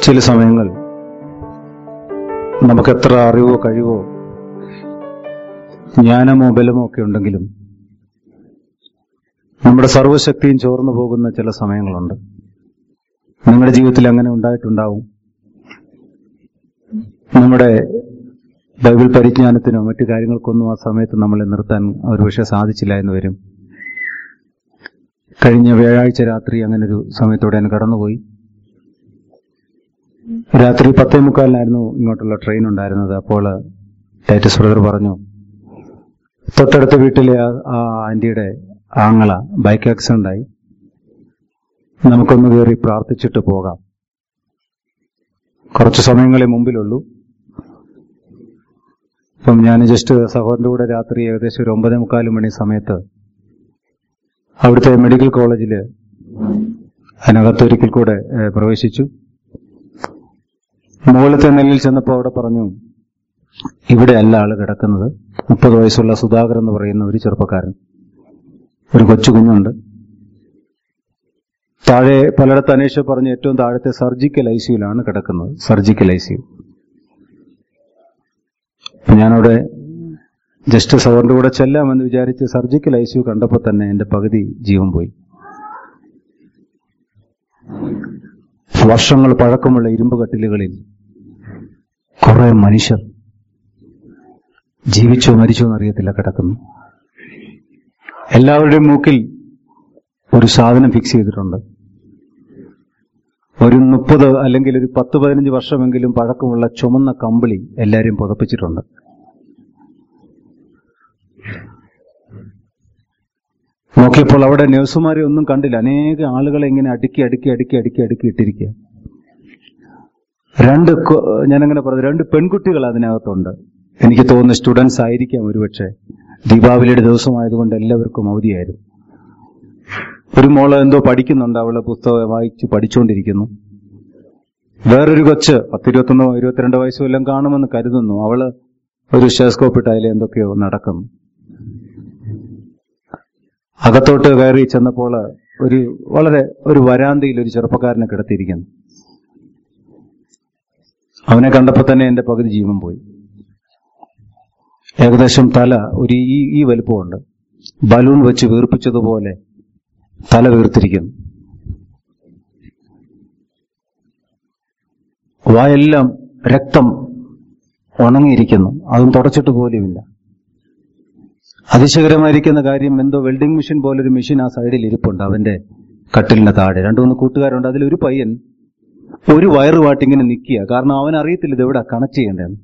ചില സമയങ്ങൾ നമുക്ക് എത്ര അറിവോ കഴിവോ ജ്ഞാനമോ ബലമോ ഒക്കെ ഉണ്ടെങ്കിലും നമ്മുടെ സർവശക്തിയും ചോർന്നു പോകുന്ന ചില സമയങ്ങളുണ്ട് നിങ്ങളുടെ ജീവിതത്തിൽ അങ്ങനെ ഉണ്ടായിട്ടുണ്ടാവും നമ്മുടെ ബൈബിൾ പരിജ്ഞാനത്തിനോ മറ്റു കാര്യങ്ങൾക്കൊന്നും ആ സമയത്ത് നമ്മളെ നിർത്താൻ ഒരുപക്ഷെ സാധിച്ചില്ല എന്ന് വരും കഴിഞ്ഞ വ്യാഴാഴ്ച രാത്രി അങ്ങനെ ഒരു സമയത്തോടെ ഞാൻ കടന്നുപോയി രാത്രി പത്തേ മുക്കാലിനായിരുന്നു ഇങ്ങോട്ടുള്ള ട്രെയിൻ ഉണ്ടായിരുന്നത് അപ്പോൾ ടൈറ്റസ് ബ്രദർ പറഞ്ഞു തൊട്ടടുത്ത വീട്ടിലെ ആ ആ ആന്റിയുടെ ആങ്ങള ബൈക്ക് ആക്സിഡന്റ് ആയി നമുക്കൊന്ന് കയറി പ്രാർത്ഥിച്ചിട്ട് പോകാം കുറച്ച് സമയങ്ങളെ മുമ്പിലുള്ളൂ അപ്പം ഞാൻ ജസ്റ്റ് സഹോദരന്റെ കൂടെ രാത്രി ഏകദേശം ഒരു ഒമ്പതേ മുക്കാല് മണി സമയത്ത് അവിടുത്തെ മെഡിക്കൽ കോളേജിൽ അതിനകത്തൊരിക്കൽ കൂടെ ഏഹ്, പ്രവേശിച്ചു മുകളിലത്തെ നിലയിൽ ചെന്നപ്പോൾ അവിടെ പറഞ്ഞു ഇവിടെ അല്ല ആള് കിടക്കുന്നത് മുപ്പത് വയസ്സുള്ള സുധാകർ എന്ന് പറയുന്ന ഒരു ചെറുപ്പക്കാരൻ ഒരു കൊച്ചു കുഞ്ഞുണ്ട് താഴെ പലയിടത്ത് അന്വേഷിച്ച് പറഞ്ഞ് ഏറ്റവും താഴത്തെ സർജിക്കൽ ഐ സിയുലാണ് കിടക്കുന്നത് സർജിക്കൽ ഐ സിയു ഞാനവിടെ ജസ്റ്റ് സവറിന്റെ കൂടെ ചെല്ലാമെന്ന് വിചാരിച്ച് സർജിക്കൽ ഐ സിയു കണ്ടപ്പോൾ തന്നെ എന്റെ പകുതി ജീവൻ പോയി വർഷങ്ങൾ പഴക്കമുള്ള ഇരുമ്പ് കട്ടിലുകളിൽ കുറെ മനുഷ്യർ ജീവിച്ചോ മരിച്ചോ എന്നറിയത്തില്ല കിടക്കുന്നു എല്ലാവരുടെയും മൂക്കിൽ ഒരു സാധനം ഫിക്സ് ചെയ്തിട്ടുണ്ട് ഒരു മുപ്പത് അല്ലെങ്കിൽ ഒരു പത്ത് പതിനഞ്ച് വർഷമെങ്കിലും പഴക്കമുള്ള ചുമന്ന കമ്പിളി എല്ലാവരും പുതപ്പിച്ചിട്ടുണ്ട് നോക്കിയപ്പോൾ അവിടെ നഴ്സുമാരെ ഒന്നും കണ്ടില്ല അനേക ആളുകളെ ഇങ്ങനെ അടുക്കി അടുക്കി അടുക്കി അടുക്കി അടുക്കി ഇട്ടിരിക്കുക രണ്ട് കൊ- ഞാനങ്ങനെ പറഞ്ഞു രണ്ട് പെൺകുട്ടികൾ അതിനകത്തുണ്ട് എനിക്ക് തോന്നുന്നു സ്റ്റുഡൻസ് ആയിരിക്കാം ഒരുപക്ഷെ ദീപാവലിയുടെ ദിവസമായതുകൊണ്ട് എല്ലാവർക്കും അവധിയായിരുന്നു ഒരു മോള് എന്തോ പഠിക്കുന്നുണ്ട് അവള് പുസ്തകം വായിച്ച് പഠിച്ചുകൊണ്ടിരിക്കുന്നു വേറൊരു കൊച്ച് പത്തിരുപത്തൊന്നോ ഇരുപത്തിരണ്ട് വയസ്സോ എല്ലാം കാണുമെന്ന് കരുതുന്നു അവള് ഒരു സ്റ്റെസ്കോപ്പ് ഇട്ട് അതിൽ എന്തൊക്കെയോ നടക്കുന്നു അകത്തോട്ട് കയറി ചെന്നപ്പോൾ ഒരു വളരെ ഒരു വരാന്തയിൽ ഒരു ചെറുപ്പക്കാരനെ കിടത്തിയിരിക്കുന്നു അവനെ കണ്ടപ്പോൾ തന്നെ എന്റെ പകുതി ജീവൻ പോയി ഏകദേശം തല ഒരു ഈ ഈ വലുപ്പമുണ്ട് ബലൂൺ വെച്ച് വീർപ്പിച്ചതുപോലെ തല വീർത്തിരിക്കുന്നു വായെല്ലാം രക്തം ഉണങ്ങിയിരിക്കുന്നു അതും തുടച്ചിട്ട് പോലുമില്ല അതിശയകരമായിരിക്കുന്ന കാര്യം എന്തോ വെൽഡിംഗ് മെഷീൻ പോലൊരു മെഷീൻ ആ സൈഡിൽ ഇരിപ്പുണ്ട് അവന്റെ കട്ടിലിന്റെ താഴെ രണ്ടു മൂന്ന് കൂട്ടുകാരുണ്ട് അതിലൊരു പയ്യൻ ഒരു വയറുമായിട്ട് ഇങ്ങനെ നിൽക്കുക കാരണം അവൻ അറിയത്തില്ല ഇത് എവിടെ കണക്ട് ചെയ്യേണ്ടതെന്ന്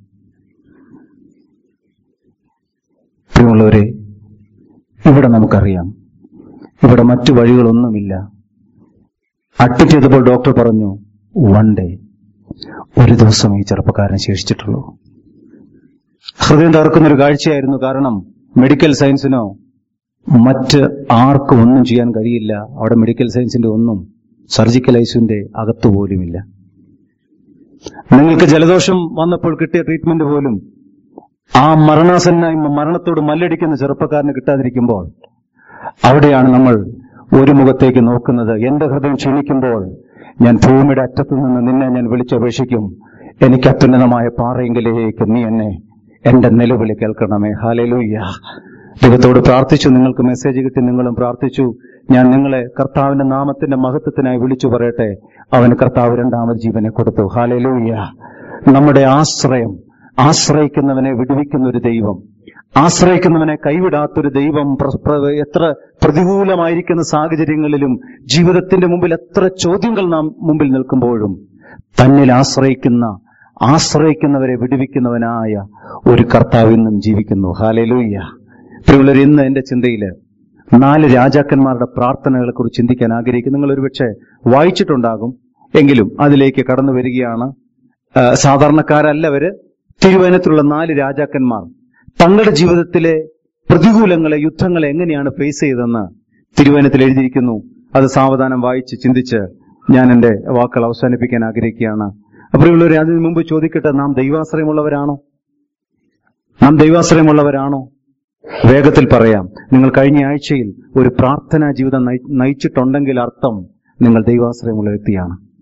പ്രിയമുള്ളവരെ ഇവിടെ നമുക്കറിയാം ഇവിടെ മറ്റു വഴികളൊന്നുമില്ല അഡ്മിറ്റ് ചെയ്തപ്പോൾ ഡോക്ടർ പറഞ്ഞു വൺ ഡേ ഒരു ദിവസം ഈ ചെറുപ്പക്കാരൻ ശേഷിച്ചിട്ടുള്ളൂ ഹൃദയം തകർക്കുന്ന ഒരു കാഴ്ചയായിരുന്നു കാരണം മെഡിക്കൽ സയൻസിനോ മറ്റ് ആർക്കും ഒന്നും ചെയ്യാൻ കഴിയില്ല അവിടെ മെഡിക്കൽ സയൻസിന്റെ ഒന്നും സർജിക്കൽ ഐസിന്റെ അകത്ത് പോലുമില്ല നിങ്ങൾക്ക് ജലദോഷം വന്നപ്പോൾ കിട്ടിയ ട്രീറ്റ്മെന്റ് പോലും ആ മരണാസന്നായി മരണത്തോട് മല്ലടിക്കുന്ന ചെറുപ്പക്കാരന് കിട്ടാതിരിക്കുമ്പോൾ അവിടെയാണ് നമ്മൾ ഒരു മുഖത്തേക്ക് നോക്കുന്നത് എന്റെ ഹൃദയം ക്ഷീണിക്കുമ്പോൾ ഞാൻ ഭൂമിയുടെ അറ്റത്തു നിന്ന് നിന്നെ ഞാൻ വിളിച്ചപേക്ഷിക്കും എനിക്ക് അത്യുന്നതമായ പാറയെങ്കിലേക്ക് നീ എന്നെ എന്റെ നിലവിളി കേൾക്കണമേ ഹാലലൂയ്യ ദൈവത്തോട് പ്രാർത്ഥിച്ചു നിങ്ങൾക്ക് മെസ്സേജ് കിട്ടി നിങ്ങളും പ്രാർത്ഥിച്ചു ഞാൻ നിങ്ങളെ കർത്താവിന്റെ നാമത്തിന്റെ മഹത്വത്തിനായി വിളിച്ചു പറയട്ടെ അവന് കർത്താവ് രണ്ടാമത് ജീവനെ കൊടുത്തു ഹാലലൂയ്യ നമ്മുടെ ആശ്രയം ആശ്രയിക്കുന്നവനെ വിടുവിക്കുന്ന ഒരു ദൈവം ആശ്രയിക്കുന്നവനെ കൈവിടാത്തൊരു ദൈവം പ്ര- പ്ര- എത്ര പ്രതികൂലമായിരിക്കുന്ന സാഹചര്യങ്ങളിലും ജീവിതത്തിന്റെ മുമ്പിൽ എത്ര ചോദ്യങ്ങൾ നാം മുമ്പിൽ നിൽക്കുമ്പോഴും തന്നിൽ ആശ്രയിക്കുന്ന ആശ്രയിക്കുന്നവരെ വിടുവിക്കുന്നവനായ ഒരു കർത്താവ് ഇന്നും ജീവിക്കുന്നു ഹാലലൂയ്യ പ്രിയുള്ളവർ ഇന്ന് എന്റെ ചിന്തയില് നാല് രാജാക്കന്മാരുടെ പ്രാർത്ഥനകളെ കുറിച്ച് ചിന്തിക്കാൻ ആഗ്രഹിക്കും നിങ്ങൾ ഒരുപക്ഷെ വായിച്ചിട്ടുണ്ടാകും എങ്കിലും അതിലേക്ക് കടന്നു വരികയാണ് ആ, സാധാരണക്കാരല്ലവര് തിരുവനന്തപുരത്തുള്ള നാല് രാജാക്കന്മാർ തങ്ങളുടെ ജീവിതത്തിലെ പ്രതികൂലങ്ങളെ യുദ്ധങ്ങളെ എങ്ങനെയാണ് ഫേസ് ചെയ്തതെന്ന് തിരുവനന്തപുരത്തിൽ എഴുതിയിരിക്കുന്നു അത് സാവധാനം വായിച്ച് ചിന്തിച്ച് ഞാൻ എന്റെ വാക്കുകൾ അവസാനിപ്പിക്കാൻ ആഗ്രഹിക്കുകയാണ് അപ്പോഴുള്ളവരെ അതിനു മുമ്പ് ചോദിക്കട്ടെ നാം ദൈവാശ്രയമുള്ളവരാണോ നാം ദൈവാശ്രയമുള്ളവരാണോ വേഗത്തിൽ പറയാം നിങ്ങൾ കഴിഞ്ഞ ആഴ്ചയിൽ ഒരു പ്രാർത്ഥനാ ജീവിതം നയി- നയിച്ചിട്ടുണ്ടെങ്കിൽ അർത്ഥം നിങ്ങൾ ദൈവാശ്രയമുള്ള വ്യക്തിയാണ്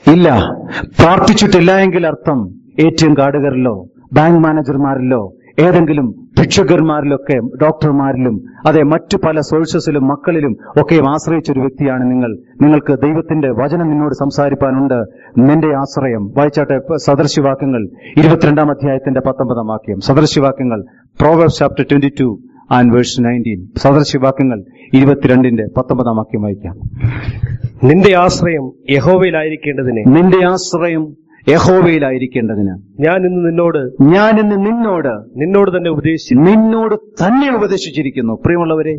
ഇല്ല പ്രാർത്ഥിച്ചിട്ടില്ല എങ്കിൽ അർത്ഥം എ ടി എം കാർഡുകാരിലോ ബാങ്ക് മാനേജർമാരിലോ ഏതെങ്കിലും ഭിക്ഷകന്മാരിലൊക്കെ ഡോക്ടർമാരിലും അതെ മറ്റു പല സോഴ്സസിലും മക്കളിലും ഒക്കെയും ആശ്രയിച്ച ഒരു വ്യക്തിയാണ് നിങ്ങൾ നിങ്ങൾക്ക് ദൈവത്തിന്റെ വചനം നിന്നോട് സംസാരിപ്പാനുണ്ട് നിന്റെ ആശ്രയം വായിച്ചാട്ടെ ഇപ്പൊ സദൃശ്യവാക്യങ്ങൾ ഇരുപത്തിരണ്ടാം അധ്യായത്തിന്റെ പത്തൊമ്പതാം വാക്യം സദൃശ്യവാക്യങ്ങൾ proverbs chapter twenty two and verse nineteen സദൃശ്യവാക്യങ്ങൾ ഇരുപത്തിരണ്ടിന്റെ പത്തൊമ്പതാം വാക്യം വായിക്കാം നിന്റെ ആശ്രയം യഹോവയിലായിരിക്കേണ്ടതിന് നിന്റെ ആശ്രയം യഹോവയിലായിരിക്കേണ്ടതിന് ഞാൻ ഇന്ന് നിന്നോട് ഞാൻ ഇന്ന് നിന്നോട് നിന്നോട് തന്നെ ഉപദേശിച്ചു നിന്നോട് തന്നെ ഉപദേശിച്ചിരിക്കുന്നു പ്രിയമുള്ളവരെ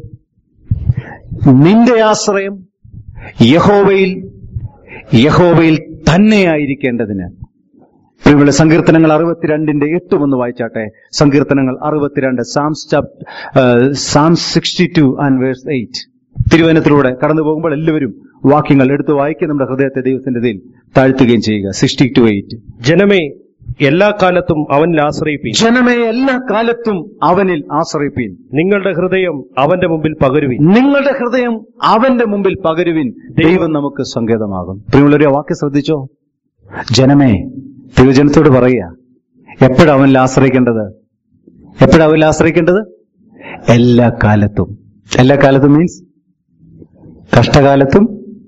നിന്റെ ആശ്രയം യഹോവയിൽ യഹോവയിൽ തന്നെയായിരിക്കേണ്ടതിന് പ്രിയമുള്ള സങ്കീർത്തനങ്ങൾ അറുപത്തിരണ്ടിന്റെ എട്ടും ഒന്ന് വായിച്ചാട്ടെ സങ്കീർത്തനങ്ങൾ അറുപത്തിരണ്ട് psalms psalms sixty two and verse eight തിരുവനത്തിലൂടെ കടന്നു പോകുമ്പോൾ എല്ലാവരും വാക്യങ്ങൾ എടുത്ത് വായിക്കുക നമ്മുടെ ഹൃദയത്തെ ദൈവത്തിന്റെ ഇതിൽ താഴ്ത്തുകയും ചെയ്യുക സിക്സ്റ്റി ടു എയ്റ്റ് ജനമേ എല്ലാ കാലത്തും അവനിൽ ആശ്രയിപ്പീൻ ജനമേ എല്ലാ കാലത്തും അവനിൽ ആശ്രയിപ്പീൻ നിങ്ങളുടെ ഹൃദയം അവന്റെ മുമ്പിൽ പകരുവിൻ നിങ്ങളുടെ ഹൃദയം അവന്റെ മുമ്പിൽ പകരുവിൻ ദൈവം നമുക്ക് സങ്കേതമാകും പ്രിയമുള്ളൊരു വാക്യം ശ്രദ്ധിച്ചോ ജനമേ ദൈവജനത്തോട് പറയുക എപ്പോഴാ അവനിൽ ആശ്രയിക്കേണ്ടത് എപ്പോഴാ അവനിൽ ആശ്രയിക്കേണ്ടത് എല്ലാ കാലത്തും എല്ലാ കാലത്തും മീൻസ് കഷ്ടകാലത്തും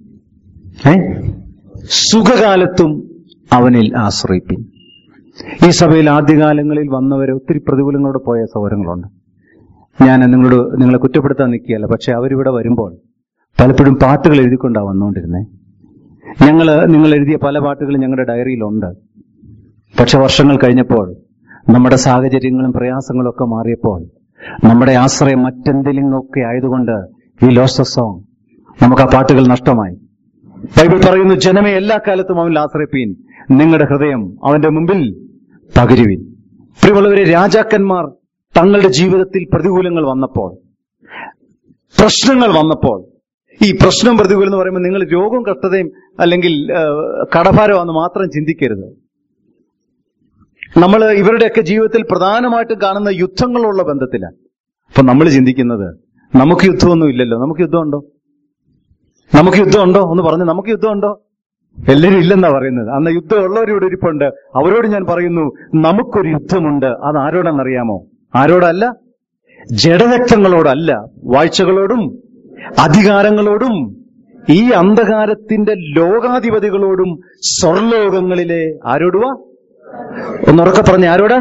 ഏ സുഖകാലത്തും അവനിൽ ആശ്രയിപ്പിൻ ഈ സഭയിൽ ആദ്യകാലങ്ങളിൽ വന്നവരെ ഒത്തിരി പ്രതികൂലങ്ങളോട് പോയ സൗകര്യങ്ങളുണ്ട് ഞാൻ നിങ്ങളോട് നിങ്ങളെ കുറ്റപ്പെടുത്താൻ നിൽക്കുകയല്ല പക്ഷെ അവരിവിടെ വരുമ്പോൾ പലപ്പോഴും പാട്ടുകൾ എഴുതിക്കൊണ്ടാണ് വന്നുകൊണ്ടിരുന്നത് ഞങ്ങൾ നിങ്ങൾ എഴുതിയ പല പാട്ടുകളും ഞങ്ങളുടെ ഡയറിയിലുണ്ട് പക്ഷെ വർഷങ്ങൾ കഴിഞ്ഞപ്പോൾ നമ്മുടെ സാഹചര്യങ്ങളും പ്രയാസങ്ങളും ഒക്കെ മാറിയപ്പോൾ നമ്മുടെ ആശ്രയം മറ്റെന്തെങ്കിലും ഒക്കെ ആയതുകൊണ്ട് ഈ ലോസ് സോങ് നമുക്ക് ആ പാട്ടുകൾ നഷ്ടമായി ബൈബിൾ പറയുന്നു ജനമേ എല്ലാ കാലത്തും അവനിൽ ആശ്രയിപ്പീൻ നിങ്ങളുടെ ഹൃദയം അവന്റെ മുമ്പിൽ പകരുവിൻ പ്രിയമുള്ളവരെ രാജാക്കന്മാർ തങ്ങളുടെ ജീവിതത്തിൽ പ്രതികൂലങ്ങൾ വന്നപ്പോൾ പ്രശ്നങ്ങൾ വന്നപ്പോൾ ഈ പ്രശ്നം പ്രതികൂലം എന്ന് പറയുമ്പോൾ നിങ്ങൾ രോഗവും കഷ്ടതയും അല്ലെങ്കിൽ ആ, കടഭാരമാണെന്ന് മാത്രം ചിന്തിക്കരുത് നമ്മൾ ഇവരുടെയൊക്കെ ജീവിതത്തിൽ പ്രധാനമായിട്ടും കാണുന്ന യുദ്ധങ്ങളുള്ള ബന്ധത്തിലാണ് അപ്പൊ നമ്മൾ ചിന്തിക്കുന്നത് നമുക്ക് യുദ്ധമൊന്നും ഇല്ലല്ലോ നമുക്ക് യുദ്ധമുണ്ടോ നമുക്ക് യുദ്ധമുണ്ടോ ഒന്ന് പറഞ്ഞു നമുക്ക് യുദ്ധമുണ്ടോ എല്ലാവരും ഇല്ലെന്നാ പറയുന്നത് അന്ന് യുദ്ധമുള്ളവർ ഇവിടെ ഇരിപ്പുണ്ട് അവരോട് ഞാൻ പറയുന്നു നമുക്കൊരു യുദ്ധമുണ്ട് അത് ആരോടെന്നറിയാമോ ആരോടല്ല ജഡരക്തങ്ങളോടല്ല വാഴ്ചകളോടും അധികാരങ്ങളോടും ഈ അന്ധകാരത്തിന്റെ ലോകാധിപതികളോടും സ്വർലോകങ്ങളിലെ ആരോടുവാ ഒന്നുറക്കെ പറഞ്ഞ ആരോടാ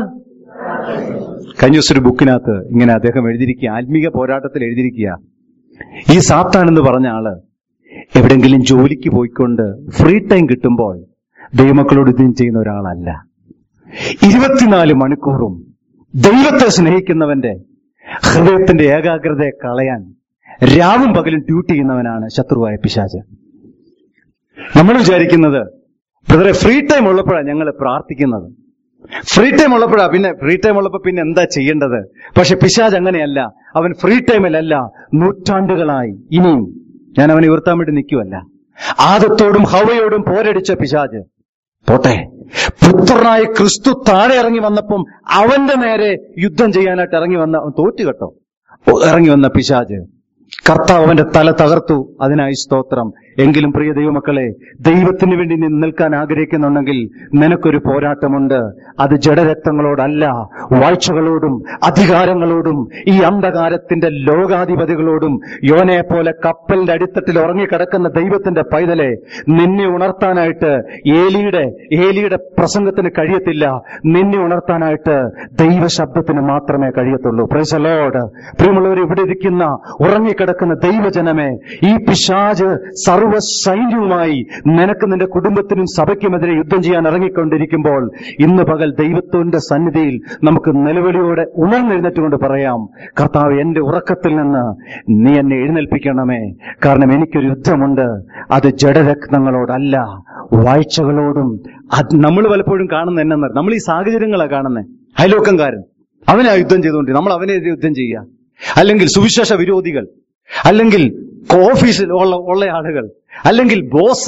കഴിഞ്ഞ ദിവസം ഒരു ബുക്കിനകത്ത് ഇങ്ങനെ അദ്ദേഹം എഴുതിയിരിക്കുക ആത്മീക പോരാട്ടത്തിൽ എഴുതിയിരിക്കുക ഈ സാത്താൻ എന്ന് പറഞ്ഞ ആള് എവിടെങ്കിലും ജോലിക്ക് പോയിക്കൊണ്ട് ഫ്രീ ടൈം കിട്ടുമ്പോൾ ദൈവമക്കളോട് യുദ്ധം ചെയ്യുന്ന ഒരാളല്ല ഇരുപത്തിനാല് മണിക്കൂറും ദൈവത്തെ സ്നേഹിക്കുന്നവന്റെ ഹൃദയത്തിന്റെ ഏകാഗ്രതയെ കളയാൻ രാവും പകലും ഡ്യൂട്ടി ചെയ്യുന്നവനാണ് ശത്രുവായ പിശാച് നമ്മൾ വിചാരിക്കുന്നത് ബ്രദറെ ഫ്രീ ടൈം ഉള്ളപ്പോഴാണ് ഞങ്ങൾ പ്രാർത്ഥിക്കുന്നത് ഫ്രീ ടൈം ഉള്ളപ്പോഴാ പിന്നെ ഫ്രീ ടൈം ഉള്ളപ്പോ പിന്നെ എന്താ ചെയ്യേണ്ടത് പക്ഷെ പിശാജ് അങ്ങനെയല്ല അവൻ ഫ്രീ ടൈമിലല്ല നൂറ്റാണ്ടുകളായി ഇനിയും ഞാൻ അവനെ ഉയർത്താൻ വേണ്ടി നിൽക്കുവല്ല ആദത്തോടും ഹവയോടും പോരടിച്ച പിശാജ് പോട്ടെ പുത്രനായ ക്രിസ്തു താഴെ ഇറങ്ങി വന്നപ്പം അവന്റെ നേരെ യുദ്ധം ചെയ്യാനായിട്ട് ഇറങ്ങി വന്ന അവൻ തോറ്റു കേട്ടോ ഓ, ഇറങ്ങി വന്ന പിശാജ് കർത്താവ് അവന്റെ തല തകർത്തു അതിനായി സ്തോത്രം എങ്കിലും പ്രിയ ദൈവമക്കളെ ദൈവത്തിന് വേണ്ടി നീ നിൽക്കാൻ ആഗ്രഹിക്കുന്നുണ്ടെങ്കിൽ നിനക്കൊരു പോരാട്ടമുണ്ട് അത് ജഡരക്തങ്ങളോടല്ല വാഴ്ചകളോടും അധികാരങ്ങളോടും ഈ അന്ധകാരത്തിന്റെ ലോകാധിപതികളോടും യോനെ പോലെ കപ്പലിന്റെ അടിത്തട്ടിൽ ഉറങ്ങിക്കിടക്കുന്ന ദൈവത്തിന്റെ പൈതലെ നിന്നെ ഉണർത്താനായിട്ട് ഏലിയുടെ ഏലിയുടെ പ്രസംഗത്തിന് കഴിയത്തില്ല നിന്നെ ഉണർത്താനായിട്ട് ദൈവശബ്ദത്തിന് മാത്രമേ കഴിയത്തുള്ളൂ പ്രൈസലോട് പ്രിയമുള്ളവർ ഇവിടെ ഇരിക്കുന്ന ഉറങ്ങിക്കിടക്കുന്ന ദൈവജനമേ ഈ പിശാജ് സർവ്വ സൈന്യവുമായി നിനക്ക് നിന്റെ കുടുംബത്തിനും സഭയ്ക്കുമെതിരെ യുദ്ധം ചെയ്യാൻ ഇറങ്ങിക്കൊണ്ടിരിക്കുമ്പോൾ ഇന്ന് പകൽ ദൈവത്തിന്റെ സന്നിധിയിൽ നമുക്ക് നിലവിളിയോടെ ഉണർന്നെഴുന്നേറ്റുകൊണ്ട് പറയാം കർത്താവ് എന്റെ ഉറക്കത്തിൽ നിന്ന് നീ എന്നെ എഴുന്നേൽപ്പിക്കണമേ കാരണം എനിക്കൊരു യുദ്ധമുണ്ട് അത് ജഡരത്നങ്ങളോടല്ല വാഴ്ചകളോടും അത് നമ്മൾ പലപ്പോഴും കാണുന്ന എന്നെ നമ്മൾ ഈ സാഹചര്യങ്ങളാണ് കാണുന്നത് അയലോക്കംകാരൻ അവനാ യുദ്ധം ചെയ്തുകൊണ്ട് നമ്മൾ അവനെതിരെ യുദ്ധം ചെയ്യുക അല്ലെങ്കിൽ സുവിശേഷ വിരോധികൾ അല്ലെങ്കിൽ ഓഫീസിൽ ഉള്ള ഉള്ള ആളുകൾ അല്ലെങ്കിൽ ബോസ്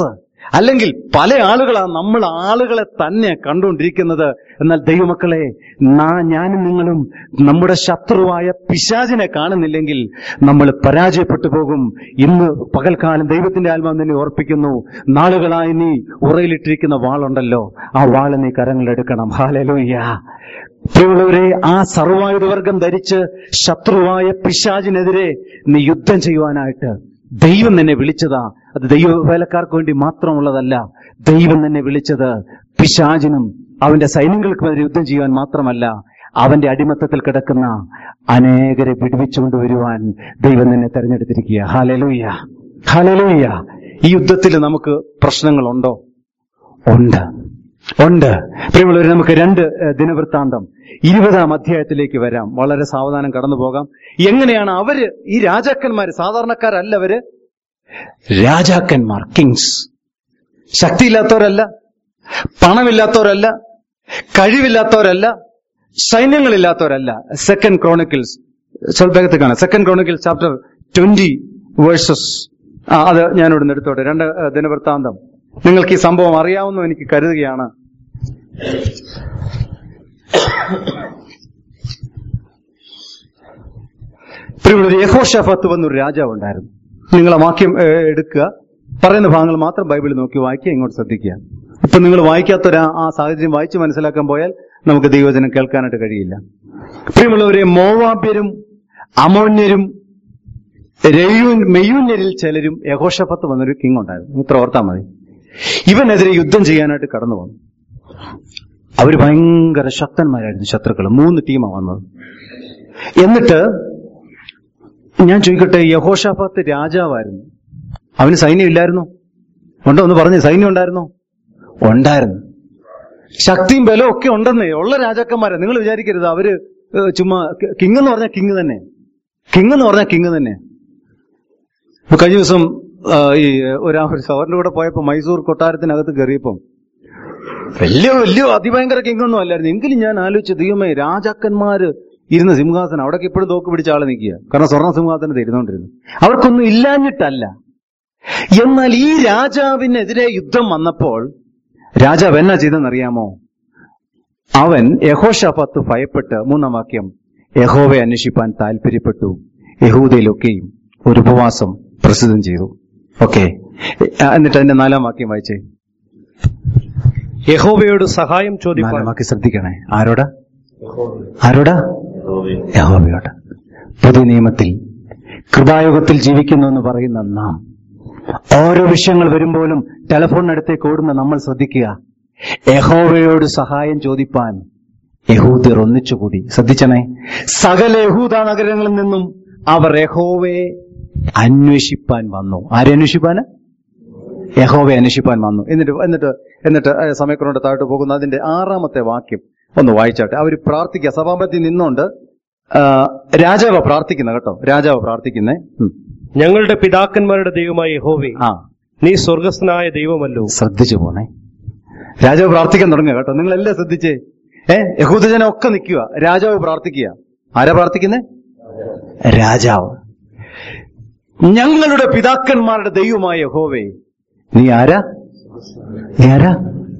അല്ലെങ്കിൽ പല ആളുകളാണ് നമ്മൾ ആളുകളെ തന്നെ കണ്ടുകൊണ്ടിരിക്കുന്നത് എന്നാൽ ദൈവമക്കളെ നാ- ഞാനും നിങ്ങളും നമ്മുടെ ശത്രുവായ പിശാചിനെ കാണുന്നില്ലെങ്കിൽ നമ്മൾ പരാജയപ്പെട്ടു പോകും ഇന്ന് പകൽക്കാലം ദൈവത്തിന്റെ ആത്മാവ് നിന്നെ ഓർപ്പിക്കുന്നു നാളുകളായി നീ ഉറയിലിട്ടിരിക്കുന്ന വാളുണ്ടല്ലോ ആ വാള് നീ കരങ്ങളെടുക്കണം ഹാലലോയ്യ പ്രിയമുള്ളവരെ ആ സർവായുധവർഗം ധരിച്ച് ശത്രുവായ പിശാചിനെതിരെ നീ യുദ്ധം ചെയ്യുവാനായിട്ട് ദൈവം നിന്നെ വിളിച്ചതാ അത് ദൈവ വേലക്കാർക്ക് വേണ്ടി മാത്രമുള്ളതല്ല ദൈവം നിന്നെ വിളിച്ചത് പിശാചിനും അവന്റെ സൈന്യങ്ങൾക്കുമെതിരെ യുദ്ധം ചെയ്യുവാൻ മാത്രമല്ല അവന്റെ അടിമത്തത്തിൽ കിടക്കുന്ന അനേകരെ വിടുവിച്ചുകൊണ്ട് വരുവാൻ ദൈവം നിന്നെ തെരഞ്ഞെടുത്തിരിക്കുക ഹാലലൂയ്യ ഹാലലൂയ്യ ഈ യുദ്ധത്തിൽ നമുക്ക് പ്രശ്നങ്ങളുണ്ടോ ഉണ്ട് ഉണ്ട് പ്രിയമുള്ളവർ നമുക്ക് രണ്ട് ഏഹ്, ദിനവൃത്താന്തം ഇരുപതാം അധ്യായത്തിലേക്ക് വരാം വളരെ സാവധാനം കടന്നു പോകാം എങ്ങനെയാണ് അവര് ഈ രാജാക്കന്മാര് സാധാരണക്കാരല്ല അവര് രാജാക്കന്മാർ കിങ്സ് ശക്തിയില്ലാത്തവരല്ല പണമില്ലാത്തവരല്ല കഴിവില്ലാത്തവരല്ല സൈന്യങ്ങളില്ലാത്തവരല്ല സെക്കൻഡ് ക്രോണിക്കിൾസ് സ്വൽപ്പകത്ത് കാണാം second chronicles chapter twenty verses ആ അത് ഞാനിവിടെ നിന്ന് എടുത്തോട്ടെ രണ്ട് ഏഹ്, ദിനവൃത്താന്തം നിങ്ങൾക്ക് ഈ സംഭവം അറിയാവുന്ന എനിക്ക് കരുതുകയാണ് പ്രിയമുള്ളവർ യഹോഷഫത്ത് എന്നൊരു രാജാവ് ഉണ്ടായിരുന്നു നിങ്ങൾ ആ വാക്യം ഏഹ്, എടുക്കുക പറയുന്ന ഭാഗങ്ങൾ മാത്രം ബൈബിളിൽ നോക്കി വായിക്കുക ഇങ്ങോട്ട് ശ്രദ്ധിക്കുക ഇപ്പൊ നിങ്ങൾ വായിക്കാത്തൊരു ആ സാഹചര്യം വായിച്ച് മനസ്സിലാക്കാൻ പോയാൽ നമുക്ക് ദൈവചനം കേൾക്കാനായിട്ട് കഴിയില്ല പ്രിയമുള്ളവരെ മോവാബ്യരും അമോന്യരും രയൂൻ മെയ്യൂന്യരിൽ ചിലരും യഹോഷഫത്ത് വന്നൊരു കിങ് ഉണ്ടായിരുന്നു ഇത്ര ഓർത്താൽ മതി ഇവനെതിരെ യുദ്ധം ചെയ്യാനായിട്ട് കടന്നു വന്നു അവര് ഭയങ്കര ശക്തന്മാരായിരുന്നു ശത്രുക്കൾ മൂന്ന് ടീമാണ് വന്നത് എന്നിട്ട് ഞാൻ ചോദിക്കട്ടെ യഹോഷാഫാത്ത് രാജാവായിരുന്നു അവന് സൈന്യം ഇല്ലായിരുന്നു ഉണ്ടോ ഒന്ന് പറഞ്ഞു സൈന്യം ഉണ്ടായിരുന്നോ ഉണ്ടായിരുന്നു ശക്തിയും ബലവും ഒക്കെ ഉണ്ടെന്നേ ഉള്ള രാജാക്കന്മാരെ നിങ്ങൾ വിചാരിക്കരുത് അവര് ഏഹ്, ചുമ്മാ കിങ് എന്ന് പറഞ്ഞാൽ കിങ് തന്നെ കിങ് എന്ന് പറഞ്ഞാൽ കിങ് തന്നെ ഇപ്പൊ കഴിഞ്ഞ ദിവസം ആ, ഈ ഒരാ ഒരു സവറിന്റെ കൂടെ പോയപ്പോ മൈസൂർ കൊട്ടാരത്തിനകത്ത് കയറിയപ്പം വലിയ വലിയ അതിഭയങ്കര കിങ്ങൊന്നും അല്ലായിരുന്നു എങ്കിലും ഞാൻ ആലോചിച്ച ദൈവമേ രാജാക്കന്മാര് ഇരുന്ന സിംഹാസനം അവിടേക്ക് ഇപ്പോഴും തോക്ക് പിടിച്ച ആള് നിൽക്കുക കാരണം സ്വർണ്ണ സിംഹാസനത്തിൽ ഇരുന്നോണ്ടിരുന്നു അവർക്കൊന്നും ഇല്ലാഞ്ഞിട്ടല്ല എന്നാൽ ഈ രാജാവിനെതിരെ യുദ്ധം വന്നപ്പോൾ രാജാവ് എന്നാ ചെയ്തെന്നറിയാമോ അവൻ യഹോഷാഫത്ത് ഭയപ്പെട്ട് മൂന്നാം വാക്യം യഹോവയെ അന്വേഷിപ്പാൻ താല്പര്യപ്പെട്ടു യഹൂദയിലൊക്കെയും ഒരു ഉപവാസം പ്രസിദ്ധം ചെയ്തു ഓക്കെ എന്നിട്ട് അതിന്റെ നാലാം വാക്യം വായിച്ചേ യഹോവയോട് സഹായം ചോദിപ്പാൻ നാലാം വാക്യം ശ്രദ്ധിക്കണേ ആരോടാ ആരോടാ യഹോവയോട് പുതിയ നിയമത്തിൽ കൃപായുഗത്തിൽ ജീവിക്കുന്നു എന്ന് പറയുന്ന നാം ഓരോ വിഷയങ്ങൾ വരുമ്പോഴും ടെലിഫോണിനടുത്തേക്ക് ഓടുന്ന നമ്മൾ ശ്രദ്ധിക്കുക യഹോവയോട് സഹായം ചോദിപ്പാൻ യഹൂദർ ഒന്നിച്ചുകൂടി ശ്രദ്ധിച്ചണേ സകല യഹൂദ നഗരങ്ങളിൽ നിന്നും അവർ യഹോവയെ അന്വേഷിപ്പാൻ വന്നു ആരെ അന്വേഷിപ്പാന് യഹോവയെ അന്വേഷിപ്പാൻ വന്നു എന്നിട്ട് എന്നിട്ട് എന്നിട്ട് ഏഹ്, സമയക്രമോട് താഴോട്ട് പോകുന്ന അതിന്റെ ആറാമത്തെ വാക്യം ഒന്ന് വായിച്ചാട്ടെ അവർ പ്രാർത്ഥിക്കുക സഭാപത്തിൽ നിന്നുകൊണ്ട് ആ, രാജാവ് പ്രാർത്ഥിക്കുന്ന കേട്ടോ രാജാവ് പ്രാർത്ഥിക്കുന്നേ ഉം. ഞങ്ങളുടെ പിതാക്കന്മാരുടെ ദൈവമായ യഹോവേ ആ നീ സ്വർഗസ്ഥനായ ദൈവമല്ലോ ശ്രദ്ധിച്ചു പോണേ രാജാവ് പ്രാർത്ഥിക്കാൻ തുടങ്ങുക കേട്ടോ നിങ്ങളെല്ലാം ശ്രദ്ധിച്ചേ ഏ യഹൂദജനം ഒക്കെ നിൽക്കുക രാജാവ് പ്രാർത്ഥിക്കുക ആരാ പ്രാർത്ഥിക്കുന്നേ രാജാവ് ഞങ്ങളുടെ പിതാക്കന്മാരുടെ ദൈവമായ യഹോവേ നീ ആരാ നീ ആരാ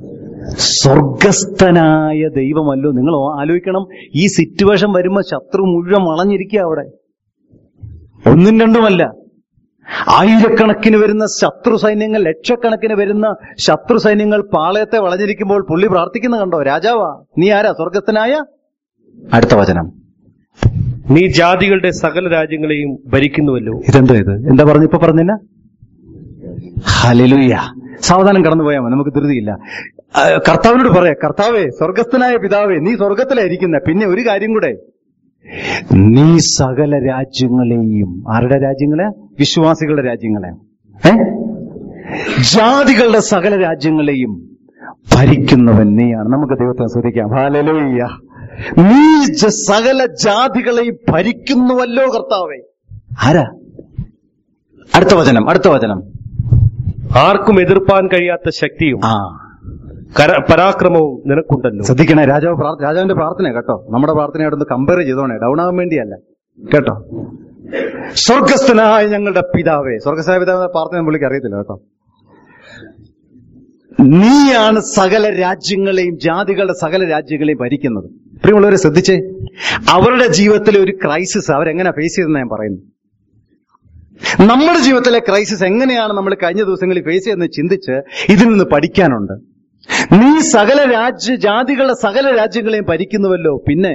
സ്വർഗസ്ഥനായ ദൈവമല്ലോ നിങ്ങൾ ആലോചിക്കണം ഈ സിറ്റുവേഷൻ വരുമ്പോ ശത്രു മുഴുവൻ വളഞ്ഞിരിക്കുക അവിടെ ഒന്നും രണ്ടുമല്ല ആയിരക്കണക്കിന് വരുന്ന ശത്രു സൈന്യങ്ങൾ ലക്ഷക്കണക്കിന് വരുന്ന ശത്രു സൈന്യങ്ങൾ പാളയത്തെ വളഞ്ഞിരിക്കുമ്പോൾ പുള്ളി പ്രാർത്ഥിക്കുന്ന കണ്ടോ രാജാവാ നീ ആരാ സ്വർഗസ്ഥനായ അടുത്ത വചനം നീ ജാതികളുടെ സകല രാജ്യങ്ങളെയും ഭരിക്കുന്നുവല്ലോ ഇതെന്തോ ഇത് എന്താ പറഞ്ഞു ഇപ്പൊ പറഞ്ഞില്ല ഹലലുയ സാവധാനം കടന്നു പോയാൽ മതി നമുക്ക് ധൃതിയില്ല ആ, കർത്താവിനോട് പറയാ കർത്താവേ സ്വർഗസ്ഥനായ പിതാവേ നീ സ്വർഗത്തിലായിരിക്കുന്ന പിന്നെ ഒരു കാര്യം കൂടെ നീ സകല രാജ്യങ്ങളെയും ആരുടെ രാജ്യങ്ങളെ വിശ്വാസികളുടെ രാജ്യങ്ങളെ ഏ ജാതികളുടെ സകല രാജ്യങ്ങളെയും ഭരിക്കുന്നവൻ നീയാണ് നമുക്ക് ദൈവത്തെ ശ്രദ്ധിക്കാം ഹാലലോയ്യ നീ ജ- സകല ജാതികളെയും ഭരിക്കുന്നുവല്ലോ കർത്താവേ ആരാ അടുത്ത വചനം അടുത്ത വചനം ആർക്കും എതിർപ്പാൻ കഴിയാത്ത ശക്തിയും ആ കര- പരാക്രമവും നിനക്കുണ്ടല്ലോ ശ്രദ്ധിക്കണേ രാജാവ് പ്രാർത്ഥ- രാജാവിന്റെ പ്രാർത്ഥന കേട്ടോ നമ്മുടെ പ്രാർത്ഥനയോടൊന്ന് കമ്പയർ ചെയ്തോണേ ഡൗൺ ആവാൻ വേണ്ടിയല്ല കേട്ടോ സ്വർഗസ്ഥനായ ഞങ്ങളുടെ പിതാവേ സ്വർഗസ്ഥനായ പിതാവ് പ്രാർത്ഥന പുള്ളിക്ക് അറിയത്തില്ല കേട്ടോ നീയാണ് സകല രാജ്യങ്ങളെയും ജാതികളുടെ സകല രാജ്യങ്ങളെയും ഭരിക്കുന്നത് പ്രിയമുള്ളവരെ ശ്രദ്ധിച്ചേ അവരുടെ ജീവിതത്തിലെ ഒരു ക്രൈസിസ് അവരെങ്ങനെ ഫേസ് ചെയ്തെന്ന് ഞാൻ പറയുന്നു നമ്മുടെ ജീവിതത്തിലെ ക്രൈസിസ് എങ്ങനെയാണ് നമ്മൾ കഴിഞ്ഞ ദിവസങ്ങളിൽ ഫേസ് ചെയ്യുന്നത് ചിന്തിച്ച് ഇതിൽ നിന്ന് പഠിക്കാനുണ്ട് നീ സകല രാജ്യ ജാതികളുടെ സകല രാജ്യങ്ങളെയും ഭരിക്കുന്നുവല്ലോ പിന്നെ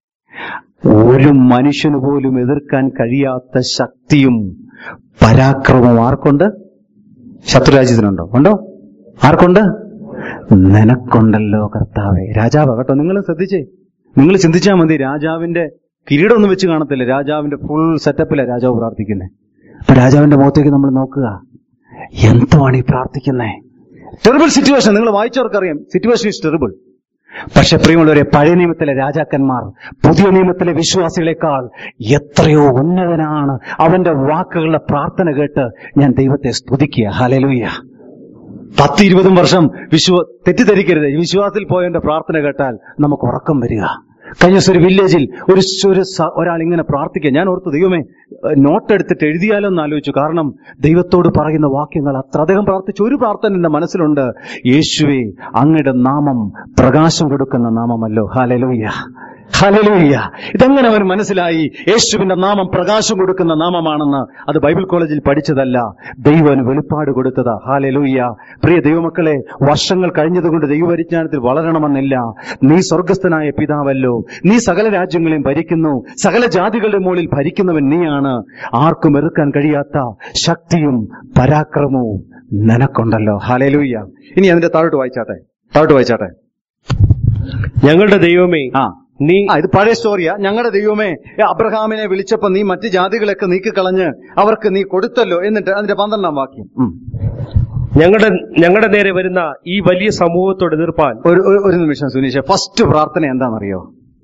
ഒരു മനുഷ്യന് പോലും എതിർക്കാൻ കഴിയാത്ത ശക്തിയും പരാക്രമവും ആർക്കുണ്ട് ശത്രുരാജ്യത്തിനുണ്ടോ ഉണ്ടോ ആർക്കുണ്ട് നിനക്കുണ്ടല്ലോ കർത്താവെ രാജാവ് കേട്ടോ നിങ്ങൾ ശ്രദ്ധിച്ചേ നിങ്ങൾ ചിന്തിച്ചാൽ മതി രാജാവിന്റെ കിരീടം ഒന്നും വെച്ച് കാണത്തില്ല രാജാവിന്റെ ഫുൾ സെറ്റപ്പിലാണ് രാജാവ് പ്രാർത്ഥിക്കുന്നത് അപ്പൊ രാജാവിന്റെ മുഖത്തേക്ക് നമ്മൾ നോക്കുക എന്തുവാണ് ഈ പ്രാർത്ഥിക്കുന്നേ ടെറിബിൾ സിറ്റുവേഷൻ നിങ്ങൾ വായിച്ചവർക്കറിയാം സിറ്റുവേഷൻ ഈസ് ടെറിബിൾ പക്ഷെ പ്രിയമുള്ളവരെ പഴയ നിയമത്തിലെ രാജാക്കന്മാർ പുതിയ നിയമത്തിലെ വിശ്വാസികളെക്കാൾ എത്രയോ ഉന്നതനാണ് അവന്റെ വാക്കുകളുടെ പ്രാർത്ഥന കേട്ട് ഞാൻ ദൈവത്തെ സ്തുതിക്കുക ഹലലുയ്യ പത്ത് ഇരുപതും വർഷം വിശ്വ തെറ്റിദ്ധരിക്കരുത് ഈ വിശ്വാസത്തിൽ പോയവന്റെ പ്രാർത്ഥന കേട്ടാൽ നമുക്ക് ഉറക്കം വരിക കഴിഞ്ഞ ദിവസം ഒരു വില്ലേജിൽ ഒരു സ് ഒരു സ- ഒരാൾ ഇങ്ങനെ പ്രാർത്ഥിക്കുക ഞാൻ ഓർത്തു ദൈവമേ ഏഹ്, നോട്ട് എടുത്തിട്ട് എഴുതിയാലോ എന്ന് ആലോചിച്ചു കാരണം ദൈവത്തോട് പറയുന്ന വാക്യങ്ങൾ അത്ര അദ്ദേഹം പ്രാർത്ഥിച്ച ഒരു പ്രാർത്ഥന എന്റെ മനസ്സിലുണ്ട് യേശുവേ അങ്ങയുടെ നാമം പ്രകാശം കൊടുക്കുന്ന നാമമല്ലോ ഹാലലൂയ്യ ഹലലൂയ്യ ഇതെങ്ങനെ അവൻ മനസ്സിലായി യേശുവിന്റെ നാമം പ്രകാശം കൊടുക്കുന്ന നാമമാണെന്ന് അത് ബൈബിൾ കോളേജിൽ പഠിച്ചതല്ല ദൈവന് വെളിപ്പാട് കൊടുത്തതാ ഹാലലൂയ്യ പ്രിയ ദൈവമക്കളെ വർഷങ്ങൾ കഴിഞ്ഞതുകൊണ്ട് ദൈവപരിജ്ഞാനത്തിൽ വളരണമെന്നില്ല നീ സ്വർഗസ്ഥനായ പിതാവല്ലോ നീ സകല രാജ്യങ്ങളെയും ഭരിക്കുന്നു സകല ജാതികളുടെ മുകളിൽ ഭരിക്കുന്നവൻ നീയാണ് ആർക്കും എതിർക്കാൻ കഴിയാത്ത ശക്തിയും പരാക്രമവും നിനക്കുണ്ടല്ലോ ഹാലലൂയ്യ ഇനി അതിന്റെ താഴോട്ട് വായിച്ചാട്ടെ താഴോട്ട് വായിച്ചാട്ടെ ഞങ്ങളുടെ ദൈവമേ ആ നീ ആ ഇത് പഴയ സ്റ്റോറിയാ ഞങ്ങളുടെ ദൈവമേ ഏ, അബ്രഹാമിനെ വിളിച്ചപ്പോ നീ മറ്റു ജാതികളൊക്കെ നീക്കിക്കളഞ്ഞ് അവർക്ക് നീ കൊടുത്തല്ലോ എന്നിട്ട് അതിന്റെ പന്ത്രണ്ടാം വാക്യം ഉം. ഞങ്ങളുടെ ഞങ്ങളുടെ നേരെ വരുന്ന ഈ വലിയ സമൂഹത്തോട് എതിർപ്പാൻ ഒരു ഒരു- ഒരു നിമിഷം സുനീഷ ഫസ്റ്റ് പ്രാർത്ഥന എന്താണെന്നറിയോ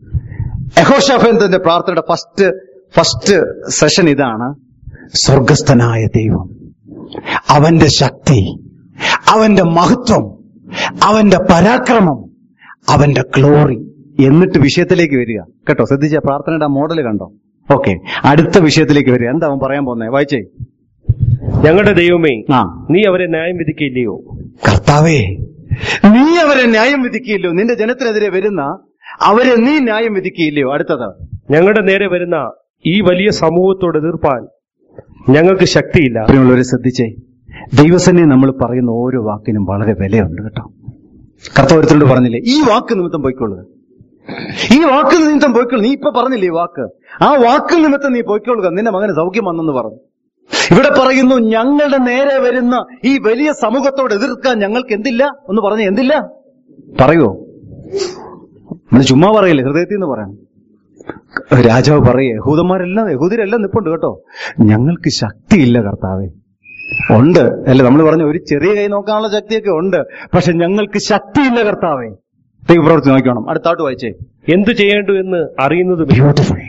യഹോഷാഫന്റെ പ്രാർത്ഥനയുടെ ഫസ്റ്റ് ഫസ്റ്റ് സെഷൻ ഇതാണ് സ്വർഗസ്ഥനായ ദൈവം അവന്റെ ശക്തി അവന്റെ മഹത്വം അവന്റെ പരാക്രമം അവന്റെ ഗ്ലോറി എന്നിട്ട് വിഷയത്തിലേക്ക് വരിക കേട്ടോ ശ്രദ്ധിച്ച പ്രാർത്ഥനയുടെ മോഡൽ കണ്ടോ ഓക്കെ അടുത്ത വിഷയത്തിലേക്ക് വരിക എന്താ അവൻ പറയാൻ പോകുന്നത് വായിച്ചേ ഞങ്ങളുടെ ദൈവമേ ആ നീ അവരെ ന്യായം വിധിക്കില്ലയോ കർത്താവേ നീ അവരെ ന്യായം വിധിക്കില്ലയോ നിന്റെ ജനത്തിനെതിരെ വരുന്ന അവരെ നീ ന്യായം വിധിക്കില്ലയോ അടുത്തത് ഞങ്ങളുടെ നേരെ വരുന്ന ഈ വലിയ സമൂഹത്തോട് എതിർപ്പാൻ ഞങ്ങൾക്ക് ശക്തിയില്ല പ്രിയമുള്ളവരെ ശ്രദ്ധിച്ചേ ദൈവസന്നെ നമ്മൾ പറയുന്ന ഓരോ വാക്കിനും വളരെ വിലയുണ്ട് കേട്ടോ കർത്തവരത്തിനോട് പറഞ്ഞില്ലേ ഈ വാക്ക് നിമിത്തം പോയിക്കൊള്ളുക ഈ വാക്ക് നിമിത്തം പോയിക്കൊള്ളു നീ ഇപ്പൊ പറഞ്ഞില്ലേ ഈ വാക്ക് ആ വാക്ക് നിമിത്തം നീ പോയിക്കൊള്ളുക നിന്റെ മകന് സൗഖ്യം വന്നെന്ന് പറഞ്ഞു ഇവിടെ പറയുന്നു ഞങ്ങളുടെ നേരെ വരുന്ന ഈ വലിയ സമൂഹത്തോട് എതിർക്കാൻ ഞങ്ങൾക്ക് എന്തില്ല ഒന്ന് പറഞ്ഞു എന്തില്ല പറയുവോ നമ്മൾ ചുമ്മാ പറയില്ലേ ഹൃദയത്തിൽ നിന്ന് പറയാം രാജാവ് പറയേ യഹൂദന്മാരെല്ലാം യഹൂദരെല്ലാം നിപ്പുണ്ട് കേട്ടോ ഞങ്ങൾക്ക് ശക്തിയില്ല കർത്താവേ ഉണ്ട് അല്ല നമ്മൾ പറഞ്ഞ ഒരു ചെറിയ കൈ നോക്കാനുള്ള ശക്തിയൊക്കെ ഉണ്ട് പക്ഷെ ഞങ്ങൾക്ക് ശക്തിയില്ല കർത്താവേ ദൈവപ്രവൃത്തി നോക്കണം അടുത്തോട്ട് വായിച്ചേ എന്തു ചെയ്യേണ്ടു എന്ന് അറിയുന്നതും ബ്യൂട്ടിഫുൾ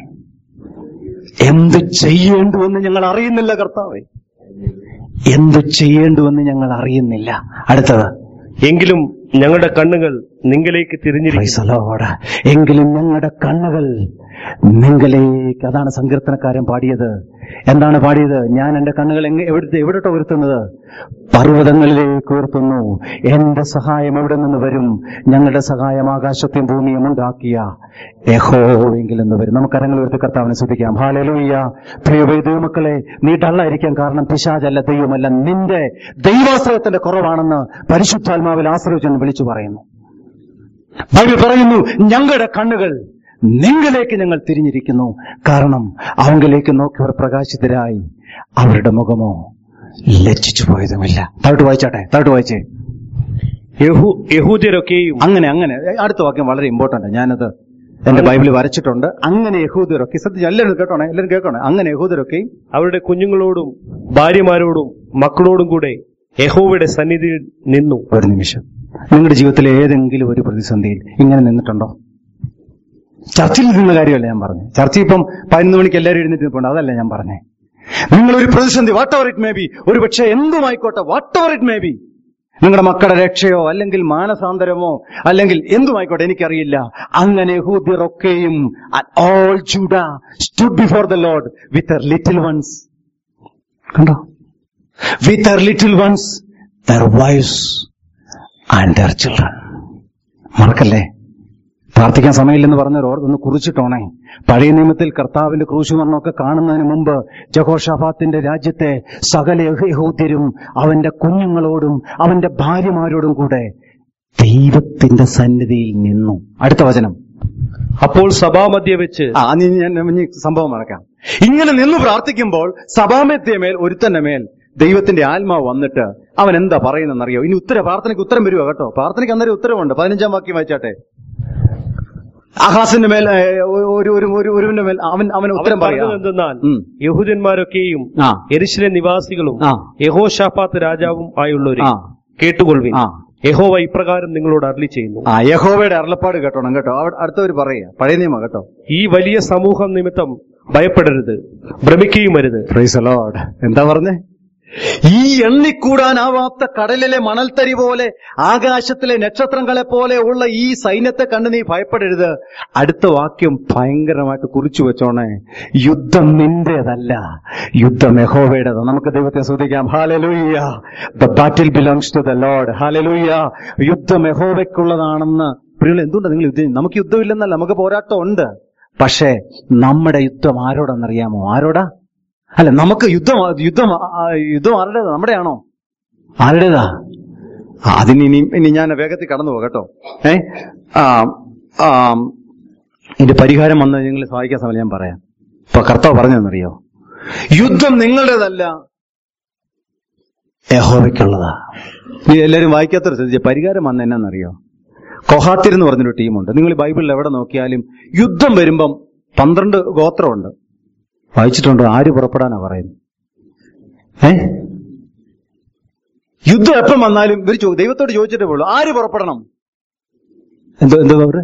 എന്ത് ചെയ്യേണ്ടുവെന്ന് ഞങ്ങൾ അറിയുന്നില്ല കർത്താവേ എന്ത് ചെയ്യേണ്ടുവെന്ന് ഞങ്ങൾ അറിയുന്നില്ല അടുത്തത് എങ്കിലും ഞങ്ങളുടെ കണ്ണുകൾ നിങ്ങളിലേക്ക് തിരിഞ്ഞിരിക്കും Praise the Lord. എങ്കിലും ഞങ്ങളുടെ കണ്ണുകൾ നിങ്ങളിലേക്ക് അതാണ് സങ്കീർത്തനക്കാരൻ പാടിയത് എന്താണ് പാടിയത് ഞാൻ എന്റെ കണ്ണുകൾ എങ്ങ എവിടുത്തെ എവിടോട്ട് ഉയർത്തുന്നത് പർവ്വതങ്ങളിലേക്ക് ഉയർത്തുന്നു എന്റെ സഹായം എവിടെ നിന്ന് വരും ഞങ്ങളുടെ സഹായം ആകാശത്തെയും ഭൂമിയും ഉണ്ടാക്കിയ യഹോവെങ്കിൽ എന്ന് വരും നമുക്ക് അരങ്ങൾ ഉയർത്തി കർത്താവിനെ ശ്രദ്ധിക്കാം ഹാലലൂയ്യ പ്രിയവേ ദൈവമക്കളെ നീ ഡള്ളായിരിക്കാം കാരണം പിശാചല്ല ദൈവമല്ല നിന്റെ ദൈവാശ്രയത്തിന്റെ കുറവാണെന്ന് പരിശുദ്ധാത്മാവിൽ ആശ്രയിച്ചെന്ന് വിളിച്ചു പറയുന്നു ബൈബിൾ പറയുന്നു ഞങ്ങളുടെ കണ്ണുകൾ നിങ്ങളിലേക്ക് ഞങ്ങൾ തിരിഞ്ഞിരിക്കുന്നു കാരണം അവങ്കിലേക്ക് നോക്കിയവർ പ്രകാശിതരായി അവരുടെ മുഖമോ ലജ്ജിച്ചു പോയതുമില്ല താഴോട്ട് വായിച്ചാട്ടെ താഴോട്ട് വായിച്ചേ യഹൂ- യഹൂദ്യരൊക്കെയും അങ്ങനെ അങ്ങനെ അടുത്ത വാക്യം വളരെ ഇമ്പോർട്ടന്റ് ഞാനത് എന്റെ ബൈബിളിൽ വരച്ചിട്ടുണ്ട് അങ്ങനെ യഹൂദരൊക്കെ ശ്രദ്ധിച്ചു എല്ലാവരും കേട്ടോണേ എല്ലാവരും കേൾക്കണേ അങ്ങനെ യഹൂദരൊക്കെയും അവരുടെ കുഞ്ഞുങ്ങളോടും ഭാര്യമാരോടും മക്കളോടും കൂടെ യഹോവയുടെ സന്നിധിയിൽ നിന്നു ഒരു നിമിഷം നിങ്ങളുടെ ജീവിതത്തിലെ ഏതെങ്കിലും ഒരു പ്രതിസന്ധിയിൽ ഇങ്ങനെ നിന്നിട്ടുണ്ടോ ചർച്ചിൽ നിന്ന കാര്യമല്ല ഞാൻ പറഞ്ഞു ചർച്ച ഇപ്പം പതിനൊന്ന് മണിക്ക് എല്ലാവരും എഴുന്നേറ്റ് നിൽപ്പുണ്ട് അതല്ല ഞാൻ പറഞ്ഞേ നിങ്ങൾ ഒരു പ്രതിസന്ധി whatever it may be ഒരു പക്ഷേ എന്തുമായിക്കോട്ടെ whatever it may be നിങ്ങളുടെ മക്കളുടെ രക്ഷയോ അല്ലെങ്കിൽ മാനസാന്തരമോ അല്ലെങ്കിൽ എന്തുമായിക്കോട്ടെ എനിക്കറിയില്ല അങ്ങനെ ഹൂദ്യറൊക്കെയും all Judah stood before the Lord with little ones കണ്ടോ with little ones their wives and their children മറക്കല്ലേ പ്രാർത്ഥിക്കാൻ സമയമില്ലെന്ന് പറഞ്ഞവർ ഓർ ഒന്ന് കുറിച്ചിട്ടോണേ പഴയ നിയമത്തിൽ കർത്താവിന്റെ ക്രൂശുമരണമൊക്കെ കാണുന്നതിന് മുമ്പ് ജഹോഷാഫാത്തിന്റെ രാജ്യത്തെ സകല യഹൂദ്യരും അവന്റെ കുഞ്ഞുങ്ങളോടും അവന്റെ ഭാര്യമാരോടും കൂടെ ദൈവത്തിന്റെ സന്നിധിയിൽ നിന്നു അടുത്ത വചനം അപ്പോൾ സഭാമധ്യ വെച്ച് ആ നീ ഞാൻ ഇനി സംഭവം മറക്കാം ഇങ്ങനെ നിന്ന് പ്രാർത്ഥിക്കുമ്പോൾ സഭാമത്യമേൽ ഒരുത്തന്റെ മേൽ ദൈവത്തിന്റെ ആത്മാവ് വന്നിട്ട് അവൻ എന്താ പറയുന്നറിയോ ഇനി ഉത്തര പ്രാർത്ഥനയ്ക്ക് ഉത്തരം വരുവാ കേട്ടോ പ്രാർത്ഥനയ്ക്ക് അന്നേരം ഉത്തരവുണ്ട് പതിനഞ്ചാം വാക്യം വായിച്ചാട്ടെ അഹാസിന്റെ മേൽ ഏ, ഒരു ഒരു ഒരു ഒരുവിന്റെ മേൽ അവൻ അവൻ ഉത്തരം പറയാം എന്തെന്നാൽ ഉം. യഹൂദന്മാരൊക്കെയും ആ എരിശിലെ നിവാസികളും ആ. യഹോഷാഫാത്ത് രാജാവും ആയുള്ളവരെ ആ. കേട്ടുകൊള്ളുവിൻ ആ. യഹോവ ഇപ്രകാരം നിങ്ങളോട് അരളി ചെയ്യുന്നു ആ യഹോവയുടെ അരുളപ്പാട് കേട്ടോണം കേട്ടോ അവിടെ അടുത്തവർ പറയുക പഴയ നിയമം കേട്ടോ ഈ വലിയ സമൂഹം നിമിത്തം ഭയപ്പെടരുത് ഭ്രമിക്കുകയും അരുത് പ്രൈസ് ലോഡ് എന്താ പറഞ്ഞേ ഈ എണ്ണിക്കൂടാനാവാത്ത കടലിലെ മണൽത്തരി പോലെ ആകാശത്തിലെ നക്ഷത്രങ്ങളെ പോലെ ഉള്ള ഈ സൈന്യത്തെ കണ്ട് നീ ഭയപ്പെടരുത് അടുത്ത വാക്യം ഭയങ്കരമായിട്ട് കുറിച്ചു വെച്ചോണേ യുദ്ധം നിന്റേതല്ല യുദ്ധം യഹോവയുടേത് നമുക്ക് ദൈവത്തെ ശ്രദ്ധിക്കാം hallelujah the battle belongs to the Lord hallelujah യുദ്ധം യഹോവയ്ക്കുള്ളതാണെന്ന് പ്രിയങ്ങൾ എന്തുകൊണ്ട് നിങ്ങൾ യുദ്ധം നമുക്ക് യുദ്ധമില്ലെന്നല്ല നമുക്ക് പോരാട്ടം ഉണ്ട് പക്ഷേ നമ്മുടെ യുദ്ധം ആരോടെന്നറിയാമോ ആരോടാ അല്ല നമുക്ക് യുദ്ധം യുദ്ധം ആ, യുദ്ധം ആരുടേതാ നമ്മുടെയാണോ ആരുടേതാ ആ, അതിന് ഇനി ഇനി ഞാൻ വേഗത്തിൽ കടന്നു പോകാം കേട്ടോ ഏ ആ, ആ, ഇതിന്റെ പരിഹാരം വന്ന് നിങ്ങൾ സഹായിക്കാൻ സമയം ഞാൻ പറയാം ഇപ്പൊ കർത്താവ് പറഞ്ഞതെന്നറിയോ യുദ്ധം നിങ്ങളുടേതല്ല യഹോവയ്ക്കുള്ളതാ നീ എല്ലാവരും വായിക്കാത്തൊരു ശ്രദ്ധിച്ച പരിഹാരം വന്ന എന്നാന്നറിയോ കൊഹാത്തിർ എന്ന് പറഞ്ഞൊരു ടീമുണ്ട് നിങ്ങൾ ഈ ബൈബിളിൽ എവിടെ നോക്കിയാലും യുദ്ധം വരുമ്പം പന്ത്രണ്ട് ഗോത്രമുണ്ട് വായിച്ചിട്ടുണ്ടോ ആര് പുറപ്പെടാനാ പറയുന്നത് ഏ യുദ്ധം എപ്പം വന്നാലും ഇവർ ചോ- ദൈവത്തോട് ചോദിച്ചിട്ടേ പോളൂ ആര് പുറപ്പെടണം എന്തോ എന്തോ അവര്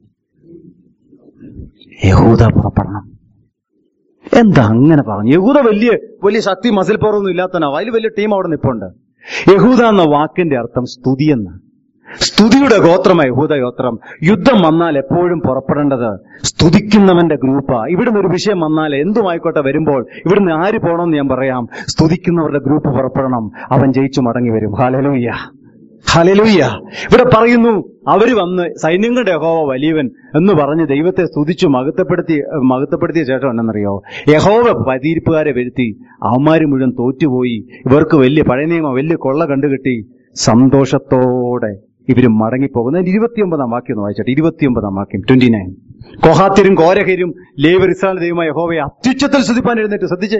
യഹൂദ പുറപ്പെടണം എന്താ അങ്ങനെ പറഞ്ഞു യഹൂദ വലിയ വലിയ ശക്തി മസിൽ പവറൊന്നും ഇല്ലാത്തനാ അതിൽ വലിയ ടീം അവിടെ നിപ്പുണ്ട് യഹൂദ എന്ന വാക്കിന്റെ അർത്ഥം സ്തുതി എന്ന് സ്തുതിയുടെ ഗോത്രമായി യഹൂദ ഗോത്രം യുദ്ധം വന്നാൽ എപ്പോഴും പുറപ്പെടേണ്ടത് സ്തുതിക്കുന്നവന്റെ ഗ്രൂപ്പാ ഇവിടുന്ന് ഒരു വിഷയം വന്നാൽ എന്തുമായിക്കോട്ടെ വരുമ്പോൾ ഇവിടുന്ന് ആര് പോകണമെന്ന് ഞാൻ പറയാം സ്തുതിക്കുന്നവരുടെ ഗ്രൂപ്പ് പുറപ്പെടണം അവൻ ജയിച്ചു മടങ്ങി വരും ഹാലലൂയ്യ ഹാലലൂയ്യ ഇവിടെ പറയുന്നു അവര് വന്ന് സൈന്യങ്ങളുടെ യഹോവ വലിയവൻ എന്ന് പറഞ്ഞ് ദൈവത്തെ സ്തുതിച്ചു മഹത്വപ്പെടുത്തി മഹത്വപ്പെടുത്തിയ ശേഷം എന്നറിയോ യഹോവ പതിയിരിപ്പുകാരെ വരുത്തി അവന്മാര് മുഴുവൻ തോറ്റുപോയി ഇവർക്ക് വലിയ പഴയ നിയമം വലിയ കൊള്ള കണ്ടുകിട്ടി സന്തോഷത്തോടെ ഇവര് മടങ്ങിപ്പോകുന്നു അതിന്റെ ഇരുപത്തിയൊമ്പതാം വാക്യം ഒന്ന് വായിച്ചോട്ടെ ഇരുപത്തിയൊമ്പതാം വാക്യം ട്വന്റി നയൻ കോഹാത്തിരും കോരഹരും ലേവർ ഇസ്രായേൽ ദൈവമായ യഹോവയെ അത്യുച്ചത്തിൽ സ്തുതിപ്പാൻ എഴുന്നേറ്റ് ശ്രദ്ധിച്ചേ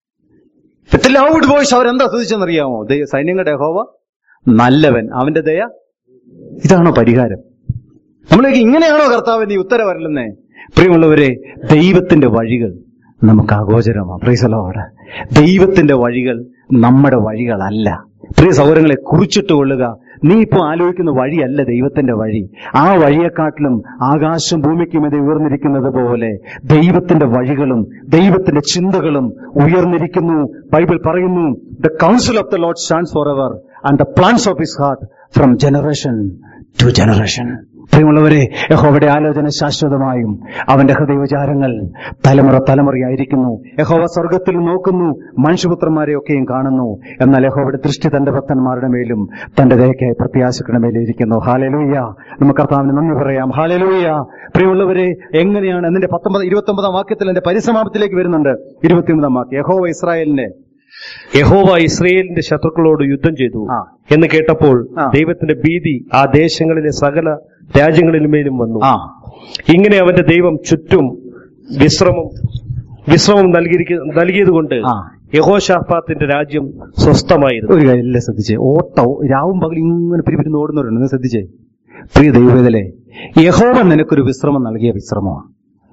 ലൗഡ് വോയിസ് അവരെന്താ സ്തുതിച്ചെന്നറിയാമോ ദൈ- സൈന്യങ്ങളുടെ യഹോവ നല്ലവൻ അവന്റെ ദയ ഇതാണോ പരിഹാരം നമ്മളേക്ക് ഇങ്ങനെയാണോ കർത്താവ് നീ ഉത്തരവരലെന്നേ പ്രിയമുള്ളവരെ ദൈവത്തിന്റെ വഴികൾ നമുക്ക് അഗോചരമാണ് പ്രിയസലോട് ദൈവത്തിന്റെ വഴികൾ നമ്മുടെ വഴികളല്ല പ്രിയ സൗകര്യങ്ങളെ കുറിച്ചിട്ട് കൊള്ളുക നീ ഇപ്പോൾ ആലോചിക്കുന്ന വഴിയല്ല ദൈവത്തിന്റെ വഴി ആ വഴിയെക്കാട്ടിലും ആകാശം ഭൂമിക്കുമീതെ ഉയർന്നിരിക്കുന്നത് പോലെ ദൈവത്തിന്റെ വഴികളും ദൈവത്തിന്റെ ചിന്തകളും ഉയർന്നിരിക്കുന്നു ബൈബിൾ പറയുന്നു the counsel of the Lord stands for ever and the plans of his heart from generation to generation പ്രിയമുള്ളവരെ യഹോവയുടെ ആലോചന ശാശ്വതമായും അവന്റെ ഹൃദയവിചാരങ്ങൾ തലമുറ തലമുറയായിരിക്കുന്നു യഹോവ സ്വർഗത്തിൽ നോക്കുന്നു മനുഷ്യപുത്രന്മാരെയൊക്കെയും കാണുന്നു എന്നാൽ യഹോവയുടെ ദൃഷ്ടി തന്റെ ഭക്തന്മാരുടെ മേലും തന്റെ ദയക്കായി പ്രത്യാശിക്കുന്ന മേലും ഇരിക്കുന്നു ഹാലലൂയ നമുക്ക് കർത്താവിന് നന്ദി പറയാം ഹാലലൂയ പ്രിയമുള്ളവരെ എങ്ങനെയാണ് എന്നിന്റെ പത്തൊമ്പത് ഇരുപത്തി ഒമ്പതാം വാക്യത്തിൽ എന്റെ പരിസമാപ്തിയിലേക്ക് വരുന്നുണ്ട് ഇരുപത്തിയൊമ്പതാം വാക്യം യഹോവ ഇസ്രായേലിനെ യഹോവ ഇസ്രയേലിന്റെ ശത്രുക്കളോട് യുദ്ധം ചെയ്തു ആ. എന്ന് കേട്ടപ്പോൾ ആ. ദൈവത്തിന്റെ ഭീതി ആ ദേശങ്ങളിലെ സകല രാജ്യങ്ങളിലുമേലും വന്നു ആ ഇങ്ങനെ അവന്റെ ദൈവം ചുറ്റും വിശ്രമം വിശ്രമം നൽകിയിരിക്ക നൽകിയതുകൊണ്ട് ആ. യഹോഷാഫാത്തിന്റെ രാജ്യം സ്വസ്ഥമായിരുന്നു ഒരു കാര്യം എല്ലാം ശ്രദ്ധിച്ചേ ഓട്ടോ രാവും പകൽ ഇങ്ങനെ പിരിപിരിന്ന് ഓടുന്നവരുണ്ട് നിങ്ങൾ ശ്രദ്ധിച്ചേ പ്രിയ ദൈവവേദലെ യഹോവ നിനക്കൊരു വിശ്രമം നൽകിയ വിശ്രമമാണ്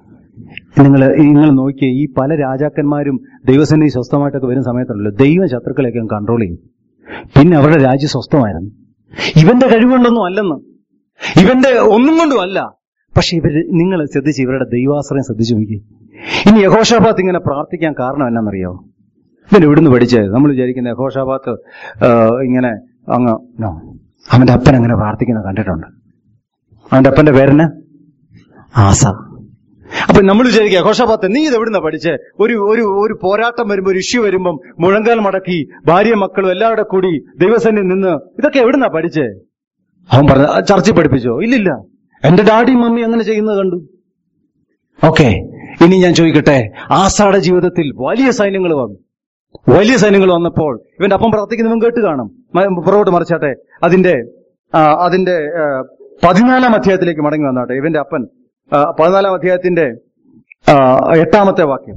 നിങ്ങൾ നിങ്ങൾ നോക്കിയേ ഈ പല രാജാക്കന്മാരും ദൈവസന്നിധി സ്വസ്ഥമായിട്ടൊക്കെ വരുന്ന സമയത്തുണ്ടല്ലോ ദൈവം ശത്രുക്കളെയൊക്കെ കൺട്രോൾ ചെയ്യും പിന്നെ അവരുടെ രാജ്യം സ്വസ്ഥമായിരുന്നു ഇവന്റെ കഴിവുകൊണ്ടൊന്നും അല്ലെന്ന് ഇവന്റെ ഒന്നും കൊണ്ടും അല്ല പക്ഷെ ഇവര് നിങ്ങൾ ശ്രദ്ധിച്ച് ഇവരുടെ ദൈവാശ്രയം ശ്രദ്ധിച്ചു നോക്കി ഇനി യഹോഷാബാത്ത് ഇങ്ങനെ പ്രാർത്ഥിക്കാൻ കാരണം എന്നാണെന്നറിയോ ഇവൻ ഇവിടുന്ന് പഠിച്ചത് നമ്മൾ വിചാരിക്കുന്ന യഹോഷാബാത്ത് ഇങ്ങനെ അങ്ങ് നോ അവന്റെ അപ്പൻ അങ്ങനെ പ്രാർത്ഥിക്കുന്നത് കണ്ടിട്ടുണ്ട് അവന്റെ അപ്പന്റെ പേരെന്ന് ആസ അപ്പൊ നമ്മൾ വിചാരിക്കുക യഹോഷാബാത്ത് നീ ഇത് എവിടുന്ന പഠിച്ചേ ഒരു ഒരു ഒരു പോരാട്ടം വരുമ്പോ ഒരു ഇഷ്യൂ വരുമ്പം മുഴങ്കാൽ മടക്കി ഭാര്യ മക്കളും എല്ലാവരുടെ കൂടി ദൈവസന്നിധി നിന്ന് ഇതൊക്കെ എവിടുന്നാ പഠിച്ചേ അവൻ പറഞ്ഞ "ആ, ചർച്ചിൽ പഠിപ്പിച്ചോ ഇല്ലില്ല എന്റെ ഡാഡി മമ്മി അങ്ങനെ ചെയ്യുന്നത് കണ്ടു ഓക്കെ ഇനി ഞാൻ ചോദിക്കട്ടെ ആസാടെ ജീവിതത്തിൽ വലിയ സൈന്യങ്ങൾ വന്നു വലിയ സൈന്യങ്ങൾ വന്നപ്പോൾ ഇവന്റെ അപ്പം പ്രാർത്ഥിക്കുന്നവൻ കേട്ട് കാണും മ- പുറകോട്ട് മറിച്ചാട്ടെ അതിന്റെ ആ, അതിന്റെ ആ, പതിനാലാം അധ്യായത്തിലേക്ക് മടങ്ങി വന്നാട്ടെ ഇവന്റെ അപ്പൻ ആ, പതിനാലാം അധ്യായത്തിന്റെ ആ, എട്ടാമത്തെ വാക്യം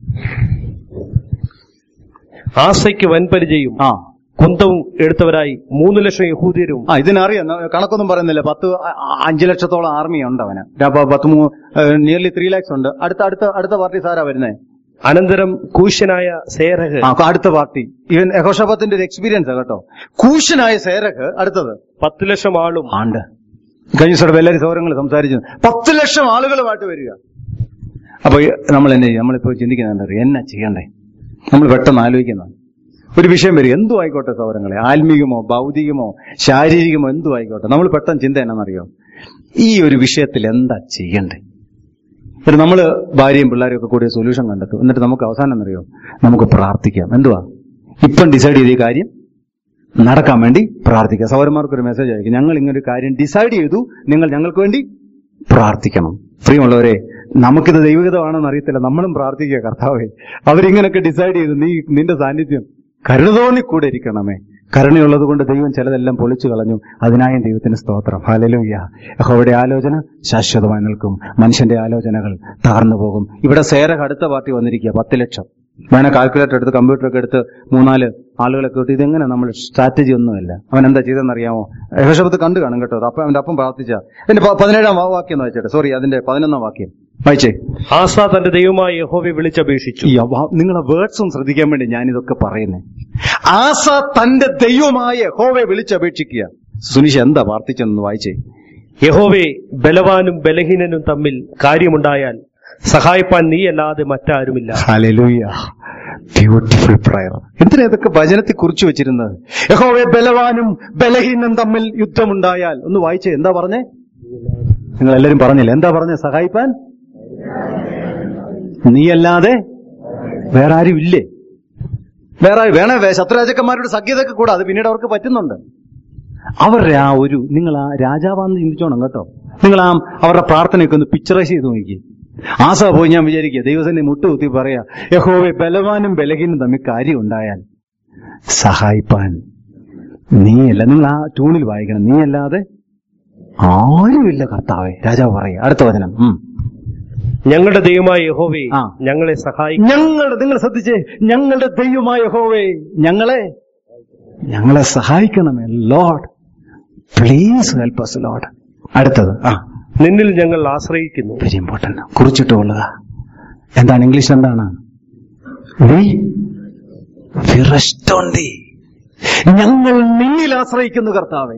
ആസയ്ക്ക് വൻപരിചയും ആ കുന്തവും എടുത്തവരായി മൂന്ന് ലക്ഷം യഹൂദിയരും ആ ഇതിനറിയാം ന- കണക്കൊന്നും പറയുന്നില്ല പത്ത് അ- അ- അഞ്ച് ലക്ഷത്തോളം ആർമി ഉണ്ട് അവന് അപ്പൊ പത്ത് നിയർലി ത്രീ ലാക്സ് ഉണ്ട് അടുത്ത അടുത്ത അടുത്ത പാർട്ടി സാരാ വരുന്നേ അനന്തരം കൂശനായ സേരഹ് ആ അടുത്ത പാർട്ടി ഇവൻ യഹോഷാബത്തിന്റെ ഒരു എക്സ്പീരിയൻസ് കട്ടോ കൂശനായ സേരക്ക് അടുത്തത് പത്ത് ലക്ഷം ആളും ആണ്ട് കഴിഞ്ഞ ദിവസം എല്ലാവരും സൗരങ്ങൾ സംസാരിച്ചു പത്ത് ലക്ഷം ആളുകളുമായിട്ട് വരിക അപ്പൊ ഈ നമ്മൾ എന്നെ ചെയ്യും നമ്മളിപ്പോ ചിന്തിക്കുന്നുണ്ട് എന്നാ ചെയ്യണ്ടേ നമ്മൾ പെട്ടെന്ന് ആലോചിക്കുന്ന ഒരു വിഷയം വരും എന്തു ആയിക്കോട്ടെ സൗരങ്ങളെ ആത്മീകമോ ഭൗതികമോ ശാരീരികമോ എന്തു ആയിക്കോട്ടെ നമ്മൾ പെട്ടെന്ന് ചിന്ത എന്നാണെന്നറിയോ ഈ ഒരു വിഷയത്തിൽ എന്താ ചെയ്യണ്ടേ എന്നിട്ട് നമ്മൾ ഭാര്യയും പിള്ളേരും ഒക്കെ കൂടി സൊല്യൂഷൻ കണ്ടെത്തും എന്നിട്ട് നമുക്ക് അവസാനം എന്നറിയോ നമുക്ക് പ്രാർത്ഥിക്കാം എന്തുവാ ഇപ്പം ഡിസൈഡ് ചെയ്ത ഈ കാര്യം നടക്കാൻ വേണ്ടി പ്രാർത്ഥിക്കുക സൗരന്മാർക്ക് ഒരു മെസ്സേജ് അയക്കും ഞങ്ങൾ ഇങ്ങനെ ഒരു കാര്യം ഡിസൈഡ് ചെയ്തു നിങ്ങൾ ഞങ്ങൾക്ക് വേണ്ടി പ്രാർത്ഥിക്കണം പ്രിയമുള്ളവരെ നമുക്കിത് ദൈവഗതമാണെന്ന് അറിയത്തില്ല നമ്മളും പ്രാർത്ഥിക്കുക കർത്താവേ അവരിങ്ങനെയൊക്കെ ഡിസൈഡ് ചെയ്തു നീ നിന്റെ സാന്നിധ്യം കരുണ തോന്നി കൂടെ ഇരിക്കണമേ കരുണയുള്ളത് കൊണ്ട് ദൈവം ചിലതെല്ലാം പൊളിച്ചു കളഞ്ഞു അതിനായും ദൈവത്തിന് സ്തോത്രം ഹാലലുയ്യ യഹോവയുടെ ആലോചന ശാശ്വതമായി നിൽക്കും മനുഷ്യന്റെ ആലോചനകൾ താർന്നു പോകും ഇവിടെ സേരക അടുത്ത പാർട്ടി വന്നിരിക്കുക പത്ത് ലക്ഷം വേണേ കാൽക്കുലേറ്റർ എടുത്ത് കമ്പ്യൂട്ടറൊക്കെ എടുത്ത് മൂന്നാല് ആളുകളൊക്കെ വിട്ട് ഇതെങ്ങനെ നമ്മൾ സ്ട്രാറ്റജി ഒന്നുമല്ല അവൻ എന്താ ചെയ്തെന്നറിയാമോ യഹോഷപത്ത് കണ്ടു കാണും കേട്ടോ അപ്പൊ അവന്റെ അപ്പം പ്രാർത്ഥിച്ച എന്റെ പ- പതിനേഴാം വാ- വാക്യം ഒന്ന് വായിച്ചേട്ടെ സോറി അതിന്റെ പതിനൊന്നാം വാക്യം വായിച്ചേ ആസ തന്റെ ദൈവമായ യഹോവയെ വിളിച്ചപേക്ഷിച്ചു ഈ അവ- നിങ്ങളെ വേർഡ്സും ശ്രദ്ധിക്കാൻ വേണ്ടി ഞാൻ ഇതൊക്കെ പറയുന്നത് ആസ തന്റെ ദൈവമായ ഹോവെ വിളിച്ചപേക്ഷിക്കുക സുനിഷ് എന്താ പ്രാർത്ഥിച്ചെന്ന് വായിച്ചേ യഹോവേ ബലവാനും ബലഹീനനും തമ്മിൽ കാര്യമുണ്ടായാൽ സഹായിപ്പാൻ നീയല്ലാതെ മറ്റാരുമില്ല ഹല്ലേലൂയ ബ്യൂട്ടിഫുൾ പ്രയർ എന്തിനാ ഇതൊക്കെ വചനത്തെ കുറിച്ച് വെച്ചിരുന്നത് യഹോവെ ബലവാനും ബലഹീനം തമ്മിൽ യുദ്ധമുണ്ടായാൽ ഒന്ന് വായിച്ചേ എന്താ പറഞ്ഞേ നിങ്ങൾ എല്ലാരും പറഞ്ഞില്ല എന്താ പറഞ്ഞേ സഹായിപ്പാൻ നീയല്ലാതെ വേറെ ആരും ഇല്ലേ വേറെ ആരും വേണേ വേ- ശത്രുരാജക്കന്മാരുടെ സഖ്യതൊക്കെ കൂടെ അത് പിന്നീട് അവർക്ക് പറ്റുന്നുണ്ട് അവരുടെ ആ ഒരു നിങ്ങൾ ആ രാജാവാന്ന് ചിന്തിച്ചോണം കേട്ടോ നിങ്ങൾ ആ അവരുടെ പ്രാർത്ഥനയൊക്കെ ഒന്ന് പിക്ചറൈസ് ചെയ്ത് നോക്കി ആസ പോയി ഞാൻ വിചാരിക്കുക ദൈവസന്നെ മുട്ടുകുത്തി പറയാ യഹോവെ ബലവാനും ബലഹീനും തമ്മിൽ കാര്യം ഉണ്ടായാൽ സഹായിപ്പാൻ നീയല്ല നിങ്ങൾ ആ ട്യൂണിൽ വായിക്കണം നീയല്ലാതെ ആരുമില്ല കർത്താവെ രാജാവ് പറയാ അടുത്ത വചനം ഉം. ഞങ്ങളുടെ ദൈവമായ യഹോവേ ആ. ഞങ്ങളെ സഹായി ഞങ്ങളുടെ നിങ്ങൾ ശ്രദ്ധിച്ചേ ഞങ്ങളുടെ ദൈവമായ ഹോവേ ഞങ്ങളെ ഞങ്ങളെ സഹായിക്കണമേ Lord please help us Lord അടുത്തത് ആ നിന്നിൽ ഞങ്ങൾ ആശ്രയിക്കുന്നു വെരി ഇമ്പോർട്ടന്റ് കുറിച്ചിട്ട് കൊള്ളുക എന്താണ് ഇംഗ്ലീഷ് എന്താണ് We we rest on thee. ഞങ്ങൾ നിന്നിൽ ആശ്രയിക്കുന്നു കർത്താവെ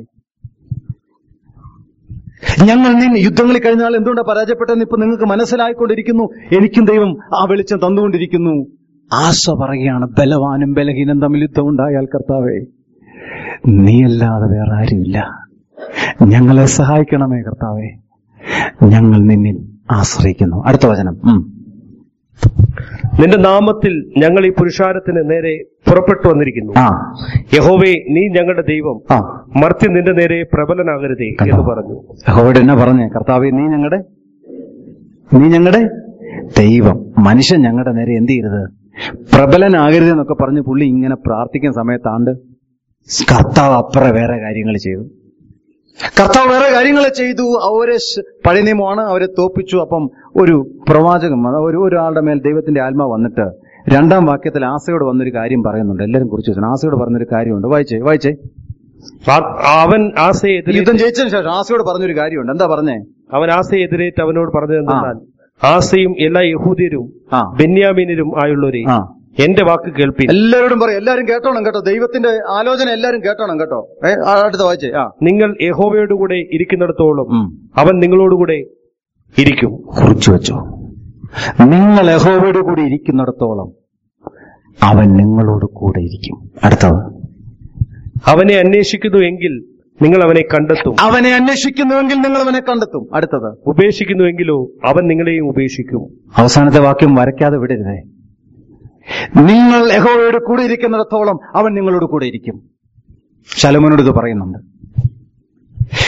ഞങ്ങൾ നിന്നെ യുദ്ധങ്ങളിൽ കഴിഞ്ഞാൽ എന്തുകൊണ്ടാണ് പരാജയപ്പെട്ടതെന്ന് ഇപ്പൊ നിങ്ങൾക്ക് മനസ്സിലായിക്കൊണ്ടിരിക്കുന്നു എനിക്കും ദൈവം ആ വെളിച്ചം തന്നുകൊണ്ടിരിക്കുന്നു ആശ പറയുകയാണ് ബലവാനും ബലഹീനം തമ്മിൽ യുദ്ധം ഉണ്ടായാൽ കർത്താവേ നീയല്ലാതെ വേറെ ആരുമില്ല ഞങ്ങളെ സഹായിക്കണമേ കർത്താവേ ഞങ്ങൾ നിന്നിൽ ആശ്രയിക്കുന്നു അടുത്ത വചനം ഉം. നിന്റെ നാമത്തിൽ ഞങ്ങൾ ഈ പുരുഷാരത്തിന് നേരെ പുറപ്പെട്ടു വന്നിരിക്കുന്നു ആ യഹോവേ നീ ഞങ്ങളുടെ ദൈവം ആ മർത്തി നിന്റെ നേരെ പ്രബലനാകരുതേ കണ്ടോ? എന്ന് പറഞ്ഞു യഹോവയോട് എന്നാ പറഞ്ഞേ കർത്താവേ നീ ഞങ്ങളുടെ നീ ഞങ്ങളുടെ ദൈവം മനുഷ്യൻ ഞങ്ങളുടെ നേരെ എന്ത് ചെയ്യരുത് പ്രബലനാകരുത് എന്നൊക്കെ പറഞ്ഞ് പുള്ളി ഇങ്ങനെ പ്രാർത്ഥിക്കുന്ന സമയത്താണ്ട് കർത്താവ് അപ്പുറ വേറെ കാര്യങ്ങൾ ചെയ്തു കർത്താവ് വേറെ കാര്യങ്ങൾ ചെയ്തു അവരെ ശ- പഴയ നിയമമാണ് അവരെ തോപ്പിച്ചു അപ്പം ഒരു പ്രവാചകം അത് ഒരു ഒരാളുടെ മേൽ ദൈവത്തിന്റെ ആത്മാവ് വന്നിട്ട് രണ്ടാം വാക്യത്തിൽ ആസയോട് വന്നൊരു കാര്യം പറയുന്നുണ്ട് എല്ലാവരും കുറിച്ച് വെച്ചു ആസയോട് പറഞ്ഞൊരു കാര്യമുണ്ട് വായിച്ചേ വായിച്ചേ ആ- അവൻ ആസയെ എതിരേറ്റ് യുദ്ധം ജയിച്ചതിന് ശേഷം ആസയോട് പറഞ്ഞൊരു കാര്യമുണ്ട് എന്താ പറഞ്ഞേ അവൻ ആസയെ എതിരേറ്റ് അവനോട് പറഞ്ഞതെന്നാൽ ആസയും എല്ലാ യഹൂദിയരും ആ ബെന്യാമീനരും ആയുള്ളവരെ ആ എന്റെ വാക്ക് കേൾപ്പി എല്ലാവരോടും പറയും എല്ലാരും കേട്ടോണം കേട്ടോ ദൈവത്തിന്റെ ആലോചന എല്ലാരും കേട്ടോണം കേട്ടോ ഏ, ആ, അടുത്ത വായിച്ചേ ആ നിങ്ങൾ യഹോവയോടുകൂടെ ഇരിക്കുന്നിടത്തോളം ഉം. അവൻ നിങ്ങളോടുകൂടെ ഇരിക്കും കുറിച്ചു വെച്ചോ നിങ്ങൾ യഹോവയുടെ കൂടെ ഇരിക്കുന്നിടത്തോളം അവൻ നിങ്ങളോട് കൂടെ ഇരിക്കും അടുത്തത് അവനെ അന്വേഷിക്കുന്നു എങ്കിൽ നിങ്ങൾ അവനെ കണ്ടെത്തും അവനെ അന്വേഷിക്കുന്നുവെങ്കിൽ നിങ്ങൾ അവനെ കണ്ടെത്തും അടുത്തത് ഉപേക്ഷിക്കുന്നുവെങ്കിലോ അവൻ നിങ്ങളെയും ഉപേക്ഷിക്കും അവസാനത്തെ വാക്യം വരയ്ക്കാതെ വിടരുതേ നിങ്ങൾ യഹോവയുടെ കൂടെ ഇരിക്കുന്നിടത്തോളം അവൻ നിങ്ങളോട് കൂടെ ഇരിക്കും ശലമോനോട് ഇത് പറയുന്നുണ്ട്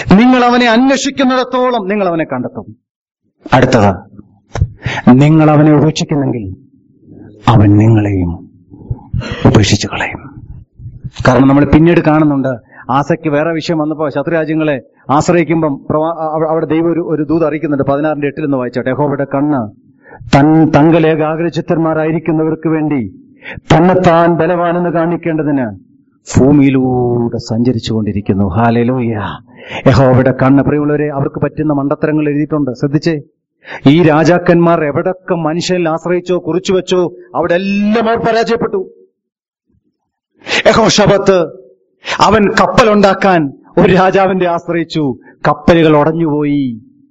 നിങ്ങൾ അവനെ അന്വേഷിക്കുന്നിടത്തോളം നിങ്ങൾ അവനെ കണ്ടെത്തും അടുത്തത് നിങ്ങൾ അവനെ ഉപേക്ഷിക്കുന്നെങ്കിൽ അവൻ നിങ്ങളെയും ഉപേക്ഷിച്ചു കളയും കാരണം നമ്മൾ പിന്നീട് കാണുന്നുണ്ട് ആസയ്ക്ക് വേറെ വിഷയം വന്നപ്പോൾ ശത്രുരാജ്യങ്ങളെ ആശ്രയിക്കുമ്പം പ്രവാ- അവ- അവിടെ ദൈവം ഒരു ഒരു ദൂത് അറിയിക്കുന്നുണ്ട് പതിനാറിന്റെ എട്ടിൽ നിന്ന് വായിച്ചോട്ടെ യഹോവയുടെ കണ്ണ് തൻ തങ്കലേകാഗ്രചിത്തന്മാരായിരിക്കുന്നവർക്ക് വേണ്ടി തന്നെത്താൻ ബലവാനെന്ന് കാണിക്കേണ്ടതിന് ഭൂമിയിലൂടെ സഞ്ചരിച്ചു കൊണ്ടിരിക്കുന്നു ഹാലലൂയ യഹോവയുടെ കണ്ണ് പ്രിയമുള്ളവരെ അവർക്ക് പറ്റുന്ന മണ്ടത്തരങ്ങൾ എഴുതിയിട്ടുണ്ട് ശ്രദ്ധിച്ചേ ഈ രാജാക്കന്മാർ എവിടൊക്കെ മനുഷ്യനിൽ ആശ്രയിച്ചോ കുറിച്ചു വെച്ചോ അവിടെ എല്ലാം അവർ പരാജയപ്പെട്ടു യഹോഷബത്ത് അവൻ കപ്പലുണ്ടാക്കാൻ ഒരു രാജാവിന്റെ ആശ്രയിച്ചു കപ്പലുകൾ ഉടഞ്ഞുപോയി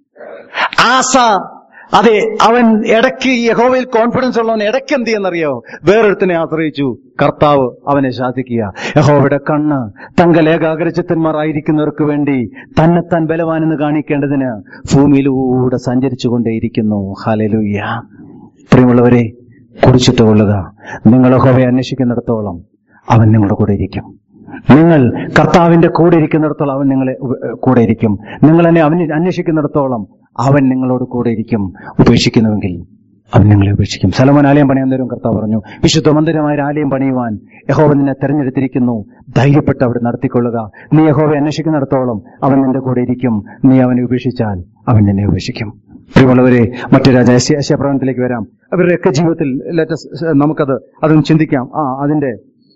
ആസ അതെ അവൻ ഇടയ്ക്ക് ഈ യഹോവയിൽ കോൺഫിഡൻസ് ഉള്ളവൻ ഇടയ്ക്ക് എന്ത് ചെയ്യുന്നറിയോ വേറൊരുത്തിനെ ആശ്രയിച്ചു കർത്താവ് അവനെ ശാസിക്കുക യഹോവയുടെ കണ്ണ് തങ്കലേകാഗ്രചിത്തന്മാരായിരിക്കുന്നവർക്ക് വേണ്ടി തന്നെത്താൻ ബലവാനെന്ന് കാണിക്കേണ്ടതിന് ഭൂമിയിലൂടെ സഞ്ചരിച്ചു കൊണ്ടേയിരിക്കുന്നു ഹലലുയ്യ പ്രിയമുള്ളവരെ കുറിച്ചിട്ട് കൊള്ളുക നിങ്ങൾ യഹോവയെ അന്വേഷിക്കുന്നിടത്തോളം അവൻ നിങ്ങളുടെ കൂടെ ഇരിക്കും നിങ്ങൾ കർത്താവിന്റെ കൂടെ ഇരിക്കുന്നിടത്തോളം അവൻ നിങ്ങളെ ഉപ- ഏഹ് കൂടെ ഇരിക്കും നിങ്ങൾ എന്നെ അവനെ അന്വേഷിക്കുന്നിടത്തോളം അവൻ നിങ്ങളോട് കൂടെ ഇരിക്കും ഉപേക്ഷിക്കുന്നുവെങ്കിൽ അവൻ നിങ്ങളെ ഉപേക്ഷിക്കും സലമോൻ ആലയം പണിയാൻ നേരം കർത്താവ് പറഞ്ഞു വിശുദ്ധ മന്ദിരമായ ഒരു ആലയം പണിയുവാൻ യഹോവ നിന്നെ തെരഞ്ഞെടുത്തിരിക്കുന്നു ധൈര്യപ്പെട്ട് അവിടെ നടത്തിക്കൊള്ളുക നീ യഹോവയെ അന്വേഷിക്കുന്നിടത്തോളം അവൻ നിന്റെ കൂടെ ഇരിക്കും നീ അവനെ ഉപേക്ഷിച്ചാൽ അവൻ നിന്നെ ഉപേക്ഷിക്കും പ്രിയമുള്ളവരെ മറ്റു രാജ പ്രവണത്തിലേക്ക് വരാം അവരുടെയൊക്കെ ജീവിതത്തിൽ ലേറ്റസ് നമുക്കത് അതും ചിന്തിക്കാം ആ അതിന്റെ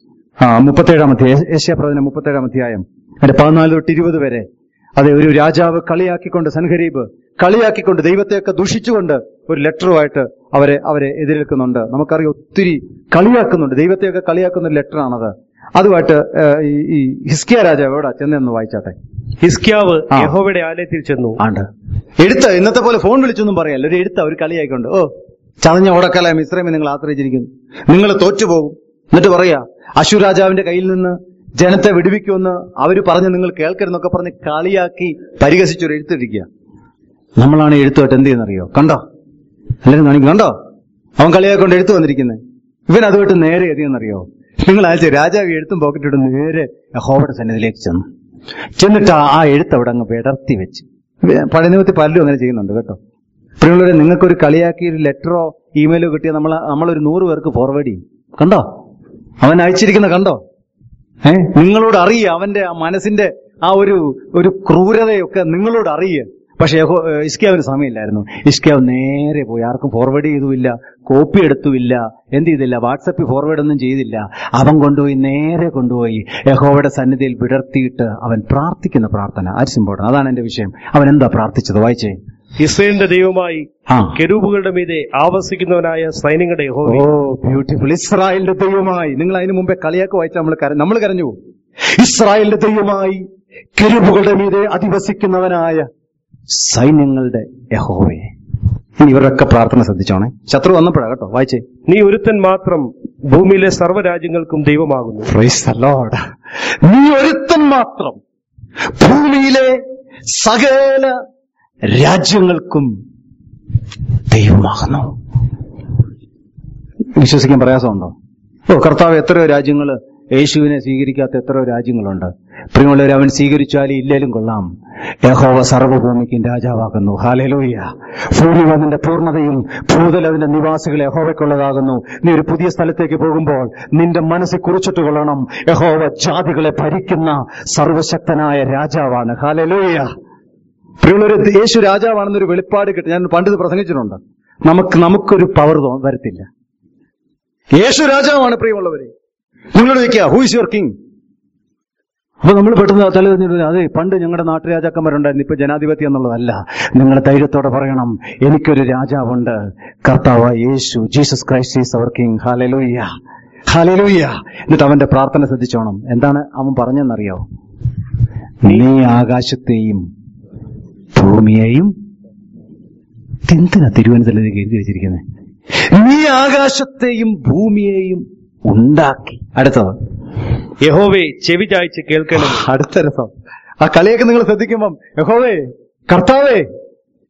ആ മുപ്പത്തേഴാം അധ്യായം ഏഷ്യാപ്രവചനം മുപ്പത്തേഴാം അധ്യായം അതിന്റെ പതിനാല് തൊട്ട് ഇരുപത് വരെ അതെ ഒരു രാജാവ് കളിയാക്കിക്കൊണ്ട് സൻഹരീബ് കളിയാക്കിക്കൊണ്ട് ദൈവത്തെയൊക്കെ ദുഷിച്ചുകൊണ്ട് ഒരു ലെറ്ററുമായിട്ട് അവരെ അവരെ എതിരേൽക്കുന്നുണ്ട് നമുക്കറിയാം ഒത്തിരി കളിയാക്കുന്നുണ്ട് ദൈവത്തെയൊക്കെ കളിയാക്കുന്ന ഒരു ലെറ്ററാണത് അതുമായിട്ട് ഏഹ്, ഈ ഈ ഹിസ്കിയ രാജാവ് എവിടെ ചെന്നെന്ന് വായിച്ചാട്ടെ ഹിസ്കിയാവ് ആ. യഹോവയുടെ ആലയത്തിൽ ചെന്നു ആണ്ട് എഴുത്ത ഇന്നത്തെ പോലെ ഫോൺ വിളിച്ചൊന്നും പറയല്ല ഒരു എഴുത്ത ഒരു കളിയായിക്കൊണ്ട് ഓ ചതഞ്ഞ ഓടക്കല മിശ്രമി നിങ്ങൾ ആശ്രയിച്ചിരിക്കുന്നു നിങ്ങൾ തോറ്റുപോകും എന്നിട്ട് പറയാ അശു രാജാവിന്റെ കയ്യിൽ നിന്ന് ജനത്തെ വിടുവിക്കുമെന്ന് അവര് പറഞ്ഞ് നിങ്ങൾ കേൾക്കരുന്നൊക്കെ പറഞ്ഞ് കളിയാക്കി പരിഹസിച്ചൊരു എഴുത്തിരിക്കുക നമ്മളാണ് എഴുത്തുമായിട്ട് എന്ത് ചെയ്യുന്നറിയോ കണ്ടോ എല്ലാവരും കാണിക്കും കണ്ടോ അവൻ കളിയാക്കൊണ്ട് എഴുത്ത് വന്നിരിക്കുന്നത് ഇവൻ അതുമായിട്ട് നേരെ എതിയെന്നറിയോ നിങ്ങൾ അയച്ച രാജാവ് ഈ എഴുത്തും പോക്കറ്റിട്ട് നേരെ യഹോവയുടെ സന്നിധിയിലേക്ക് ചെന്നു ചെന്നിട്ട് ആ- ആ എഴുത്ത് അവിടെ അങ്ങ് വിടർത്തി വെച്ച് പഴയ നിമിത്തി പലരും അങ്ങനെ ചെയ്യുന്നുണ്ട് കേട്ടോ പ്രിയമുള്ളവരെ നിങ്ങൾക്കൊരു കളിയാക്കി ഒരു ലെറ്ററോ ഇമെയിലോ കിട്ടിയാൽ നമ്മൾ നമ്മളൊരു നൂറ് പേർക്ക് ഫോർവേഡ് ചെയ്യും കണ്ടോ അവൻ അയച്ചിരിക്കുന്ന കണ്ടോ ഏ നിങ്ങളോട് അറിയുക അവന്റെ ആ മനസ്സിന്റെ ആ ഒരു ഒരു ക്രൂരതയൊക്കെ നിങ്ങളോട് അറിയുക പക്ഷെ യഹോ- ഏ, ഇസ്കിയാവിന് സമയമില്ലായിരുന്നു ഇസ്കിയാവ് നേരെ പോയി ആർക്കും ഫോർവേഡ് ചെയ്തുമില്ല കോപ്പി എടുത്തുമില്ല എന്ത് ചെയ്തില്ല വാട്സപ്പിൽ ഫോർവേഡ് ഒന്നും ചെയ്തില്ല അവൻ കൊണ്ടുപോയി നേരെ കൊണ്ടുപോയി യഹോവയുടെ സന്നിധിയിൽ വിടർത്തിയിട്ട് അവൻ പ്രാർത്ഥിക്കുന്ന പ്രാർത്ഥന ആര് ഇമ്പോർട്ടൻ അതാണ് എന്റെ വിഷയം അവൻ എന്താ പ്രാർത്ഥിച്ചത് വായിച്ചേ ഇസ്രയേലിന്റെ ദൈവമായി ആ കെരൂബുകളുടെ മീതെ ആവസിക്കുന്നവനായ സൈന്യങ്ങളുടെ യഹോവ ഓ ബ്യൂട്ടിഫുൾ ഇസ്രായേലിന്റെ ദൈവമായി നിങ്ങൾ അതിനു മുമ്പേ കളിയാക്കി വായിച്ച നമ്മൾ കര നമ്മൾ കരഞ്ഞു പോകും ഇസ്രായേലിന്റെ ദൈവമായി കെരുബുകളുടെ മീതെ അധിവസിക്കുന്നവനായ സൈന്യങ്ങളുടെ യഹോവേ ഇനി ഇവരുടെയൊക്കെ പ്രാർത്ഥന ശ്രദ്ധിച്ചോണേ ശത്രു വന്നപ്പോഴാ കേട്ടോ വായിച്ചേ നീ ഒരുത്തൻ മാത്രം ഭൂമിയിലെ സർവ്വരാജ്യങ്ങൾക്കും ദൈവമാകുന്നു Praise the Lord. നീ ഒരുത്തൻ മാത്രം ഭൂമിയിലെ സകല രാജ്യങ്ങൾക്കും ദൈവമാകുന്നു വിശ്വസിക്കാൻ പ്രയാസമുണ്ടോ ഓ കർത്താവ് എത്രയോ രാജ്യങ്ങള് യേശുവിനെ സ്വീകരിക്കാത്ത എത്രയോ രാജ്യങ്ങളുണ്ട് പ്രിയമുള്ളവർ അവൻ സ്വീകരിച്ചാലും ഇല്ലേലും കൊള്ളാം യഹോവ സർവ്വഭൂമിക്കും രാജാവാകുന്നു ഹാലലോയ്യ ഭൂമി അതിന്റെ പൂർണ്ണതയും ഭൂതൽ അതിന്റെ നിവാസികൾ യഹോവയ്ക്കുള്ളതാകുന്നു നീ ഒരു പുതിയ സ്ഥലത്തേക്ക് പോകുമ്പോൾ നിന്റെ മനസ്സിൽ കുറിച്ചിട്ട് കൊള്ളണം യഹോവ ജാതികളെ ഭരിക്കുന്ന സർവശക്തനായ രാജാവാണ് ഹാലലോയ്യ പ്രിയമുള്ളവർ യേശു രാജാവാണെന്നൊരു വെളിപ്പാട് കിട്ടി ഞാൻ പണ്ട് ഇത് പ്രസംഗിച്ചിട്ടുണ്ട് നമുക്ക് നമുക്കൊരു പവർ വരത്തില്ല യേശു രാജാവാണ് പ്രിയമുള്ളവരെ നിങ്ങളോട് ചോദിക്കുക ഹൂ ഇസ് യുവർ കിങ് അപ്പൊ നമ്മൾ പെട്ടെന്ന് തലതിരിഞ്ഞിട്ട് അതെ പണ്ട് ഞങ്ങളുടെ നാട്ടുരാജാക്കന്മാരുണ്ടായിരുന്നു ഇപ്പൊ ജനാധിപത്യം എന്നുള്ളതല്ല നിങ്ങൾ ധൈര്യത്തോടെ പറയണം എനിക്കൊരു രാജാവുണ്ട് കർത്താവ് യേശു Jesus Christ is our king hallelujah hallelujah എന്നിട്ട് അവന്റെ പ്രാർത്ഥന ശ്രദ്ധിച്ചോണം എന്താണ് അവൻ പറഞ്ഞെന്നറിയോ നീ ആകാശത്തെയും ഭൂമിയെയും എന്തിനാ തിരുവനന്തപുരത്തേക്ക് എഴുതി വെച്ചിരിക്കുന്നത് നീ ആകാശത്തെയും ഭൂമിയെയും ഉണ്ടാക്കി അടുത്തത് യഹോവേ ചെവി ചായ്ച്ച് കേൾക്കണം അടുത്ത രസം ആ കളിയൊക്കെ നിങ്ങൾ ശ്രദ്ധിക്കുമ്പം യഹോവേ കർത്താവേ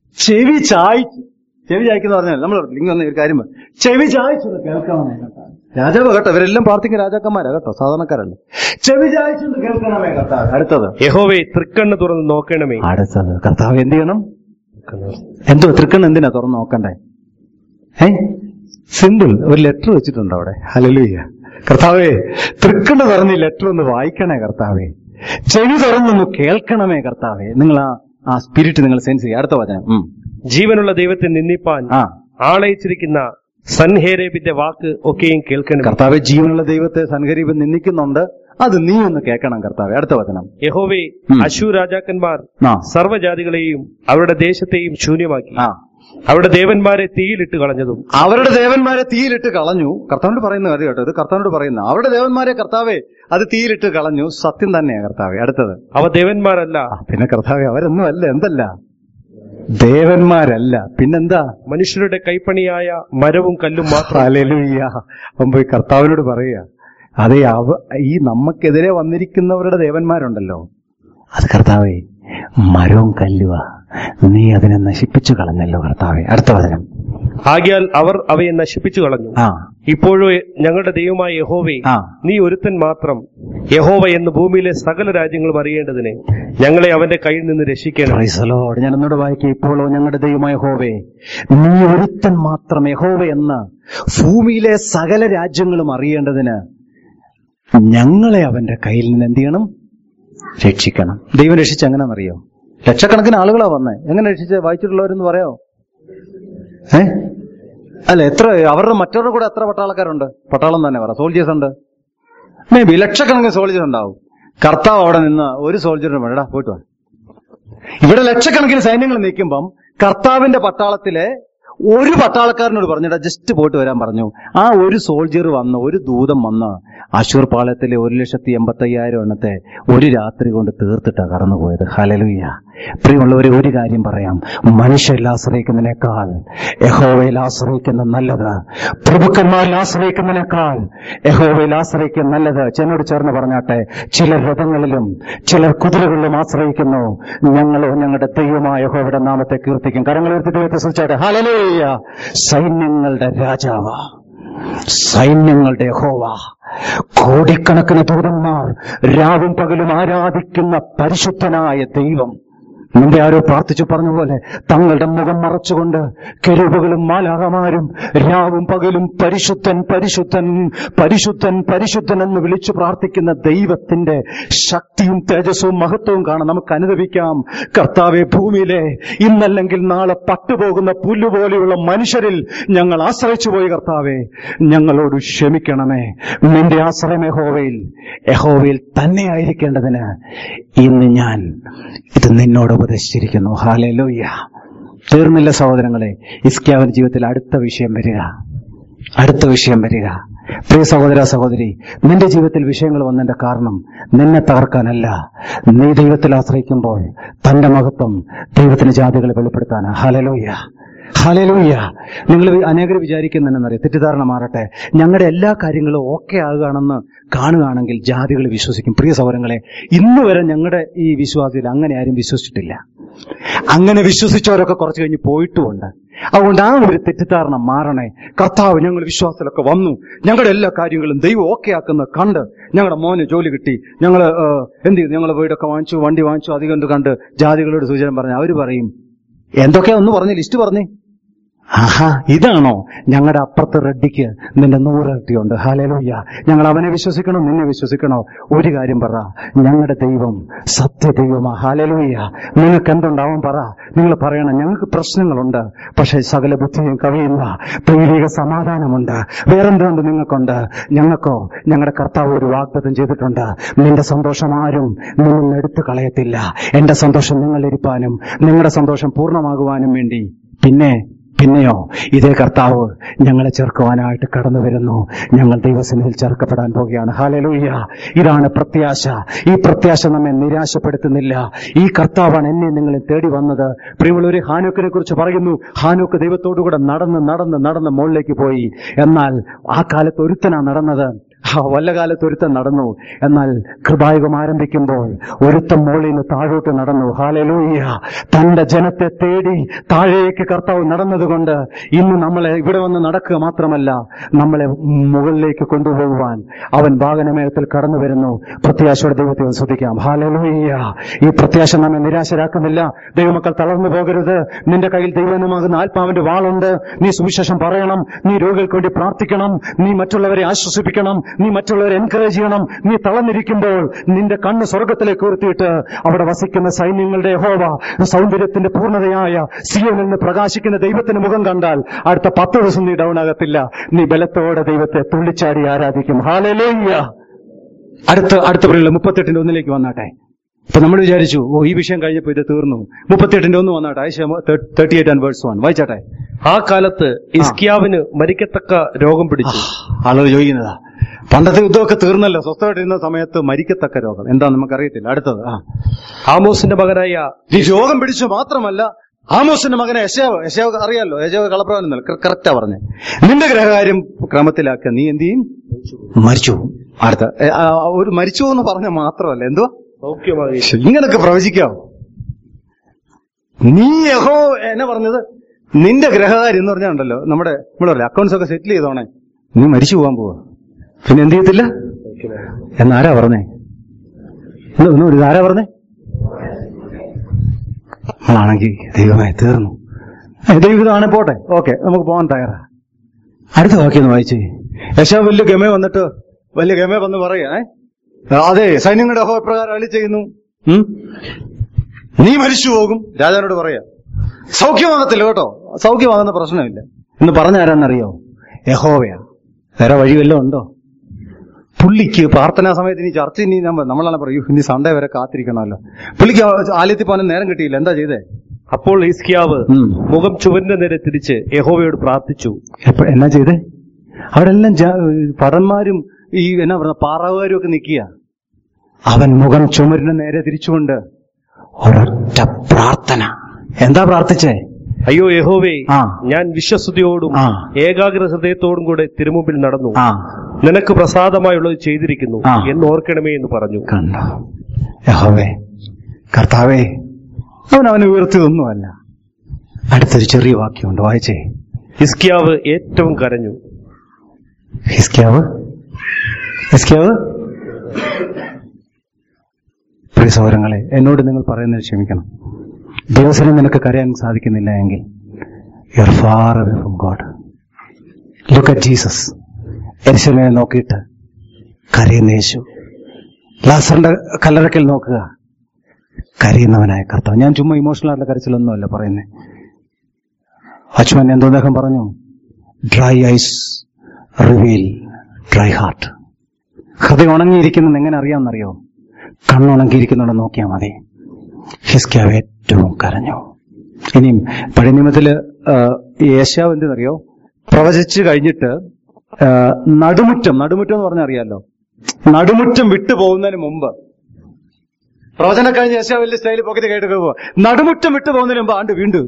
ചെവി ചായ്ച്ച് ചെവി ചായ്ക്കുന്ന പറഞ്ഞാൽ നമ്മൾ ഇങ്ങനെ ഒരു കാര്യം പറ. ചെവി ചായ്ച്ചത് കേൾക്കണം രാജാവ് കേട്ടോ ഇവരെല്ലാം പ്രാർത്ഥിക്കുന്ന രാജാക്കന്മാരാ കേട്ടോ സാധാരണക്കാരല്ല ചെവി ചായച്ചുകൊണ്ട് കേൾക്കണമേ കർത്താവ് അടുത്തത് യഹോവേ തൃക്കണ്ണ് തുറന്ന് നോക്കണമേ അടുത്തത് കർത്താവ് എന്ത് ചെയ്യണം എന്തോ തൃക്കണ്ണ് എന്തിനാ തുറന്ന് നോക്കണ്ടേ ഏ സിമ്പിൾ ഒരു ലെറ്റർ വെച്ചിട്ടുണ്ട് അവിടെ ഹലലുയ്യ കർത്താവേ തൃക്കണ്ണ് തുറന്ന് ഈ ലെറ്റർ ഒന്ന് വായിക്കണേ കർത്താവേ ചെവി തുറന്നൊന്ന് കേൾക്കണമേ കർത്താവേ നിങ്ങൾ ആ ആ സ്പിരിറ്റ് നിങ്ങൾ സെൻസ് ചെയ്യുക അടുത്ത വചനം ഉം. ജീവനുള്ള ദൈവത്തെ നിന്ദിപ്പാൻ ആ ആളയിച്ചിരിക്കുന്ന സൻഹേരേബിന്റെ വാക്ക് ഒക്കെയും കേൾക്കണം കർത്താവെ ജീവനുള്ള ദൈവത്തെ സൻഹരീപം നിന്ദിക്കുന്നുണ്ട് അത് നീ ഒന്ന് കേൾക്കണം കർത്താവെ അടുത്ത വചനം യഹോവേ ഉം. അശൂ രാജാക്കന്മാർ ആ സർവ്വജാതികളെയും അവരുടെ ദേശത്തെയും ശൂന്യമാക്കി ആ അവരുടെ ദേവന്മാരെ തീയിലിട്ട് കളഞ്ഞതും അവരുടെ ദേവന്മാരെ തീയിലിട്ട് കളഞ്ഞു കർത്താവിനോട് പറയുന്ന കാര്യം കേട്ടോ ഇത് കർത്താവിനോട് പറയുന്ന അവരുടെ ദേവന്മാരെ കർത്താവെ അത് തീയിലിട്ട് കളഞ്ഞു സത്യം തന്നെയാ കർത്താവെ അടുത്തത് അവ ദേവന്മാരല്ല ആ, പിന്നെ കർത്താവെ അവരൊന്നും അല്ല എന്തല്ല ദേവന്മാരല്ല പിന്നെന്താ മനുഷ്യരുടെ കൈപ്പണിയായ മരവും കല്ലും മാത്രം ഹല്ലേലൂയ അവൻ പോയി കർത്താവിനോട് പറയുക അതെ അവ ഈ നമുക്കെതിരെ വന്നിരിക്കുന്നവരുടെ ദേവന്മാരുണ്ടല്ലോ അത് കർത്താവേ മരവും കല്ലുവാ നീ അതിനെ നശിപ്പിച്ചു കളഞ്ഞല്ലോ കർത്താവെ അടുത്ത വചനം ആകിയാൽ അവർ അവയെ നശിപ്പിച്ചു കളഞ്ഞു ആ ഇപ്പോഴോ ഞങ്ങളുടെ ദൈവമായ യഹോവേ ആ നീ ഒരുത്തൻ മാത്രം യഹോവ എന്ന് ഭൂമിയിലെ സകല രാജ്യങ്ങളും അറിയേണ്ടതിന് ഞങ്ങളെ അവന്റെ കയ്യിൽ നിന്ന് രക്ഷിക്കണം Praise the Lord. ഞാൻ ഒന്നുകൂടെ വായിക്കുക ഇപ്പോഴോ ഞങ്ങളുടെ ദൈവമായ ഹോവേ നീ ഒരുത്തൻ മാത്രം യഹോവ എന്ന് ഭൂമിയിലെ സകല രാജ്യങ്ങളും അറിയേണ്ടതിന് ഞങ്ങളെ അവന്റെ കയ്യിൽ നിന്ന് എന്ത് ചെയ്യണം രക്ഷിക്കണം ദൈവം രക്ഷിച്ച എങ്ങനെയാണെന്നറിയോ ലക്ഷക്കണക്കിന് ആളുകളാ വന്നേ എങ്ങനെ രക്ഷിച്ച് വായിച്ചിട്ടുള്ളവരെന്ന് പറയാോ ഏ അല്ല എത്ര അവരുടെ മറ്റവരുടെ കൂടെ എത്ര പട്ടാളക്കാരുണ്ട് പട്ടാളം തന്നെ പറ സോൾജേഴ്സ് ഉണ്ട് മേ ബി ലക്ഷക്കണക്കിന് സോൾജേഴ്സ് ഉണ്ടാവും കർത്താവ് അവിടെ നിന്ന് ഒരു സോൾജറിന് വേണ്ടടാ പോയിട്ട് വാ ഇവിടെ ലക്ഷക്കണക്കിന് സൈന്യങ്ങൾ നിൽക്കുമ്പം കർത്താവിന്റെ പട്ടാളത്തിലെ ഒരു പട്ടാളക്കാരനോട് പറഞ്ഞിട്ട് ജസ്റ്റ് പോയിട്ട് വരാൻ പറഞ്ഞു ആ ഒരു സോൾജിയർ വന്ന് ഒരു ദൂതം വന്ന് അശൂർ പാളയത്തിലെ ഒരു ലക്ഷത്തി എൺപത്തി അയ്യായിരം എണ്ണത്തെ ഒരു രാത്രി കൊണ്ട് തീർത്തിട്ടാ കടന്നുപോയത് ഹലലുയ്യ പ്രിയമുള്ളവരെ ഒരു കാര്യം പറയാം മനുഷ്യരിൽ ആശ്രയിക്കുന്നതിനേക്കാൾ യഹോവയിൽ ആശ്രയിക്കുന്ന നല്ലത് പ്രഭുക്കന്മാരിൽ ആശ്രയിക്കുന്നതിനേക്കാൾ യഹോവയിൽ ആശ്രയിക്കുന്ന നല്ലത് ചെന്നോട് ചേർന്ന് പറഞ്ഞാട്ടെ ചിലർ രഥങ്ങളിലും ചിലർ കുതിരകളിലും ആശ്രയിക്കുന്നു ഞങ്ങളോ ഞങ്ങളുടെ ദൈവമായ യഹോവയുടെ നാമത്തെ കീർത്തിക്കും കരങ്ങൾ ഉയർത്തി ദൈവത്തെ സൂചിച്ചാട്ടെ ഹലലേയ സൈന്യങ്ങളുടെ രാജാവ് സൈന്യങ്ങളുടെ യഹോവ കോടിക്കണക്കിന് ദൂതന്മാർ രാവും പകലും ആരാധിക്കുന്ന പരിശുദ്ധനായ ദൈവം മുമ്പേ ആരോ പ്രാർത്ഥിച്ചു പറഞ്ഞ പോലെ തങ്ങളുടെ മുഖം മറച്ചുകൊണ്ട് കെരുവുകളും മാലാകമാരും രാവും പകലും പരിശുദ്ധൻ പരിശുദ്ധൻ പരിശുദ്ധൻ പരിശുദ്ധൻ എന്ന് വിളിച്ചു പ്രാർത്ഥിക്കുന്ന ദൈവത്തിന്റെ ശക്തിയും തേജസ്സും മഹത്വവും കാണാൻ നമുക്ക് അനുഭവിക്കാം കർത്താവെ ഭൂമിയിലെ ഇന്നല്ലെങ്കിൽ നാളെ പട്ടുപോകുന്ന പുല്ലുപോലെയുള്ള മനുഷ്യരിൽ ഞങ്ങൾ ആശ്രയിച്ചു പോയി കർത്താവെ ഞങ്ങളോട് ക്ഷമിക്കണമേ നിന്റെ ആശ്രയം യഹോവയിൽ യഹോവയിൽ തന്നെ ആയിരിക്കേണ്ടതിന് ഇന്ന് ഞാൻ ഇത് നിന്നോട് ഉപദേശിച്ചിരിക്കുന്നു ഹാലലൂയ്യ തീർന്നില്ല സഹോദരങ്ങളെ ഇസ്ക്യാവിന്റെ ജീവിതത്തിൽ അടുത്ത വിഷയം വരിക അടുത്ത വിഷയം വരിക പ്രിയ സഹോദര സഹോദരി നിന്റെ ജീവിതത്തിൽ വിഷയങ്ങൾ വന്നതിന്റെ കാരണം നിന്നെ തകർക്കാനല്ല നീ ദൈവത്തിൽ ആശ്രയിക്കുമ്പോൾ തന്റെ മഹത്വം ദൈവത്തിന് ജാതികളെ വെളിപ്പെടുത്താനാ ഹലലൂയ്യ ഹലലൂയ്യ നിങ്ങൾ അനേകർ വിചാരിക്കുന്നതെന്നറിയാം തെറ്റിദ്ധാരണ മാറട്ടെ ഞങ്ങളുടെ എല്ലാ കാര്യങ്ങളും ഓക്കെ ആകുകയാണെന്ന് കാണുകയാണെങ്കിൽ ജാതികൾ വിശ്വസിക്കും പ്രിയ സഹോദരങ്ങളെ ഇന്ന് വരെ ഞങ്ങളുടെ ഈ വിശ്വാസത്തിൽ അങ്ങനെ ആരും വിശ്വസിച്ചിട്ടില്ല അങ്ങനെ വിശ്വസിച്ചവരൊക്കെ കുറച്ച് കഴിഞ്ഞ് പോയിട്ടുമുണ്ട് അതുകൊണ്ട് ആ ഒരു തെറ്റിദ്ധാരണ മാറണേ കർത്താവ് ഞങ്ങൾ വിശ്വാസത്തിലൊക്കെ വന്നു ഞങ്ങളുടെ എല്ലാ കാര്യങ്ങളും ദൈവം ഓക്കെ ആക്കുന്ന കണ്ട് ഞങ്ങളുടെ മോന് ജോലി കിട്ടി ഞങ്ങൾ എന്ത് ചെയ്തു ഞങ്ങൾ വീടൊക്കെ വാങ്ങിച്ചു വണ്ടി വാങ്ങിച്ചു അധികം എന്ത് കണ്ട് ജാതികളോട് സൂചന പറഞ്ഞു അവർ പറയും എന്തൊക്കെയാ ഒന്ന് പറഞ്ഞ് ലിസ്റ്റ് പറഞ്ഞേ ആഹാ ഇതാണോ ഞങ്ങളുടെ അപ്പുറത്ത് റെഡ്ഡിക്ക് നിന്റെ നൂറിരട്ടിയുണ്ട് ഹാലേലോയ്യ ഞങ്ങൾ അവനെ വിശ്വസിക്കണോ നിന്നെ വിശ്വസിക്കണോ ഒരു കാര്യം പറ ഞങ്ങളുടെ ദൈവം സത്യ ദൈവമാ ഹാലേലോയ്യ നിങ്ങൾക്ക് എന്തുണ്ടാവും പറ നിങ്ങൾ പറയണം ഞങ്ങൾക്ക് പ്രശ്നങ്ങളുണ്ട് പക്ഷെ സകല ബുദ്ധിയും കവിയുന്ന ദൈവിക സമാധാനമുണ്ട് വേറെന്തുണ്ട് നിങ്ങൾക്കുണ്ട് ഞങ്ങൾക്കോ ഞങ്ങളുടെ കർത്താവ് ഒരു വാഗ്ദത്തം ചെയ്തിട്ടുണ്ട് നിന്റെ സന്തോഷം ആരും നിന്നിൽ നിന്ന് എടുത്തു കളയത്തില്ല എന്റെ സന്തോഷം നിങ്ങളിരിപ്പാനും നിങ്ങളുടെ സന്തോഷം പൂർണ്ണമാകുവാനും വേണ്ടി പിന്നെ പിന്നെയോ ഇതേ കർത്താവ് ഞങ്ങളെ ചേർക്കുവാനായിട്ട് കടന്നു വരുന്നു ഞങ്ങൾ ദൈവസന്നിധിയിൽ ചേർക്കപ്പെടാൻ പോവുകയാണ് ഹാലലൂയ്യ ഇതാണ് പ്രത്യാശ ഈ പ്രത്യാശ നമ്മെ നിരാശപ്പെടുത്തുന്നില്ല ഈ കർത്താവാണ് എന്നെ നിങ്ങളെ തേടി വന്നത് പ്രിയമുള്ളവരെ ഹാനോക്കിനെ കുറിച്ച് പറയുന്നു ഹാനോക്ക് ദൈവത്തോടുകൂടെ നടന്ന് നടന്ന് നടന്ന് മുകളിലേക്ക് പോയി എന്നാൽ ആ കാലത്ത് ഒരുത്തനാ നടന്നത് ആ, വല്ല കാലത്ത് ഒരുത്തൻ നടന്നു എന്നാൽ കൃപായുഗം ആരംഭിക്കുമ്പോൾ ഒരുത്തൻ മോളിൽ നിന്ന് താഴോട്ട് നടന്നു ഹാലലൂയ്യ തന്റെ ജനത്തെ തേടി താഴേക്ക് കർത്താവ് നടന്നതുകൊണ്ട് ഇന്ന് നമ്മളെ ഇവിടെ വന്ന് നടക്കുക മാത്രമല്ല നമ്മളെ മുകളിലേക്ക് കൊണ്ടുപോകുവാൻ അവൻ വാഹനമേഘത്തിൽ കടന്നു വരുന്നു പ്രത്യാശയോടെ ദൈവത്തെ ഒന്ന് ശ്രദ്ധിക്കാം ഹാലലൂയ്യ ഈ പ്രത്യാശ നമ്മെ നിരാശരാക്കുന്നില്ല ദൈവമക്കൾ തളർന്നു പോകരുത് നിന്റെ കയ്യിൽ ദൈവനമാകുന്ന ആത്മാവിന്റെ വാളുണ്ട് നീ സുവിശേഷം പറയണം നീ രോഗികൾക്ക് വേണ്ടി പ്രാർത്ഥിക്കണം നീ മറ്റുള്ളവരെ ആശ്വസിപ്പിക്കണം നീ മറ്റുള്ളവരെ എൻകറേജ് ചെയ്യണം നീ തളർന്നിരിക്കുമ്പോൾ നിന്റെ കണ്ണ് സ്വർഗത്തിലേക്ക് ഉയർത്തിയിട്ട് അവിടെ വസിക്കുന്ന സൈന്യങ്ങളുടെ ഹോവ സൗന്ദര്യത്തിന്റെ പൂർണ്ണതയായ സിയോനിൽ നിന്ന് പ്രകാശിക്കുന്ന ദൈവത്തിന്റെ മുഖം കണ്ടാൽ അടുത്ത പത്ത് ദിവസം നീ ഡൗൺ ആകത്തില്ല നീ ബലത്തോടെ ദൈവത്തെ തുള്ളിച്ചാടി ആരാധിക്കും ഹാലലേയ്യ അടുത്ത അടുത്ത പറയുന്നത് മുപ്പത്തെട്ടിന്റെ ഒന്നിലേക്ക് വന്നാട്ടെ ഇപ്പൊ നമ്മൾ വിചാരിച്ചു ഓ ഈ വിഷയം കഴിഞ്ഞപ്പോ ഇത് തീർന്നു മുപ്പത്തിയെട്ടിന്റെ ഒന്ന് വന്നാട്ടെ thirty eight and words one വായിച്ചാട്ടെ ആ കാലത്ത് ഇസ്കിയാവിന് മരിക്കത്തക്ക രോഗം പിടിച്ചു ആളുകൾ ചോദിക്കുന്നതാ പണ്ടത്തെ യുദ്ധമൊക്കെ തീർന്നല്ലോ സ്വസ്ഥമായിട്ടിരുന്ന സമയത്ത് മരിക്കത്തക്ക രോഗം എന്താ നമുക്കറിയത്തില്ല അടുത്തത് ആ ആമോസിന്റെ മകനായ ഈ രോഗം പിടിച്ചു മാത്രമല്ല ആമോസിന്റെ മകനെ യശാവ് യശാവ് അറിയാലോ യശാവ് കളപ്രവനല്ല കറക്റ്റാ പറഞ്ഞേ നിന്റെ ഗ്രഹകാര്യം ക്രമത്തിലാക്കുക നീ എന്ത് ചെയ്യും മരിച്ചു പോകും. അടുത്ത ഏ, ആ, ഒരു മരിച്ചു എന്ന് പറഞ്ഞ മാത്രമല്ല എന്തുവാ സൗഖ്യമായി ശ്ശെ, ഇങ്ങനൊക്കെ പ്രവചിക്കാവോ നീ യഹോ എന്നെ പറഞ്ഞത് നിന്റെ ഗ്രഹകാര്യം എന്ന് പറഞ്ഞാണ്ടല്ലോ നമ്മുടെ നമ്മൾ പറയില്ല അക്കൗണ്ട്സ് ഒക്കെ സെറ്റിൽ ചെയ്തോണേ നീ മരിച്ചു പോകാൻ പോവാ പിന്നെ എന്ത് ചെയ്യത്തില്ല എന്നാരാ പറഞ്ഞേ ഒന്ന് ഒന്ന് ഒരു ആരാ പറഞ്ഞേ നമ്മളാണെങ്കിൽ ദൈവമേ തീർന്നു ഏ, ദൈവമാണ് പോട്ടെ ഓക്കെ നമുക്ക് പോകാൻ തയ്യാറാ അടുത്ത വാക്യം ഒന്ന് വായിച്ചേ യശാ വലിയ ഗമ വന്നിട്ട് വലിയ ഗമ വന്ന് പറയാ ഏ? അതെ സൈന്യങ്ങളുടെ അഹോ പ്രകാരം അളി ചെയ്യുന്നു ഉം? നീ മരിച്ചു പോകും രാജാവിനോട് പറയാ സൗഖ്യമാകത്തില്ല കേട്ടോ സൗഖ്യമാകുന്ന പ്രശ്നമില്ല എന്ന് പറഞ്ഞ ആരാന്നറിയോ യഹോവയാ വേറെ വഴി വല്ലതും ഉണ്ടോ പുള്ളിക്ക് പ്രാർത്ഥനാ സമയത്ത് ഇനി ചർച്ച ഇനി നമ്മ- നമ്മളാണ് പറയൂ ഇനി സൺഡേ വരെ കാത്തിരിക്കണമല്ലോ പുള്ളിക്ക് ആലയത്തിൽ പോകാൻ നേരം കിട്ടിയില്ല എന്താ ചെയ്തേ അപ്പോൾ ഇസ്കിയാവ് ഉം. മുഖം ചുവരിന്റെ നേരെ തിരിച്ച് യഹോവയോട് പ്രാർത്ഥിച്ചു എപ്പ- എന്നാ ചെയ്തേ അവിടെ എല്ലാം ജാ- ഭടന്മാരും ഈ എന്നാ പറയുക പാറാവുകാരും ഒക്കെ നിൽക്കുക അവൻ മുഖം ചുമരിന് നേരെ തിരിച്ചുകൊണ്ട് ഒരൊറ്റ പ്രാർത്ഥന എന്താ പ്രാർത്ഥിച്ചേ അയ്യോ യഹോവേ ആ. ഞാൻ വിശ്വസ്തയോടും ആ. ഏകാഗ്ര ഹൃദയത്തോടും കൂടെ തിരുമുമ്പിൽ നടന്നു ആ നിനക്ക് പ്രസാദമായുള്ളത് ചെയ്തിരിക്കുന്നു ആ. എന്ന് ഓർക്കണമേ എന്ന് പറഞ്ഞു കണ്ടോ യഹോവേ കർത്താവേ അവൻ അവനെ ഉയർത്തിയതൊന്നുമല്ല അടുത്തൊരു ചെറിയ വാക്യമുണ്ട് വായിച്ചേ ഇസ്കിയാവ് ഏറ്റവും കരഞ്ഞു ഹിസ്ക്യാവ് ഹിസ്ക്യാവ് പ്രിയ സഹോദരങ്ങളെ എന്നോട് നിങ്ങൾ പറയുന്നത് ക്ഷമിക്കണം ദിവസനം നിനക്ക് കരയാൻ സാധിക്കുന്നില്ല എങ്കിൽ you are far away from God look at Jesus എരിശലിനെ നോക്കിയിട്ട് കരയുന്ന യേശു ലാസറിന്റെ കല്ലറക്കൽ നോക്കുക കരയുന്നവനായ കർത്താവ് ഞാൻ ചുമ്മാ ഇമോഷണൽ ആയിട്ടുള്ള കരച്ചിലൊന്നുമല്ല പറയുന്നത് അച്ഛൻ എന്തോ അദ്ദേഹം പറഞ്ഞു dry eyes reveal dry heart ഹൃദയം ഉണങ്ങിയിരിക്കുന്നത് എങ്ങനെ അറിയാമെന്നറിയോ കണ്ണുണങ്ങിയിരിക്കുന്നുണ്ട് നോക്കിയാൽ മതി ഹിസ്ക്യാവ് ഏറ്റവും കരഞ്ഞു ഇനിയും പഴയ നിയമത്തില് ആ, ഈ യേശാവ് എന്തെന്നറിയോ പ്രവചിച്ചു കഴിഞ്ഞിട്ട് ആ, നടുമുറ്റം നടുമുറ്റം എന്ന് പറഞ്ഞാൽ അറിയാലോ നടുമുറ്റം വിട്ടു പോകുന്നതിന് മുമ്പ് പ്രവചനം കഴിഞ്ഞ് യേശാവ് വലിയ സ്റ്റൈലിൽ പോക്കറ്റ് കേട്ട് പോകുക നടുമുറ്റം വിട്ടു പോകുന്നതിന് മുമ്പ് ആണ്ട് വീണ്ടും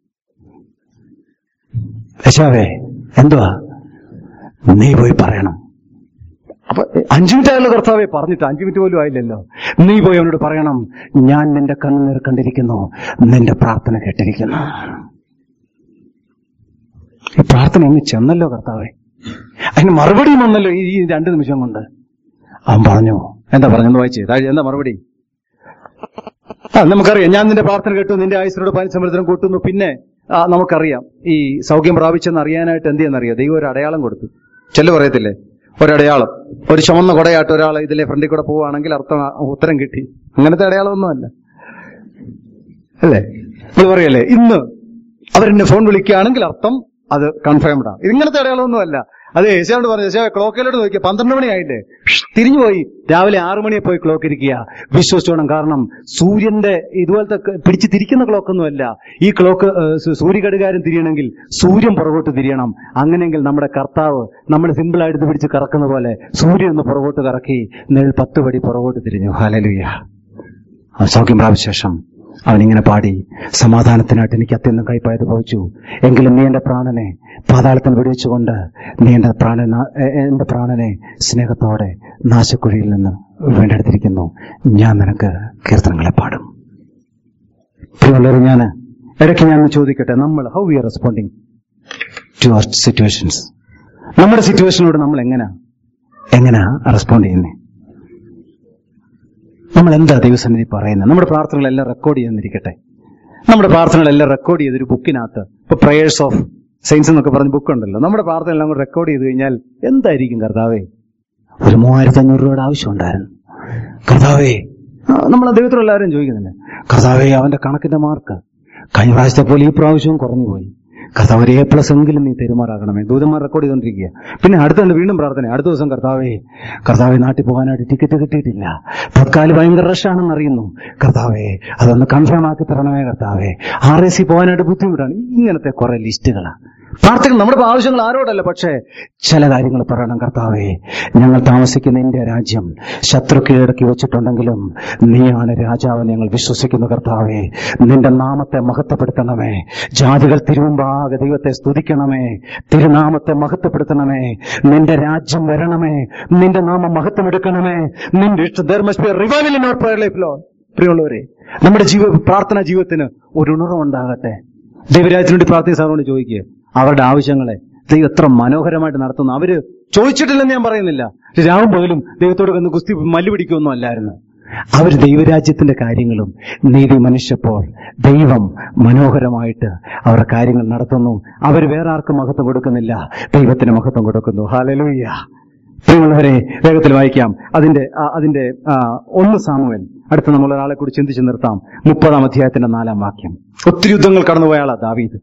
യശാവേ എന്തുവാ നീ പോയി പറയണം അപ്പൊ അഞ്ചു മിനിറ്റ് ആയുള്ള കർത്താവെ പറഞ്ഞിട്ട് അഞ്ചു മിനിറ്റ് പോലും ആയില്ലല്ലോ നീ പോയി അവനോട് പറയണം ഞാൻ നിന്റെ കണ്ണുനീർ കണ്ടിരിക്കുന്നു നിന്റെ പ്രാർത്ഥന കേട്ടിരിക്കുന്നു ഈ പ്രാർത്ഥന ഒന്ന് ചെന്നല്ലോ കർത്താവെ അതിന് മറുപടിയും വന്നല്ലോ ഈ ഈ രണ്ട് നിമിഷം കൊണ്ട് അവൻ പറഞ്ഞു എന്താ പറഞ്ഞു വായിച്ചേ താഴെ എന്താ മറുപടി ആ നമുക്കറിയാം ഞാൻ നിന്റെ പ്രാർത്ഥന കേട്ടു നിന്റെ ആയുസിനോട് പനിസമൃദ്ധനം കൂട്ടുന്നു പിന്നെ ആ, നമുക്കറിയാം ഈ സൗഖ്യം പ്രാപിച്ചെന്ന് അറിയാനായിട്ട് എന്ത് ചെയ്യുന്നറിയോ ദൈവം ഒരു അടയാളം കൊടുത്തു ചെല്ലു പറയത്തില്ലേ ഒരടയാളം ഒരു ചുമന്ന കൊടയായിട്ട് ഒരാൾ ഇതിലെ ഫ്രണ്ടിൽ കൂടെ പോവുകയാണെങ്കിൽ അർത്ഥം ആ, ഉത്തരം കിട്ടി അങ്ങനത്തെ അടയാളമൊന്നുമല്ല അല്ലേ നിങ്ങൾ പറയല്ലേ ഇന്ന് അവരെന്നെ ഫോൺ വിളിക്കുകയാണെങ്കിൽ അർത്ഥം അത് കൺഫേംഡ് ആണ് ഇതിങ്ങനത്തെ അടയാളമൊന്നുമല്ല അത് യേശാണ്ട് പറഞ്ഞു യേശാ ക്ലോക്കിലോട്ട് നോക്കിയ പന്ത്രണ്ട് മണിയായില്ലേ തിരിഞ്ഞു പോയി രാവിലെ ആറു മണിയെ പോയി ക്ലോക്ക് ഇരിക്കുക വിശ്വസിച്ചോണം കാരണം സൂര്യന്റെ ഇതുപോലത്തെ ക- പിടിച്ച് തിരിക്കുന്ന ക്ലോക്കൊന്നുമല്ല ഈ ക്ലോക്ക് ഏഹ്, സു- സൂര്യഘടികാരം തിരിയണമെങ്കിൽ സൂര്യൻ പുറകോട്ട് തിരിയണം അങ്ങനെയെങ്കിൽ നമ്മുടെ കർത്താവ് നമ്മൾ സിമ്പിളായിട്ട് ഇത് പിടിച്ച് കറക്കുന്ന പോലെ സൂര്യൻ ഒന്ന് പുറകോട്ട് കറക്കി നെൽ പത്ത് പടി പുറകോട്ട് തിരിഞ്ഞു ഹാലലുയ്യ ആ സൗഖ്യം പ്രാപിച്ച ശേഷം അവനിങ്ങനെ പാടി സമാധാനത്തിനായിട്ട് എനിക്ക് അത്യന്തം കൈപ്പായത് ഭവിച്ചു എങ്കിലും നീ എന്റെ പ്രാണനെ പാതാളത്തിൽ വെടിവെച്ചുകൊണ്ട് നീ എന്റെ പ്രാണന എ- എ- എന്റെ പ്രാണനെ സ്നേഹത്തോടെ നാശക്കുഴിയിൽ നിന്ന് വീണ്ടെടുത്തിരിക്കുന്നു ഞാൻ നിനക്ക് കീർത്തനങ്ങളെ പാടും പ്രിയമുള്ളവർ ഞാൻ ഇടയ്ക്ക് ഞാൻ ഒന്ന് ചോദിക്കട്ടെ നമ്മൾ how we are responding to our situations നമ്മുടെ സിറ്റുവേഷനോട് നമ്മൾ എങ്ങനെ എങ്ങനെ റെസ്പോണ്ട് ചെയ്യുന്നേ നമ്മൾ എന്താ ദൈവസന്നിധി പറയുന്നത് നമ്മുടെ പ്രാർത്ഥനകളെല്ലാം റെക്കോർഡ് ചെയ്യുന്നിരിക്കട്ടെ നമ്മുടെ പ്രാർത്ഥനകളെല്ലാം റെക്കോർഡ് ചെയ്തൊരു ബുക്കിനകത്ത് ഇപ്പൊ പ്രേയേഴ്സ് ഓഫ് സയൻസ് എന്നൊക്കെ പറഞ്ഞ ബുക്ക് ഉണ്ടല്ലോ നമ്മുടെ പ്രാർത്ഥന എല്ലാം കൂടെ റെക്കോർഡ് ചെയ്ത് കഴിഞ്ഞാൽ എന്തായിരിക്കും കർത്താവേ ഒരു മൂവായിരത്തി അഞ്ഞൂറ് രൂപയുടെ ആവശ്യമുണ്ടായിരുന്നു കർത്താവേ ആ, നമ്മൾ ദൈവത്തോട് എല്ലാവരും ചോദിക്കുന്നില്ലേ കർത്താവേ അവന്റെ കണക്കിന്റെ മാർക്ക് കഴിഞ്ഞ പ്രാവശ്യത്തെ പോലെ ഈ പ്രാവശ്യവും കുറഞ്ഞു പോയി കർത്താവ് ഒരു എ പ്ലസ് എങ്കിലും നീ തെരുമാറാക്കണമേ ദൂതന്മാർ റെക്കോർഡ് ചെയ്തോണ്ടിരിക്കുക പിന്നെ അടുത്തുണ്ട് വീണ്ടും പ്രാർത്ഥന അടുത്ത ദിവസം കർത്താവേ കർത്താവെ നാട്ടിൽ പോകാനായിട്ട് ടിക്കറ്റ് കിട്ടിയിട്ടില്ല തത്കാല് ഭയങ്കര റഷാണെന്ന് അറിയുന്നു കർത്താവേ അതൊന്ന് കൺഫേം ആക്കി തരണമേ കർത്താവേ ആർ എസ് സി പോകാനായിട്ട് ബുദ്ധിമുട്ടാണ് ഇങ്ങനത്തെ കുറെ ലിസ്റ്റുകളാണ് പ്രാർത്ഥന നമ്മുടെ ആവശ്യങ്ങൾ ആരോടല്ല പക്ഷേ ചില കാര്യങ്ങൾ പറയണം കർത്താവേ ഞങ്ങൾ താമസിക്കുന്ന ഇന്ത്യ രാജ്യം ശത്രു കീഴടക്കി വെച്ചിട്ടുണ്ടെങ്കിലും നീയാണ് രാജാവ് ഞങ്ങൾ വിശ്വസിക്കുന്നു കർത്താവേ നിന്റെ നാമത്തെ മഹത്വപ്പെടുത്തണമേ ജാതികൾ തിരുമുമ്പാകെ ദൈവത്തെ സ്തുതിക്കണമേ തിരുനാമത്തെ മഹത്വപ്പെടുത്തണമേ നിന്റെ രാജ്യം വരണമേ നിന്റെ നാമം മഹത്വമെടുക്കണമേ നിന്റെ ഇഷ്ട there must be a revival in our prayer life, Lord. പ്രിയമുള്ളവരെ നമ്മുടെ ജീവ പ്രാർത്ഥനാ ജീവിതത്തിന് ഒരു ഉണർവുണ്ടാകട്ടെ ദൈവരാജ്യത്തിന് വേണ്ടി പ്രാർത്ഥിച്ച സാറിനോട് ചോദിക്കുക അവരുടെ ആവശ്യങ്ങളെ ദൈവം എത്ര മനോഹരമായിട്ട് നടത്തുന്നു അവര് ചോദിച്ചിട്ടില്ലെന്ന് ഞാൻ പറയുന്നില്ല രാവും പകലും ദൈവത്തോട് വന്ന് കുസ്തി മല്ലു പിടിക്കുകയൊന്നും അല്ലായിരുന്നു അവർ ദൈവരാജ്യത്തിന്റെ കാര്യങ്ങളും നീതി മനുഷ്യപ്പോൾ ദൈവം മനോഹരമായിട്ട് അവരുടെ കാര്യങ്ങൾ നടത്തുന്നു അവർ വേറെ ആർക്കും മഹത്വം കൊടുക്കുന്നില്ല ദൈവത്തിന് മഹത്വം കൊടുക്കുന്നു ഹാലലൂയ്യ പ്രിയമുള്ളവരെ വേഗത്തിൽ വായിക്കാം അതിന്റെ ആ, അതിന്റെ ആ, ഒന്ന് സാമുവൽ അടുത്ത് നമ്മൾ ഒരാളെ കൂടി ചിന്തിച്ച് നിർത്താം മുപ്പതാം അധ്യായത്തിന്റെ നാലാം വാക്യം ഒത്തിരി യുദ്ധങ്ങൾ കടന്നുപോയ ആളാ ദാവീദ്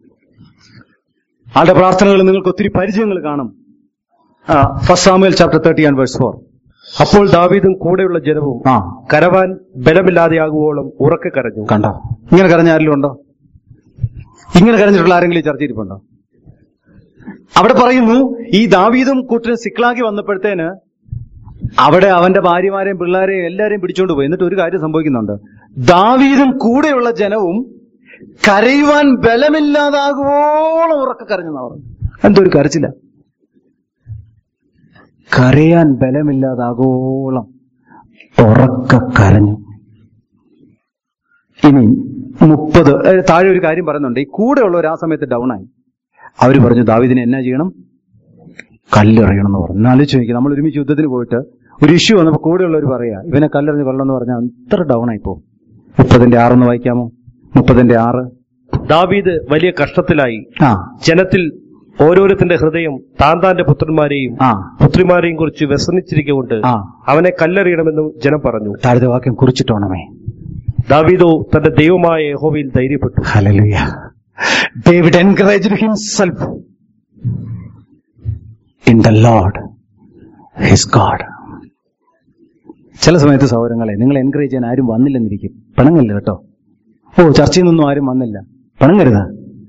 ആളുടെ പ്രാർത്ഥനകളിൽ നിങ്ങൾക്ക് ഒത്തിരി പരിചയങ്ങൾ കാണും first Samuel chapter thirty and verse four അപ്പോൾ ദാവീദും കൂടെയുള്ള ജനവും ആ കരവാൻ ബലമില്ലാതെയാകുവോളം ഉറക്കെ കരഞ്ഞു കണ്ടോ ഇങ്ങനെ കരഞ്ഞ ആരെങ്കിലും ഉണ്ടോ ഇങ്ങനെ കരഞ്ഞിട്ടുള്ള ആരെങ്കിലും ഈ ചർച്ച ഇരിപ്പുണ്ടോ അവിടെ പറയുന്നു ഈ ദാവീദും കൂട്ടിന് സിക്ലാക്കി വന്നപ്പോഴത്തേന് അവിടെ അവന്റെ ഭാര്യമാരെയും പിള്ളേരെയും എല്ലാരെയും പിടിച്ചോണ്ട് പോയി എന്നിട്ട് ഒരു കാര്യം സംഭവിക്കുന്നുണ്ട് ദാവീദും കൂടെയുള്ള ജനവും കരയുവാൻ ബലമില്ലാതാകുവോളം ഉറക്കെ കരഞ്ഞെന്നാ പറഞ്ഞു എന്തോ ഒരു കരച്ചില്ല കരയാൻ ബലമില്ലാതാകുവോളം ഉറക്കെ കരഞ്ഞു ഇനി മുപ്പത് ഏ, താഴെ ഒരു കാര്യം പറയുന്നുണ്ട് ഈ കൂടെയുള്ളവർ ആ സമയത്ത് ഡൗൺ ആയി അവർ പറഞ്ഞു ദാവിദിനെ എന്നാ ചെയ്യണം കല്ലെറിയണം എന്ന് പറഞ്ഞു എന്നാലും ചോദിക്കും നമ്മൾ ഒരുമിച്ച് യുദ്ധത്തിന് പോയിട്ട് ഒരു ഇഷ്യൂ വന്നപ്പോൾ കൂടെയുള്ളവർ പറയാ ഇവനെ കല്ലെറിഞ്ഞ് കൊള്ളണം എന്ന് പറഞ്ഞാൽ ഇത്ര ഡൗൺ ആയി പോകും മുപ്പതിന്റെ ആറെന്ന് വായിക്കാമോ മുപ്പതിന്റെ ആറ് ദാവീദ് വലിയ കഷ്ടത്തിലായി ആ ജനത്തിൽ ഓരോരുത്തന്റെ ഹൃദയം താൻ താന്റെ പുത്രന്മാരെയും ആ പുത്രിമാരെയും കുറിച്ച് വ്യസനിച്ചിരിക്കൊണ്ട് ആ അവനെ കല്ലെറിയണമെന്നും ജനം പറഞ്ഞു താഴത്തെ വാക്യം കുറിച്ചിട്ടോണമേ ദാവീദോ തന്റെ ദൈവമായ യഹോവയിൽ ധൈര്യപ്പെട്ടു Hallelujah. David encouraged himself in the Lord, his God. ചില സമയത്ത് സൗരങ്ങളെ നിങ്ങൾ എൻകറേജ് ചെയ്യാൻ ആരും വന്നില്ലെന്നിരിക്കും പിണങ്ങല്ല കേട്ടോ ഓ ചർച്ചയിൽ നിന്നും ആരും വന്നില്ല പിണങ്ങരുത്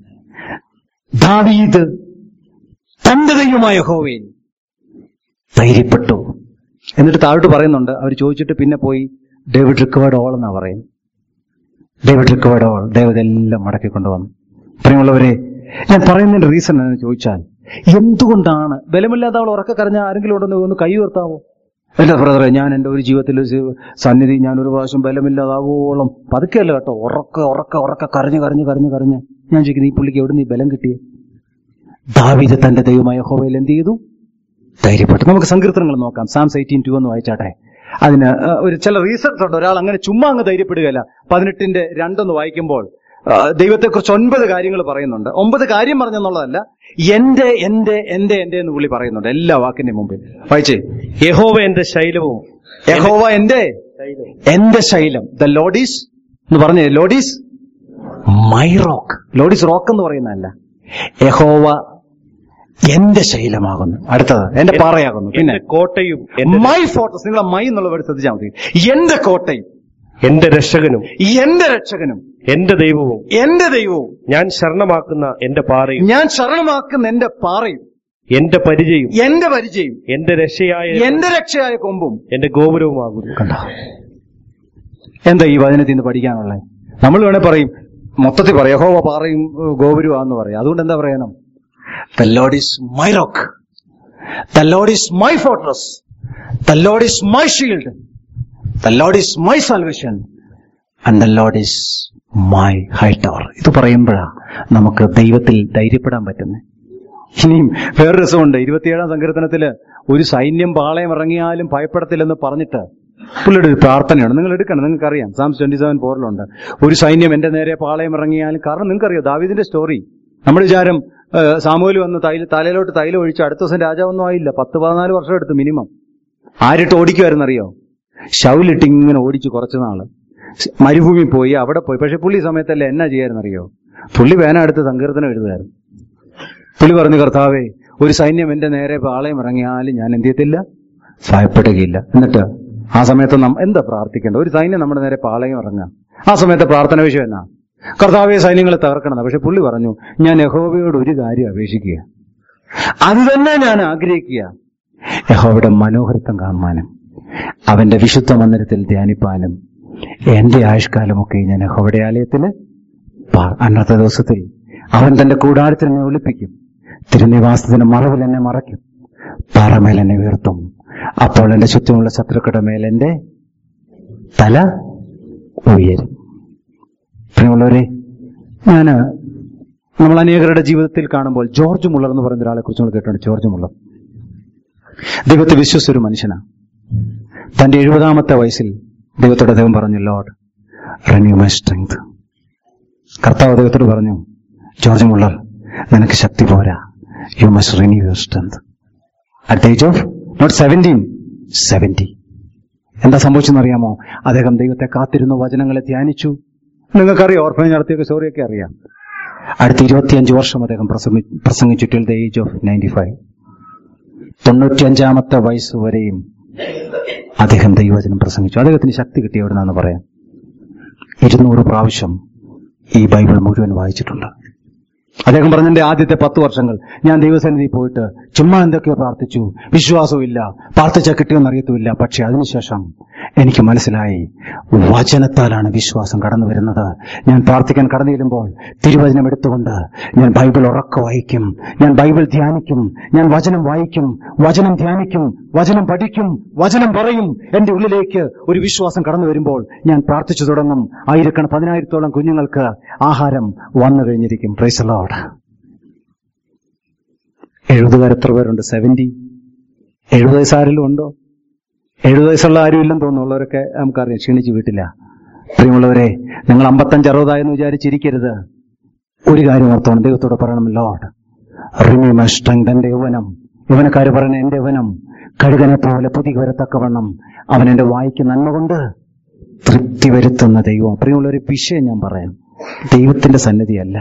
ദാവീദ് തന്റെ ദൈവമായ ഹോവയിൽ ധൈര്യപ്പെട്ടു എന്നിട്ട് താഴോട്ട് പറയുന്നുണ്ട് അവർ ചോദിച്ചിട്ട് പിന്നെ പോയി ഡേവിഡ് റിക്കവേർഡ് ഓൾ എന്നാ പറയും ഡേവിഡ് റിക്കവേർഡ് ഓൾ ഡേവിഡ് എല്ലാം മടക്കി കൊണ്ടുവന്നു പ്രിയമുള്ളവരെ ഞാൻ പറയുന്നതിന്റെ റീസൺ എന്ന് ചോദിച്ചാൽ എന്തുകൊണ്ടാണ് ബലമില്ലാത്ത അവൾ ഉറക്കെ കരഞ്ഞ ആരെങ്കിലും ഉണ്ടെന്ന് ഒന്ന് കൈ ഉയർത്താവോ അല്ല ബ്രദറെ ഞാൻ എന്റെ ഒരു ജീവിതത്തിൽ ഒരു സി- സന്നിധി ഞാൻ ഒരു പ്രാവശ്യം ബലമില്ലാതാവോളം പതുക്കെയല്ല കേട്ടോ ഉറക്കെ ഉറക്കെ ഉറക്കെ കരഞ്ഞ് കരഞ്ഞ് കരഞ്ഞ് കരഞ്ഞ് ഞാൻ ചോദിക്കുന്നത് ഈ പുള്ളിക്ക് എവിടെ നീ ബലം കിട്ടിയേ ദാവീദ് തന്റെ ദൈവമായ ഹോവയിൽ എന്ത് ചെയ്തു ധൈര്യപ്പെട്ടു നമുക്ക് സങ്കീർത്തനങ്ങൾ നോക്കാം സാംസ് എയ്റ്റീൻ ടു എന്ന് വായിച്ചാട്ടെ അതിന് ആ, ഒരു ചില റീസൺസ് ഉണ്ട് ഒരാൾ അങ്ങനെ ചുമ്മാ അങ്ങ് ധൈര്യപ്പെടുകയല്ല പതിനെട്ടിന്റെ രണ്ടൊന്ന് വായിക്കുമ്പോൾ ആ, ദൈവത്തെക്കുറിച്ച് ഒൻപത് കാര്യങ്ങൾ പറയുന്നുണ്ട് ഒമ്പത് കാര്യം പറഞ്ഞെന്നുള്ളതല്ല എന്റെ എന്റെ എന്റെ എന്റെ എന്ന് പുള്ളി പറയുന്നുണ്ട് എല്ലാ വാക്കിന്റെ മുമ്പിൽ വായിച്ചേ യഹോവ എന്റെ ശൈലവും യഹോവ എന്റെ എന്റെ ശൈലം ദ ലോഡീസ് എന്ന് പറഞ്ഞേ Lord is my rock Lord is rock എന്ന് പറയുന്നതല്ല യഹോവ എന്റെ ശൈലമാകുന്നു അടുത്തത് എന്റെ പാറയാകുന്നു പിന്നെ എന്റെ കോട്ടയും എന്റെ മൈ ഫോട്ടോസ് നിങ്ങളെ മൈ എന്നുള്ള വേർഡ് ശ്രദ്ധിച്ചാൽ മതി എന്റെ കോട്ടയും എന്റെ രക്ഷകനും എന്റെ രക്ഷകനും എന്റെ ദൈവവും എന്റെ ദൈവവും ഞാൻ ശരണമാക്കുന്ന എന്റെ പാറയും ഞാൻ ശരണമാക്കുന്ന എന്റെ പാറയും എന്റെ പരിചയും എന്റെ പരിചയം എന്റെ രക്ഷയായ എന്റെ രക്ഷയായ കൊമ്പും എന്റെ ഗോപുരവുമാകുന്നു കണ്ടോ എന്താ ഈ വചനത്തിൽ നിന്ന് പഠിക്കാനുള്ളത് നമ്മൾ വേണേ പറയും മൊത്തത്തിൽ പറയാം യഹോവ പാറയും ഏഹ്, ഗോപുരമാന്ന് പറയും അതുകൊണ്ട് എന്താ പറയണം the Lord is my rock the Lord is my fortress the Lord is my shield the Lord is my salvation and the Lord is my high tower ഇത് പറയുമ്പോഴാ നമുക്ക് ദൈവത്തിൽ ധൈര്യപ്പെടാൻ പറ്റുന്നത് ഇനിയും വേറെ രസമുണ്ട് ഇരുപത്തിയേഴാം സങ്കീർത്തനത്തില് ഒരു സൈന്യം പാളയം ഇറങ്ങിയാലും ഭയപ്പെടത്തില്ലെന്ന് പറഞ്ഞിട്ട് പുള്ളിയുടെ ഒരു പ്രാർത്ഥനയാണ് നിങ്ങൾ എടുക്കണം നിങ്ങൾക്ക് അറിയാം സാംസ് ട്വന്റി സെവൻ ഫോറിലുണ്ട് ഒരു സൈന്യം എന്റെ നേരെ പാളയം ഇറങ്ങിയാലും കാരണം നിങ്ങൾക്കറിയാം ദാവീദിന്റെ സ്റ്റോറി നമ്മുടെ വിചാരം സാമൂഹ്യം വന്ന് തൈല തലയിലോട്ട് തൈലം ഒഴിച്ച് അടുത്ത ദിവസം രാജാവൊന്നും ആയില്ല പത്ത് പതിനാല് വർഷം എടുത്തു മിനിമം ആരിട്ട് ഓടിക്കുമായിരുന്നറിയോ ഷൗലിട്ട് ഇങ്ങനെ ഓടിച്ചു കുറച്ചു നാള് മരുഭൂമി പോയി അവിടെ പോയി പക്ഷെ പുള്ളി ഈ സമയത്തല്ല എന്നാ ചെയ്യായിരുന്നറിയോ പുള്ളി വേന എടുത്ത് സങ്കീർത്തനം എഴുതുമായിരുന്നു പുള്ളി പറഞ്ഞു കർത്താവേ ഒരു സൈന്യം എന്റെ നേരെ പാളയം ഇറങ്ങിയാലും ഞാൻ എന്ത് ചെയ്യത്തില്ല ഭയപ്പെടുകയില്ല എന്നിട്ട് ആ സമയത്ത് നാം എന്താ പ്രാർത്ഥിക്കേണ്ടത് ഒരു സൈന്യം നമ്മുടെ നേരെ പാളയം ഇറങ്ങാം ആ സമയത്ത് പ്രാർത്ഥന വിഷയം എന്നാ കർത്താവെ സൈന്യങ്ങളെ തകർക്കണം പക്ഷെ പുള്ളി പറഞ്ഞു ഞാൻ യഹോവയോട് ഒരു കാര്യം അപേക്ഷിക്കുക അത് തന്നെ ഞാൻ ആഗ്രഹിക്കുക യഹോവയുടെ മനോഹരത്വം കാണുവാനും അവന്റെ വിശുദ്ധ മന്ദിരത്തിൽ ധ്യാനിപ്പാനും എന്റെ ആയുഷ്കാലമൊക്കെ ഞാൻ യഹോവയുടെ ആലയത്തില് പാ- അന്നത്തെ ദിവസത്തിൽ അവൻ തന്റെ കൂടാരത്തിൽ എന്നെ ഒളിപ്പിക്കും തിരുനിവാസത്തിന് മറവിൽ എന്നെ മറയ്ക്കും പാറമേൽ എന്നെ ഉയർത്തും അപ്പോൾ എന്റെ ചുറ്റുമുള്ള ശത്രുക്കളുടെ മേൽ എന്റെ തല ഉയരും പ്രിയമുള്ളവരെ ഞാന് നമ്മൾ അനേകരുടെ ജീവിതത്തിൽ കാണുമ്പോൾ ജോർജ് മുള്ളർ എന്ന് പറയുന്ന ഒരാളെ കുറിച്ച് നമ്മൾ കേട്ടിട്ടുണ്ട് ജോർജ് മുള്ളർ ദൈവത്തെ വിശ്വസിച്ച ഒരു മനുഷ്യനാണ് തന്റെ എഴുപതാമത്തെ വയസ്സിൽ ദൈവത്തോട് ദൈവം പറഞ്ഞു ലോഡ് റെന്യൂ മൈ സ്ട്രെങ്ത് കർത്താവ് ദൈവത്തോട് പറഞ്ഞു ജോർജ് മുള്ളർ നിനക്ക് ശക്തി പോരാ you must renew your strength at the age of not seventeen seventy എന്താ സംഭവിച്ചെന്നറിയാമോ അദ്ദേഹം ദൈവത്തെ കാത്തിരുന്നു വചനങ്ങളെ ധ്യാനിച്ചു നിങ്ങൾക്കറിയാം ഓർഫനേജ് നടത്തിയൊക്കെ സ്റ്റോറിയൊക്കെ അറിയാം അടുത്ത ഇരുപത്തിയഞ്ച് വർഷം അദ്ദേഹം പ്രസംഗി- പ്രസംഗിച്ചു till the age of ninety five തൊണ്ണൂറ്റിയഞ്ചാമത്തെ വയസ്സ് വരെയും അദ്ദേഹം ദൈവവചനം പ്രസംഗിച്ചു അദ്ദേഹത്തിന് ശക്തി കിട്ടി എവിടെ നിന്നാന്ന് പറയാം ഇരുന്നൂറ് പ്രാവശ്യം ഈ ബൈബിൾ മുഴുവൻ വായിച്ചിട്ടുണ്ട് അദ്ദേഹം പറഞ്ഞതിന്റെ ആദ്യത്തെ പത്ത് വർഷങ്ങൾ ഞാൻ ദൈവസന്നിധി പോയിട്ട് ചുമ്മാ എന്തൊക്കെയോ പ്രാർത്ഥിച്ചു വിശ്വാസവും ഇല്ല പ്രാർത്ഥിച്ചാൽ കിട്ടിയെന്ന് അറിയത്തുമില്ല പക്ഷെ അതിനുശേഷം എനിക്ക് മനസ്സിലായി വചനത്താലാണ് വിശ്വാസം കടന്നു വരുന്നത് ഞാൻ പ്രാർത്ഥിക്കാൻ കടന്നു ചെല്ലുമ്പോൾ തിരുവചനം എടുത്തുകൊണ്ട് ഞാൻ ബൈബിൾ ഉറക്ക വായിക്കും ഞാൻ ബൈബിൾ ധ്യാനിക്കും ഞാൻ വചനം വായിക്കും വചനം ധ്യാനിക്കും വചനം പഠിക്കും വചനം പറയും എന്റെ ഉള്ളിലേക്ക് ഒരു വിശ്വാസം കടന്നു വരുമ്പോൾ ഞാൻ പ്രാർത്ഥിച്ചു തുടങ്ങും ആയിരക്കണ പതിനായിരത്തോളം കുഞ്ഞുങ്ങൾക്ക് ആഹാരം വന്നു കഴിഞ്ഞിരിക്കും പ്രൈസ് ലോഡ് എഴുപതുകാർ എത്ര പേരുണ്ട് സെവന്റി എഴുപത് വയസ്സാരെങ്കിലും ഉണ്ടോ എഴുപത് വയസ്സുള്ള ആരും ഇല്ലെന്ന് തോന്നുന്നുള്ളവരൊക്കെ നമുക്കറിയാം ക്ഷീണിച്ച് വീട്ടില്ല പ്രിയമുള്ളവരെ നിങ്ങൾ അമ്പത്തഞ്ച് അറുപതായെന്ന് വിചാരിച്ചിരിക്കരുത് ഒരു കാര്യം ഓർത്തോണം ദൈവത്തോട് പറയണം ലോഡ് റിന്യൂ മൈ സ്ട്രെങ്ത് എന്റെ യൗവനം യൗവനക്കാര് പറയണ എന്റെ യൗവനം കഴുകനെ പോലെ പുതിയ വരത്തക്കവണ്ണം അവൻ എന്റെ വായിക്ക് നന്മ കൊണ്ട് തൃപ്തി വരുത്തുന്ന ദൈവം പ്രിയമുള്ള ഒരു വിഷയം ഞാൻ പറയാം ദൈവത്തിന്റെ സന്നിധിയല്ല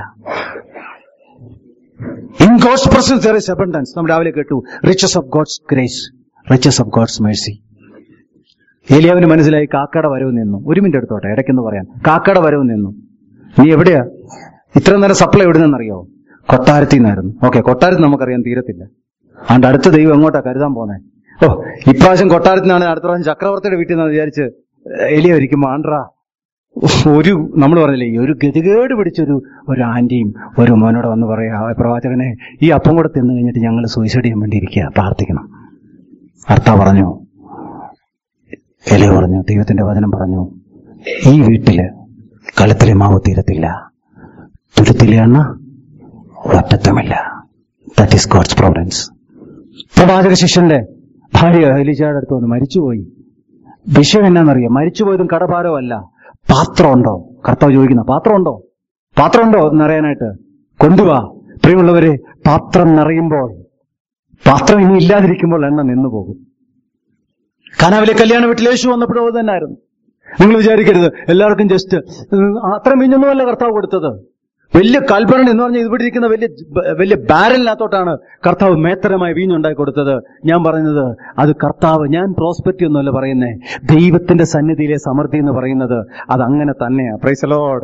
in God's presence there is abundance നമ്മൾ രാവിലെ കേട്ടു riches of God's grace riches of God's mercy ഏലിയാവിന് മനസ്സിലായി കാക്കയുടെ വരവ് നിന്നു ഒരു മിനിറ്റ് എടുത്തോട്ടെ ഇടയ്ക്കെന്ന് പറയാൻ കാക്കയുടെ വരവ് നിന്നു നീ എവിടെയാ ഇത്ര നേരം സപ്ലൈ എവിടെ നിന്നറിയോ കൊട്ടാരത്തിൽ നിന്നായിരുന്നു ഓക്കെ കൊട്ടാരത്തിൽ നമുക്കറിയാൻ തീരത്തില്ല അതുകൊണ്ട് അടുത്ത ദൈവം എങ്ങോട്ടാ കരുതാൻ പോന്നെ ഓ ഇപ്രാവശ്യം കൊട്ടാരത്തിൽ നിന്നാണ് അടുത്ത പ്രാവശ്യം ചക്രവർത്തിയുടെ വീട്ടിൽ നിന്നാണ് വിചാരിച്ച് എലിയ ഒരിക്കുമ്പോ ആണ്ട്രാ ഒരു നമ്മൾ പറഞ്ഞില്ലേ ഈ ഒരു ഗതികേട് പിടിച്ചൊരു ഒരു ആന്റിയും ഒരു മോനോട് വന്ന് പറയാ പ്രവാചകനെ ഈ അപ്പം കൂടെ തിന്നു കഴിഞ്ഞിട്ട് ഞങ്ങൾ സൂയിസൈഡ് ചെയ്യാൻ വേണ്ടി ഇരിക്കുക പ്രാർത്ഥിക്കണം അർത്ഥ പറഞ്ഞു എലിയ പറഞ്ഞു ദൈവത്തിന്റെ വചനം പറഞ്ഞു ഈ വീട്ടില് കലത്തിലെ മാവ് തീരത്തില്ല തുരുത്തിലെ എണ്ണ ഒറ്റത്തുമില്ല ദാറ്റ് ഈസ് ഗോഡ്സ് പ്രോവിഡൻസ് പ്രവാചക ശിഷ്യന്റെ ഭാര്യ എലിജയുടെ അടുത്ത് വന്ന് മരിച്ചുപോയി വിഷയം എന്നാന്നറിയാം മരിച്ചുപോയതും കടഭാരമല്ല പാത്രമുണ്ടോ കർത്താവ് ചോദിക്കുന്ന പാത്രമുണ്ടോ പാത്രമുണ്ടോ എന്നറിയാനായിട്ട് കൊണ്ടുവാ പ്രിയമുള്ളവരെ പാത്രം നിറയുമ്പോൾ പാത്രം ഇനി ഇല്ലാതിരിക്കുമ്പോൾ എണ്ണ നിന്നു പോകും കനാവിലെ കല്യാണ വീട്ടിൽ യേശു വന്നപ്പോഴും അത് തന്നെയായിരുന്നു നിങ്ങൾ വിചാരിക്കരുത് എല്ലാവർക്കും ജസ്റ്റ് അത്ര മിഞ്ഞൊന്നുമല്ല കർത്താവ് കൊടുത്തത് വലിയ കൽപ്പന എന്ന് പറഞ്ഞാൽ ഇവിടെ ഇരിക്കുന്ന വലിയ വലിയ ബാരലിനകത്തോട്ടാണ് കർത്താവ് മേത്തരമായി വീഞ്ഞുണ്ടാക്കി കൊടുത്തത് ഞാൻ പറയുന്നത് അത് കർത്താവ് ഞാൻ പ്രോസ്പെക്റ്റി ഒന്നുമല്ല പറയുന്നേ ദൈവത്തിന്റെ സന്നിധിയിലെ സമൃദ്ധി എന്ന് പറയുന്നത് അത് അങ്ങനെ തന്നെയാ പ്രൈസലോട്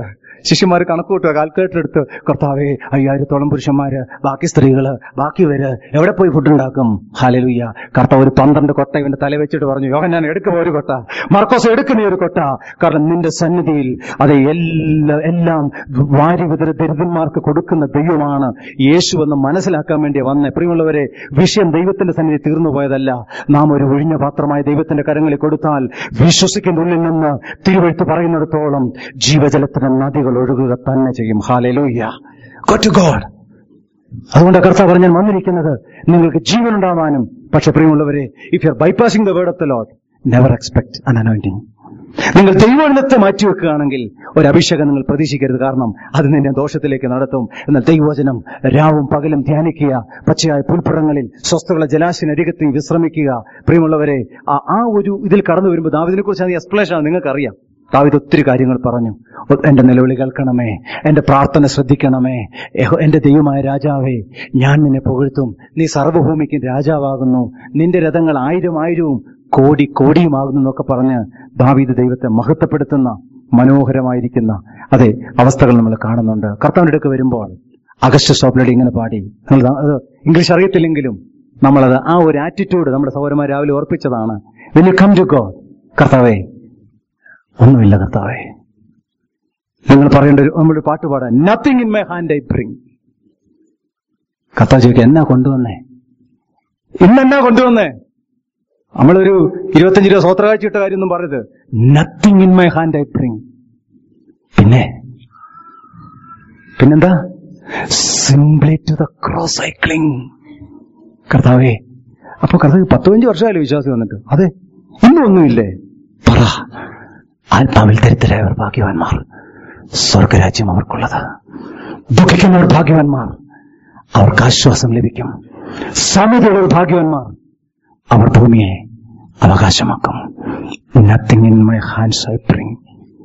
ശിഷ്യന്മാർ കണക്ക് കൂട്ടുക കാൽക്കുലേറ്റർ എടുത്ത് കർത്താവേ അയ്യായിരത്തോളം പുരുഷന്മാര് ബാക്കി സ്ത്രീകള് ബാക്കി പേര് എവിടെ പോയി ഫുഡ് ഉണ്ടാക്കും ഹാലലുയ്യ കർത്താവ് ഒരു പന്ത്രണ്ട് കൊട്ട ഇവന്റെ തല വെച്ചിട്ട് പറഞ്ഞു യോഗ ഞാൻ എടുക്കുക ഒരു കൊട്ട മർക്കോസ് എടുക്കുന്ന ഒരു കൊട്ട കാരണം നിന്റെ സന്നിധിയിൽ അത് എല്ലാ എല്ലാം വാരി വിതര ദരിദ്രന്മാർക്ക് കൊടുക്കുന്ന ദൈവമാണ് യേശു എന്ന് മനസ്സിലാക്കാൻ വേണ്ടി വന്നേ പ്രിയമുള്ളവരെ വിഷയം ദൈവത്തിന്റെ സന്നിധി തീർന്നു പോയതല്ല നാം ഒരു ഒഴിഞ്ഞ പാത്രമായി ദൈവത്തിന്റെ കരങ്ങളിൽ കൊടുത്താൽ വിശ്വസിക്കുന്ന ഉള്ളിൽ നിന്ന് തിരുവഴുത്ത് പറയുന്നിടത്തോളം ജീവജലത്തിന് നദികൾ ഒഴുകുക തന്നെ ചെയ്യും ഹാലലൂയ്യ ഗോഡ് ടു ഗോഡ് അതുകൊണ്ട് കർത്താവ് പറഞ്ഞാൽ വന്നിരിക്കുന്നത് നിങ്ങൾക്ക് ജീവൻ ഉണ്ടാവാനും പക്ഷെ പ്രിയമുള്ളവരെ if you are bypassing the word of the Lord never expect an anointing നിങ്ങൾ ദൈവവചനത്തെ മാറ്റിവെക്കുകയാണെങ്കിൽ ഒരു അഭിഷേകം നിങ്ങൾ പ്രതീക്ഷിക്കരുത് കാരണം അത് നിന്നെ ദോഷത്തിലേക്ക് നടത്തും എന്നാൽ ദൈവവചനം രാവും പകലും ധ്യാനിക്കുക പച്ചയായ പുൽപ്പുറങ്ങളിൽ സ്വസ്ഥകളെ ജലാശയനരികത്തിൽ വിശ്രമിക്കുക പ്രിയമുള്ളവരെ ആ- ആ ഒരു ഇതിൽ കടന്നു വരുമ്പോൾ ദാവിദിനെ കുറിച്ച് അത് എക്സ്പ്ലനേഷൻ ആണ് നിങ്ങൾക്കറിയാം ദാവിദ് ഒത്തിരി കാര്യങ്ങൾ പറഞ്ഞു ഒ- എന്റെ നിലവിളി കേൾക്കണമേ എന്റെ പ്രാർത്ഥന ശ്രദ്ധിക്കണമേ യഹോ- എന്റെ ദൈവമായ രാജാവേ ഞാൻ നിന്നെ പുകഴ്ത്തും നീ സർവ്വഭൂമിക്ക് രാജാവാകുന്നു നിന്റെ രഥങ്ങൾ ആയിരം ആയിരവും കോടി കോടിയുമാകുന്നു എന്നൊക്കെ പറഞ്ഞ് ദാവീദ് ദൈവത്തെ മഹത്വപ്പെടുത്തുന്ന മനോഹരമായിരിക്കുന്ന അതെ അവസ്ഥകൾ നമ്മൾ കാണുന്നുണ്ട് കർത്താവിന്റെ അടുക്ക് വരുമ്പോൾ അഗസ്റ്റ് സ്റ്റോപ്പിലടി ഇങ്ങനെ പാടി നിങ്ങൾ അത് ഇംഗ്ലീഷ് അറിയത്തില്ലെങ്കിലും നമ്മളത് ആ ഒരു ആറ്റിറ്റ്യൂഡ് നമ്മുടെ സഹോദരന്മാർ രാവിലെ ഓർപ്പിച്ചതാണ് when you come to God കർത്താവേ ഒന്നുമില്ല കർത്താവേ നിങ്ങൾ പറയേണ്ട ഒരു നമ്മളൊരു പാട്ട് പാടാൻ nothing in my hand I bring കർത്താവ് ചോദിക്കുക എന്നാ കൊണ്ടുവന്നേ ഇന്നെന്നാ കൊണ്ടുവന്നേ നമ്മളൊരു ഇരുപത്തഞ്ച് രൂപ സ്വോത്രകാഴ്ച ഇട്ട കാര്യമൊന്നും പറയരുത് nothing in my hand I bring പിന്നെ പിന്നെന്താ simply to the cross I cling കർത്താവേ അപ്പൊ കർത്താവ് പത്ത് പതിനഞ്ച് വർഷമായാലും വിശ്വാസി വന്നിട്ട് അതെ ഇന്നും ഒന്നുമില്ലേ പറ ആത്മാവിൽ ദരിദ്രരായവർ ഭാഗ്യവാന്മാർ സ്വർഗരാജ്യം അവർക്കുള്ളത് ദുഃഖിക്കുന്നവർ ഭാഗ്യവാന്മാർ അവർക്ക് ആശ്വാസം ലഭിക്കും സമീപകൾ ഭാഗ്യവാന്മാർ അവർ ഭൂമിയെ അവകാശമാക്കും nothing in my hands I bring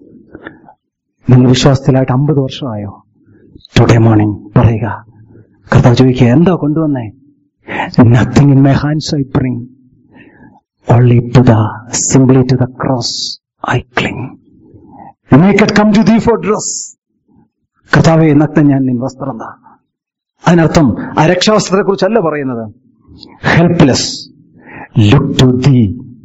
നിങ്ങൾ വിശ്വാസത്തിലായിട്ട് അമ്പത് വർഷമായോ ടുഡേ മോർണിംഗ് പറയുക കർത്താവ് ചോദിക്കുക എന്താ കൊണ്ടുവന്നേ nothing in my hands I bring only to the simply to the cross I cling. Make it come to thee for dress. കർത്താവെ നഗ്ന ഞാൻ നിൻ വസ്ത്രം താ അതിനർത്ഥം ആ രക്ഷാവസ്ത്രത്തെ കുറിച്ചല്ല പറയുന്നത് helpless look to thee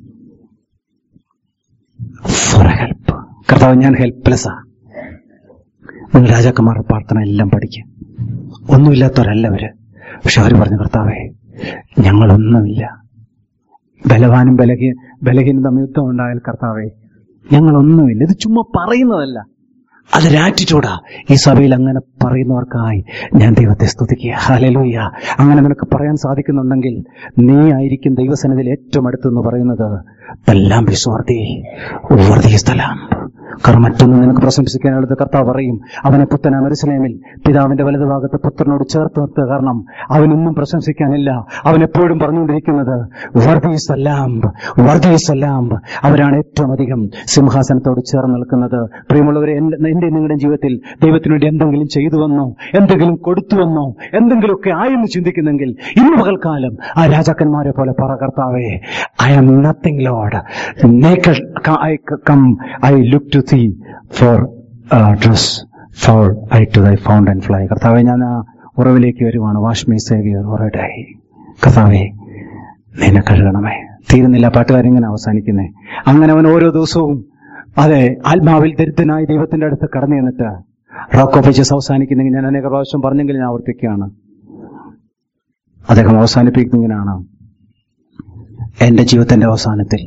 for help കർത്താവ് ഞാൻ ഹെൽപ്ലെസ്സാ നിങ്ങൾ രാജാക്കന്മാരുടെ പ്രാർത്ഥന എല്ലാം പഠിക്കുക ഒന്നുമില്ലാത്തവരല്ല അവര് പക്ഷെ അവർ പറഞ്ഞു കർത്താവേ ഞങ്ങളൊന്നുമില്ല ബലവാനും ബലഹീ ബലഹീനും തമ്മിൽ യുദ്ധം ഉണ്ടായാൽ കർത്താവേ ഞങ്ങളൊന്നുമില്ല ഇത് ചുമ്മാ പറയുന്നതല്ല അതൊരു ആറ്റിറ്റ്യൂഡാ ഈ സഭയിൽ അങ്ങനെ പറയുന്നവർക്കായി ഞാൻ ദൈവത്തെ സ്തുതിക്കുക ഹലലൂയ അങ്ങനെ നിനക്ക് പറയാൻ സാധിക്കുന്നുണ്ടെങ്കിൽ നീ ആയിരിക്കും ദൈവസന്നിധിയിൽ ഏറ്റവും അടുത്തെന്ന് പറയുന്നത് എല്ലാം വിസ്വാർത്തി വർദ്ധി സ്ഥലം കാരണം മറ്റൊന്നും നിനക്ക് പ്രശംസിക്കാനുള്ളത് കർത്താവ് പറയും അവനെ പുത്തന മെറുസലേമിൽ പിതാവിന്റെ വലതുഭാഗത്ത് പുത്രനോട് ചേർത്ത് നിർത്തുക കാരണം അവനൊന്നും പ്രശംസിക്കാനില്ല അവൻ എപ്പോഴും പറഞ്ഞുകൊണ്ടിരിക്കുന്നത് വർദ്ധീസ് അല്ലാംബ് വർദ്ധീസ് അല്ലാംബ് അവരാണ് ഏറ്റവും അധികം സിംഹാസനത്തോട് ചേർന്ന് നിൽക്കുന്നത് പ്രിയമുള്ളവരെ എന്റെ എന്റെ നിങ്ങളുടെ ജീവിതത്തിൽ ദൈവത്തിനു വേണ്ടി എന്തെങ്കിലും ചെയ്തുവെന്നോ എന്തെങ്കിലും കൊടുത്തുവെന്നോ എന്തെങ്കിലുമൊക്കെ ആയെന്ന് ചിന്തിക്കുന്നെങ്കിൽ ഇന്ന് പകൽക്കാലം ആ രാജാക്കന്മാരെ പോലെ പറ കർത്താവേ I am nothing Lord I come I look to thee for dress for I to the fountain fly കർത്താവെ ഞാൻ ആ ഉറവിലേക്ക് വരുവാണ് വാഷ് മീ സേവിയർ ഉറവിടായി കർത്താവേ നിന്നെ കഴുകണമേ തീരുന്നില്ല പാട്ടുകാരിങ്ങനെ അവസാനിക്കുന്നേ അങ്ങനെ അവൻ ഓരോ ദിവസവും അതെ ആത്മാവിൽ ദരിദ്രനായി ദൈവത്തിന്റെ അടുത്ത് കടന്നു ചെന്നിട്ട് റോക്ക് ഓഫ് ഏജസ് അവസാനിക്കുന്നെങ്കിൽ ഞാൻ അനേക പ്രാവശ്യം പറഞ്ഞെങ്കിൽ ഞാൻ ആവർത്തിക്കുകയാണ് അദ്ദേഹം അവസാനിപ്പിക്കുന്നതിനാണ് എന്റെ ജീവിതത്തിന്റെ അവസാനത്തിൽ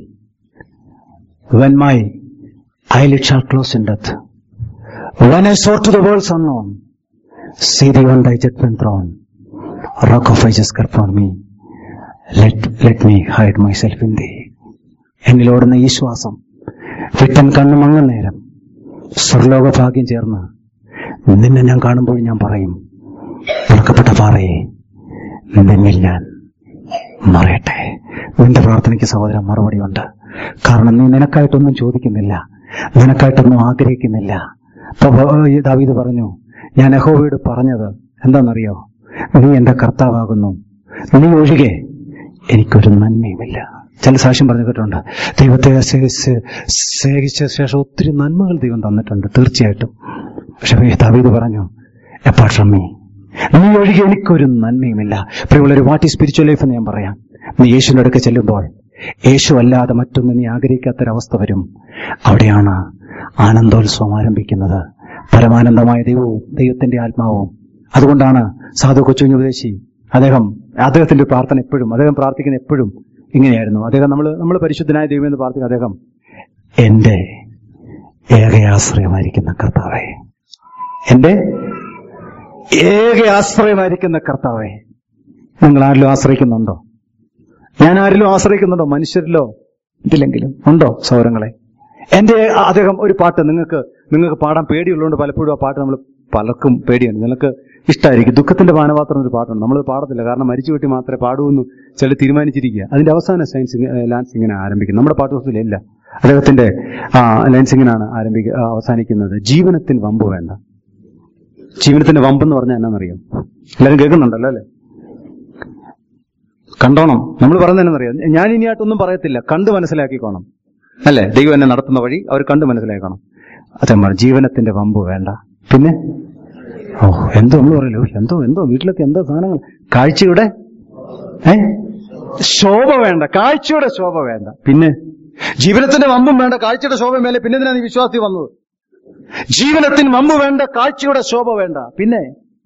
when my eyelids shall close in death. When I soar to the world's unknown, see thee on thy judgment throne. Rock of ages for me. Let, let me hide myself in thee. എന്നിലോടുന്ന ഈ ശ്വാസം written കണ്ണു മങ്ങുന്ന നേരം സ്വർലോക ഭാഗ്യം ചേർന്ന് നിന്നെ ഞാൻ കാണുമ്പോൾ ഞാൻ പറയും തുറക്കപ്പെട്ട പാറയെ നിന്നിൽ ഞാൻ മറയട്ടെ നിന്റെ പ്രാർത്ഥനയ്ക്ക് സഹോദരൻ മറുപടിയുണ്ട് കാരണം നീ നിനക്കായിട്ടൊന്നും ചോദിക്കുന്നില്ല നിനക്കായിട്ടൊന്നും ആഗ്രഹിക്കുന്നില്ല അപ്പൊ ഭ- ദാവീദ് പറഞ്ഞു ഞാൻ യഹോവയോട് പറഞ്ഞത് എന്താണെന്നറിയോ നീ എന്റെ കർത്താവാകുന്നു നീ ഒഴികെ എനിക്കൊരു നന്മയുമില്ല ചില സാക്ഷ്യം പറഞ്ഞു കേട്ടിട്ടുണ്ട് ദൈവത്തെ സേ- സേ- സേവിച്ച ശേഷം ഒത്തിരി നന്മകൾ ദൈവം തന്നിട്ടുണ്ട് തീർച്ചയായിട്ടും പക്ഷെ ദാവീദ് പറഞ്ഞു എപ്പാ ഷമ്മി നീ ഒഴികെ എനിക്കൊരു നന്മയുമില്ല പ്രിയമുള്ളൊരു വാട്ട് ഈ സ്പിരിച്വൽ ലൈഫ് എന്ന് ഞാൻ പറയാം നീ യേശുവിന്റെ അടുക്ക ചെല്ലുമ്പോൾ യേശു അല്ലാതെ മറ്റൊന്ന് നീ ആഗ്രഹിക്കാത്തൊരവസ്ഥ വരും അവിടെയാണ് ആനന്ദോത്സവം ആരംഭിക്കുന്നത് പരമാനന്ദമായ ദൈവവും ദൈവത്തിന്റെ ആത്മാവും അതുകൊണ്ടാണ് സാധു കൊച്ചുകുഞ്ഞ് ഉപദേശി അദ്ദേഹം അദ്ദേഹത്തിന്റെ ഒരു പ്രാർത്ഥന എപ്പോഴും അദ്ദേഹം പ്രാർത്ഥിക്കുന്ന എപ്പോഴും ഇങ്ങനെയായിരുന്നു അദ്ദേഹം നമ്മൾ നമ്മൾ പരിശുദ്ധനായ ദൈവം എന്ന് പ്രാർത്ഥിക്കുന്ന അദ്ദേഹം എന്റെ ഏക ആശ്രയമായിരിക്കുന്ന കർത്താവേ എന്റെ ഏക ആശ്രയമായിരിക്കുന്ന കർത്താവേ നിങ്ങൾ ആരിലും ആശ്രയിക്കുന്നുണ്ടോ ഞാൻ ആരിലും ആശ്രയിക്കുന്നുണ്ടോ മനുഷ്യരിലോ ഇതിലെങ്കിലും ഉണ്ടോ സൗരങ്ങളെ എന്റെ അദ്ദേഹം ഒരു പാട്ട് നിങ്ങൾക്ക് നിങ്ങൾക്ക് പാടാൻ പേടിയുള്ളതുകൊണ്ട് പലപ്പോഴും ആ പാട്ട് നമ്മൾ പലർക്കും പേടിയാണ് നിങ്ങൾക്ക് ഇഷ്ടമായിരിക്കും ദുഃഖത്തിന്റെ പാനപാത്രം ഒരു പാട്ടുണ്ട് നമ്മൾ പാടത്തില്ല കാരണം മരിച്ചു വീട്ടി മാത്രമേ പാടൂന്ന് ചില തീരുമാനിച്ചിരിക്കുക അതിന്റെ അവസാന സയൻസ് ലാൻസ് ഇങ്ങനെ ആരംഭിക്കും നമ്മുടെ പാട്ടുപുസ്തകത്തിലില്ല അദ്ദേഹത്തിന്റെ ആ ലൈൻസ് ഇങ്ങനെയാണ് ആരംഭിക്കുക ആ, അവസാനിക്കുന്നത് ജീവനത്തിന് വമ്പ് വേണ്ട ജീവനത്തിന്റെ വമ്പെന്ന് പറഞ്ഞാൽ എന്നാണെന്നറിയാം എല്ലാവരും കേൾക്കുന്നുണ്ടല്ലോ അല്ലേ കണ്ടോണം നമ്മൾ പറയുന്നതെന്നറിയാം ഞാൻ ഇനിയായിട്ടൊന്നും പറയത്തില്ല കണ്ട് മനസ്സിലാക്കിക്കോണം അല്ലേ ദൈവം എന്നെ നടത്തുന്ന വഴി അവർ കണ്ട് മനസ്സിലാക്കണം അദ്ദേഹം പറഞ്ഞു ജീവനത്തിന്റെ വമ്പ് വേണ്ട പിന്നെ ഓ എന്തോ നമ്മൾ പറയല്ലോ എന്തോ എന്തോ വീട്ടിലൊക്കെ എന്തോ സാധനങ്ങൾ കാഴ്ചയുടെ ഏ ശോഭ വേണ്ട കാഴ്ചയുടെ ശോഭ വേണ്ട പിന്നെ ജീവനത്തിന്റെ വമ്പും വേണ്ട കാഴ്ചയുടെ ശോഭ മേലെ പിന്നെ എന്തിനാ നീ വിശ്വാസി വന്നത് ജീവനത്തിന് വമ്പ് വേണ്ട കാഴ്ചയുടെ ശോഭ വേണ്ട പിന്നെ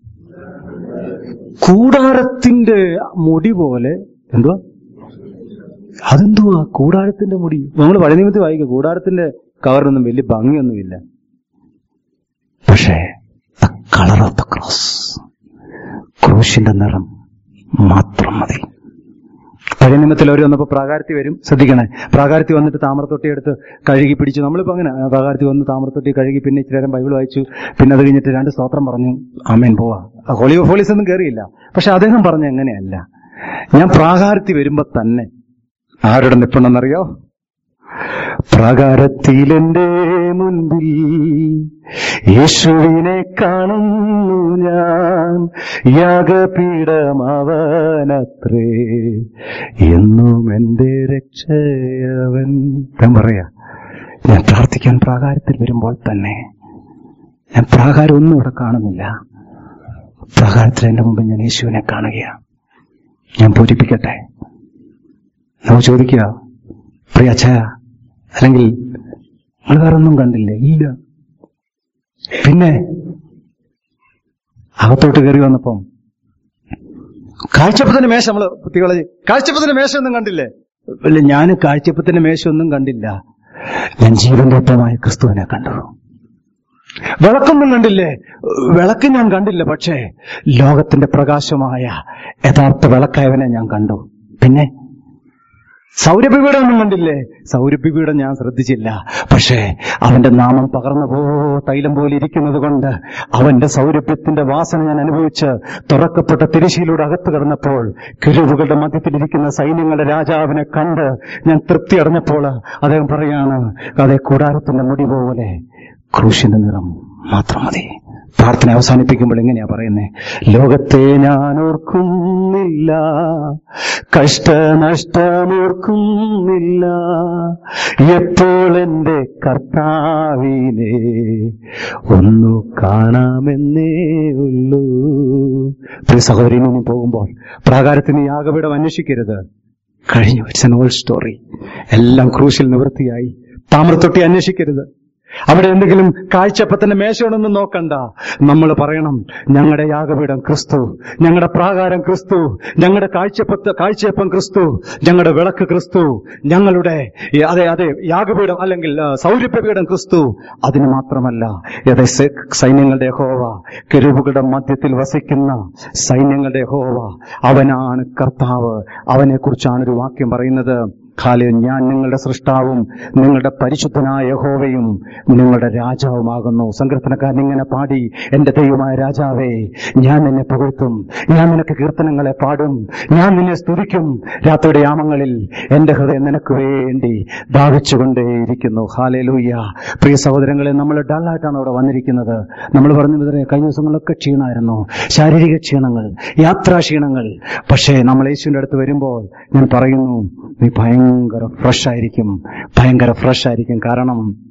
കൂടാരത്തിന്റെ മുടി പോലെ എന്തുവാ അതെന്തുവാ കൂടാരത്തിന്റെ മുടി നമ്മൾ പഴയ നിയമത്തിൽ വായിക്കുക കൂടാരത്തിന്റെ കവറിനൊന്നും വലിയ ഭംഗിയൊന്നുമില്ല പക്ഷേ കളർ ഓഫ് ദ ക്രോസ് ക്രൂശിന്റെ നിറം മാത്രം മതി പഴയ നിയമത്തിൽ അവർ വന്നപ്പോൾ പ്രാകാരത്തി വരും ശ്രദ്ധിക്കണേ പ്രാകാരത്തി വന്നിട്ട് താമരത്തൊട്ടി എടുത്ത് കഴുകി പിടിച്ചു നമ്മളിപ്പോ അങ്ങനെ ആ, പ്രാകാരത്തി വന്ന് താമരത്തൊട്ടി കഴുകി പിന്നെ ഇച്ചിരി നേരം ബൈബിൾ വായിച്ചു പിന്നെ അത് കഴിഞ്ഞിട്ട് രണ്ട് സ്തോത്രം പറഞ്ഞു ആമേൻ പോവാ ഹോളി ഓഫ് ഹോളീസ് ഒന്നും കയറിയില്ല പക്ഷെ അദ്ദേഹം പറഞ്ഞ എങ്ങനെയല്ല ഞാൻ പ്രാകാരത്തി വരുമ്പോ തന്നെ ആരുടെ നിപ്പുണ്ടെന്നറിയോ പ്രാകാരത്തിലെന്റെ മുൻപിൽ യേശുവിനെ കാണുന്നു ഞാൻ യാഗപീഠമവനത്രേ എന്നും എന്റെ രക്ഷയവൻ ഞാൻ പറയാ ഞാൻ പ്രാർത്ഥിക്കാൻ പ്രാകാരത്തിൽ വരുമ്പോൾ തന്നെ ഞാൻ പ്രാകാരം ഒന്നും ഇവിടെ കാണുന്നില്ല പ്രാകാരത്തിൽ എന്റെ മുമ്പിൽ ഞാൻ യേശുവിനെ കാണുകയാണ് ഞാൻ പൂരിപ്പിക്കട്ടെ നമുക്ക് ചോദിക്കുക പ്രിയ അച്ഛ അല്ലെങ്കിൽ നിങ്ങൾ വേറെ ഒന്നും കണ്ടില്ലേ ഇല്ല പിന്നെ അകത്തോട്ട് കയറി വന്നപ്പം കാഴ്ചപ്പത്തിന്റെ മേശ നമ്മള് കുട്ടികളെ കാഴ്ചപ്പത്തിന്റെ മേശ ഒന്നും കണ്ടില്ലേ ഇല്ല ഞാൻ കാഴ്ചപ്പത്തിന്റെ മേശ ഒന്നും കണ്ടില്ല ഞാൻ ജീവന്റെ ഒപ്പമായ ക്രിസ്തുവിനെ കണ്ടു വിളക്കൊന്നും കണ്ടില്ലേ വിളക്ക് ഞാൻ കണ്ടില്ല പക്ഷേ ലോകത്തിന്റെ പ്രകാശമായ യഥാർത്ഥ വിളക്കായവനെ ഞാൻ കണ്ടു പിന്നെ സൗരഭ്യപീഠം ഒന്നും കണ്ടില്ലേ സൗരഭ്യപീഠം ഞാൻ ശ്രദ്ധിച്ചില്ല പക്ഷേ അവന്റെ നാമം പകർന്നു പോ തൈലം പോലെ ഇരിക്കുന്നത് കൊണ്ട് അവന്റെ സൗരഭ്യത്തിന്റെ വാസന ഞാൻ അനുഭവിച്ച് തുറക്കപ്പെട്ട തിരശ്ശീലൂടെ അകത്ത് കിടന്നപ്പോൾ കിരുവുകളുടെ മധ്യത്തിലിരിക്കുന്ന സൈന്യങ്ങളുടെ രാജാവിനെ കണ്ട് ഞാൻ തൃപ്തി അടഞ്ഞപ്പോൾ അദ്ദേഹം പറയാണ് അതേ കൂടാരത്തിന്റെ മുടി പോലെ ക്രൂശിന്റെ നിറം മാത്രം മതി പ്രാർത്ഥന അവസാനിപ്പിക്കുമ്പോൾ എങ്ങനെയാ പറയുന്നേ ലോകത്തെ ഞാൻ ഓർക്കുന്നില്ല കഷ്ടനഷ്ടമോർക്കുന്നില്ല എപ്പോൾ എന്റെ കർത്താവിനെ ഒന്നു കാണാമെന്നേ ഉള്ളൂ പ്രിയ സഹോദരി ഇനി പോകുമ്പോൾ പ്രാകാരത്തിന് യാഗപീഠം അന്വേഷിക്കരുത് കഴിഞ്ഞു ഇറ്റ്സ് എൻ ഓൾഡ് സ്റ്റോറി എല്ലാം ക്രൂശിൽ നിവൃത്തിയായി താമ്രത്തൊട്ടി അന്വേഷിക്കരുത് അവിടെ എന്തെങ്കിലും കാഴ്ചപ്പത്തിന്റെ മേശയോടൊന്നും നോക്കണ്ട നമ്മൾ പറയണം ഞങ്ങളുടെ യാഗപീഠം ക്രിസ്തു ഞങ്ങളുടെ പ്രാകാരം ക്രിസ്തു ഞങ്ങളുടെ കാഴ്ചപ്പത്ത് കാഴ്ചയപ്പം ക്രിസ്തു ഞങ്ങളുടെ വിളക്ക് ക്രിസ്തു ഞങ്ങളുടെ ഈ അതെ അതെ യാഗപീഠം അല്ലെങ്കിൽ ആ, സൗരഭ്യപീഠം ക്രിസ്തു അതിന് മാത്രമല്ല അതെ സെ- സൈന്യങ്ങളുടെ ഹോവ കെരുവുകളുടെ മധ്യത്തിൽ വസിക്കുന്ന സൈന്യങ്ങളുടെ ഹോവ അവനാണ് കർത്താവ് അവനെ കുറിച്ചാണ് ഒരു വാക്യം പറയുന്നത് ഖാലിൽ ഞാൻ നിങ്ങളുടെ സൃഷ്ടാവും നിങ്ങളുടെ പരിശുദ്ധനായ യഹോവയും നിങ്ങളുടെ രാജാവുമാകുന്നു സങ്കീർത്തനക്കാരൻ ഇങ്ങനെ പാടി എന്റെ ദൈവമായ രാജാവേ ഞാൻ നിന്നെ പുകഴ്ത്തും ഞാൻ നിനക്ക് കീർത്തനങ്ങളെ പാടും ഞാൻ നിന്നെ സ്തുതിക്കും രാത്രിയുടെ യാമങ്ങളിൽ എന്റെ ഹൃദയം നിനക്ക് വേണ്ടി ദാഹിച്ചുകൊണ്ടേയിരിക്കുന്നു ഹാലേലൂയ്യ പ്രിയ സഹോദരങ്ങളെ നമ്മൾ ഡള്ളായിട്ടാണ് അവിടെ വന്നിരിക്കുന്നത് നമ്മൾ പറഞ്ഞു ഇതിനെ കഴിഞ്ഞ ദിവസങ്ങളിലൊക്കെ ക്ഷീണമായിരുന്നു ശാരീരിക ക്ഷീണങ്ങൾ യാത്രാ ക്ഷീണങ്ങൾ പക്ഷേ നമ്മൾ യേശുവിന്റെ അടുത്ത് വരുമ്പോൾ ഞാൻ പറയുന്നു നീ ഭയങ്കര ഫ്രഷ് ആയിരിക്കും ഭയങ്കര ഫ്രഷ് ആയിരിക്കും കാരണം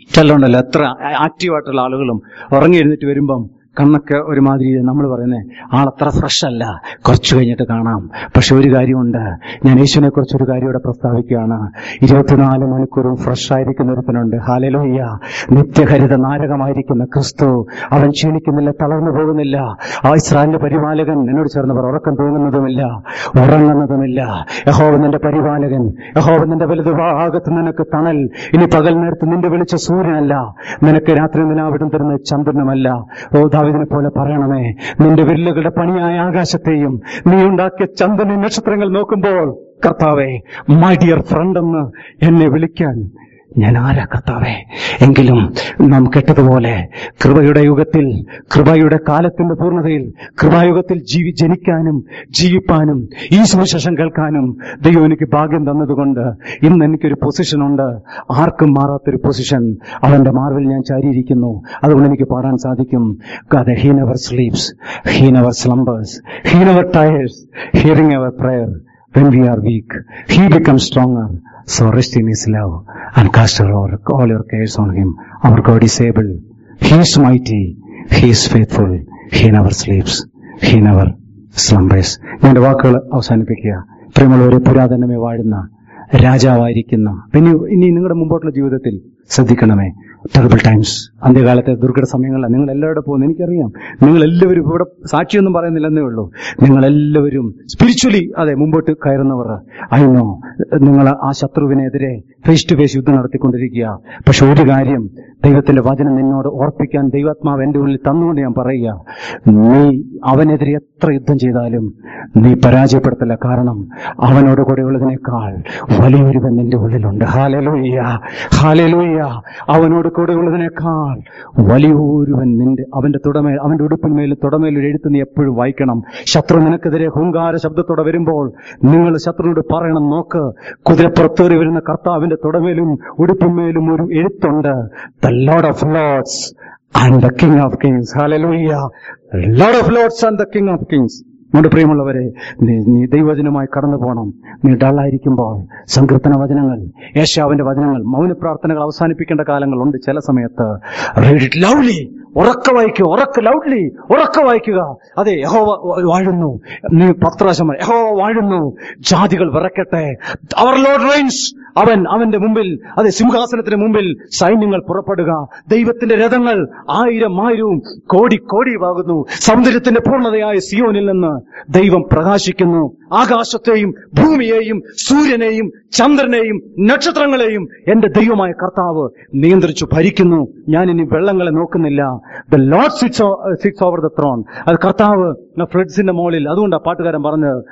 ചിലരുണ്ടല്ലോ എത്ര ആക്റ്റീവായിട്ടുള്ള ആളുകളും ഉറങ്ങി എഴുന്നേറ്റ് വരുമ്പം കണ്ണൊക്കെ ഒരുമാതിരി നമ്മൾ പറയുന്നേ ആളത്ര ഫ്രഷ് അല്ല കുറച്ചു കഴിഞ്ഞിട്ട് കാണാം പക്ഷെ ഒരു കാര്യമുണ്ട് ഞാൻ യേശുവിനെ കുറിച്ച് ഒരു കാര്യം ഇവിടെ പ്രസ്താവിക്കുകയാണ് ഇരുപത്തിനാല് മണിക്കൂറും ഫ്രഷ് ആയിരിക്കുന്ന ഒരുത്തനുണ്ട് ഹാലലോയ്യ നിത്യഹരിത നാരകമായിരിക്കുന്ന ക്രിസ്തു അവൻ ക്ഷീണിക്കുന്നില്ല തളർന്നു പോകുന്നില്ല ആ ഇസ്രായേലിന്റെ പരിപാലകൻ എന്നോട് ചേർന്ന് പറ ഉറക്കം തൂങ്ങുന്നതുമില്ല ഉറങ്ങുന്നതുമില്ല യഹോവ നിന്റെ പരിപാലകൻ യഹോവ നിന്റെ വലുത് ഭാഗത്ത് നിനക്ക് തണൽ ഇനി പകൽ നേരത്ത് നിന്റെ വിളിച്ച സൂര്യനല്ല നിനക്ക് രാത്രി നിലാവിടം തരുന്ന ചന്ദ്രനുമല്ല ഓ ദാവിദിനെ പോലെ പറയണമേ നിന്റെ വിരലുകളുടെ പണിയായ ആകാശത്തെയും നീ ഉണ്ടാക്കിയ ചന്ദ്രനെ നക്ഷത്രങ്ങൾ നോക്കുമ്പോൾ കർത്താവേ മൈ ഡിയർ ഫ്രണ്ട് എന്ന് എന്നെ വിളിക്കാൻ ഞാൻ ആരാ കർത്താവേ എങ്കിലും നാം കേട്ടതുപോലെ കൃപയുടെ യുഗത്തിൽ കൃപയുടെ കാലത്തിന്റെ പൂർണ്ണതയിൽ കൃപായുഗത്തിൽ ജീവി ജനിക്കാനും ജീവിപ്പാനും ഈ സുവിശേഷം കേൾക്കാനും ദൈവം എനിക്ക് ഭാഗ്യം തന്നതുകൊണ്ട് ഇന്ന് എനിക്കൊരു പൊസിഷൻ ഉണ്ട് ആർക്കും മാറാത്തൊരു പൊസിഷൻ അവന്റെ മാർവിൽ ഞാൻ ചാരിയിരിക്കുന്നു അതുകൊണ്ട് എനിക്ക് പാടാൻ സാധിക്കും God, he never sleeps, he never slumbers, he never tires, hearing our prayer. When we are weak, he becomes stronger. So rest in his love and cast all, all your cares on him. Our God is able. He is mighty. He is faithful. He never sleeps. He never slumbers. ഞാൻ എൻ്റെ വാക്കുകൾ അവസാനിപ്പിക്കുക പ്രിയമുള്ളവരെ പുരാതനമേ വാഴുന്ന രാജാവായിരിക്കുന്ന പിന്നെ ഇനി നിങ്ങളുടെ മുമ്പോട്ടുള്ള ജീവിതത്തിൽ ശ്രദ്ധിക്കണമേ ടെറിബിൾ ടൈംസ് അന്ത്യകാലത്തെ ദുർഘട സമയങ്ങളിൽ നിങ്ങൾ എല്ലാവരുടെ പോകുന്നു എനിക്കറിയാം നിങ്ങൾ എല്ലാവരും ഇവിടെ സാക്ഷിയൊന്നും പറയുന്നില്ലെന്നേ ഉള്ളൂ നിങ്ങൾ എല്ലാവരും സ്പിരിച്വലി അതെ മുമ്പോട്ട് കയറുന്നവർ അയിനോ നിങ്ങൾ ആ ശത്രുവിനെതിരെ ഫേസ് ടു ഫേസ് യുദ്ധം നടത്തിക്കൊണ്ടിരിക്കുക പക്ഷെ ഒരു കാര്യം ദൈവത്തിന്റെ വചനം നിന്നോട് ഓർപ്പിക്കാൻ ദൈവാത്മാവ് എന്റെ ഉള്ളിൽ തന്നുകൊണ്ട് ഞാൻ പറയുക നീ അവനെതിരെ എത്ര യുദ്ധം ചെയ്താലും നീ പരാജയപ്പെടുത്തില്ല കാരണം അവനോട് കൂടെയുള്ളതിനേക്കാൾ വലിയൊരുവൻ നിന്റെ ഉള്ളിലുണ്ട് ഹാലലൂയ്യ ഹാലലൂയ്യ അവനോട് കൂടെയുള്ളതിനേക്കാൾ വലിയൊരുവൻ നിന്റെ അവന്റെ തുടമേൽ അവന്റെ ഉടുപ്പിന്മേൽ തുടമേൽ ഒരു എഴുത്ത് നീ എപ്പോഴും വായിക്കണം ശത്രു നിനക്കെതിരെ ഹുങ്കാര ശബ്ദത്തോടെ വരുമ്പോൾ നിങ്ങൾ ശത്രുവിനോട് പറയണം നോക്ക് കുതിരപ്പുറത്തേറി വരുന്ന കർത്താവിന്റെ തുടമേലും ഉടുപ്പിന്മേലും ഒരു എഴുത്തുണ്ട് the Lord of lords and the king of kings hallelujah Lord of lords and the king of kings നമ്മുടെ പ്രിയമുള്ളവരെ നീ നീ ദൈവവചനമായി കടന്നു പോകണം നീ ഡള്ളായിരിക്കുമ്പോൾ സങ്കീർത്തന വചനങ്ങൾ യേശാവിന്റെ വചനങ്ങൾ മൗന പ്രാർത്ഥനകൾ അവസാനിപ്പിക്കേണ്ട കാലങ്ങളുണ്ട് ചില സമയത്ത് റീഡ് ഇറ്റ് ലൗലി ഉറക്ക വായിക്കുക ഉറക്ക ലൗഡ്ലി ഉറക്ക വായിക്കുക അതെ യഹോവ വാഴുന്നു നീ പത്രാശം യഹോവ വാഴുന്നു ജാതികൾ വിറക്കട്ടെ അവർ ലോഡ് റെയിൻസ് അവൻ അവന്റെ മുമ്പിൽ അതെ സിംഹാസനത്തിന് മുമ്പിൽ സൈന്യങ്ങൾ പുറപ്പെടുക ദൈവത്തിന്റെ രഥങ്ങൾ ആയിരം ആയിരവും കോടി കോടിയുമാകുന്നു സൗന്ദര്യത്തിന്റെ പൂർണ്ണതയായ സിയോനിൽ നിന്ന് ദൈവം പ്രകാശിക്കുന്നു ആകാശത്തെയും ഭൂമിയെയും സൂര്യനെയും ചന്ദ്രനെയും നക്ഷത്രങ്ങളെയും എന്റെ ദൈവമായ കർത്താവ് നിയന്ത്രിച്ചു ഭരിക്കുന്നു ഞാൻ ഇനി വെള്ളങ്ങളെ നോക്കുന്നില്ല the Lord sits sits over the throne അത് കർത്താവ് ഫ്ലഡ്സിന്റെ മുകളിൽ അതുകൊണ്ട് ആ പാട്ടുകാരൻ പറഞ്ഞത്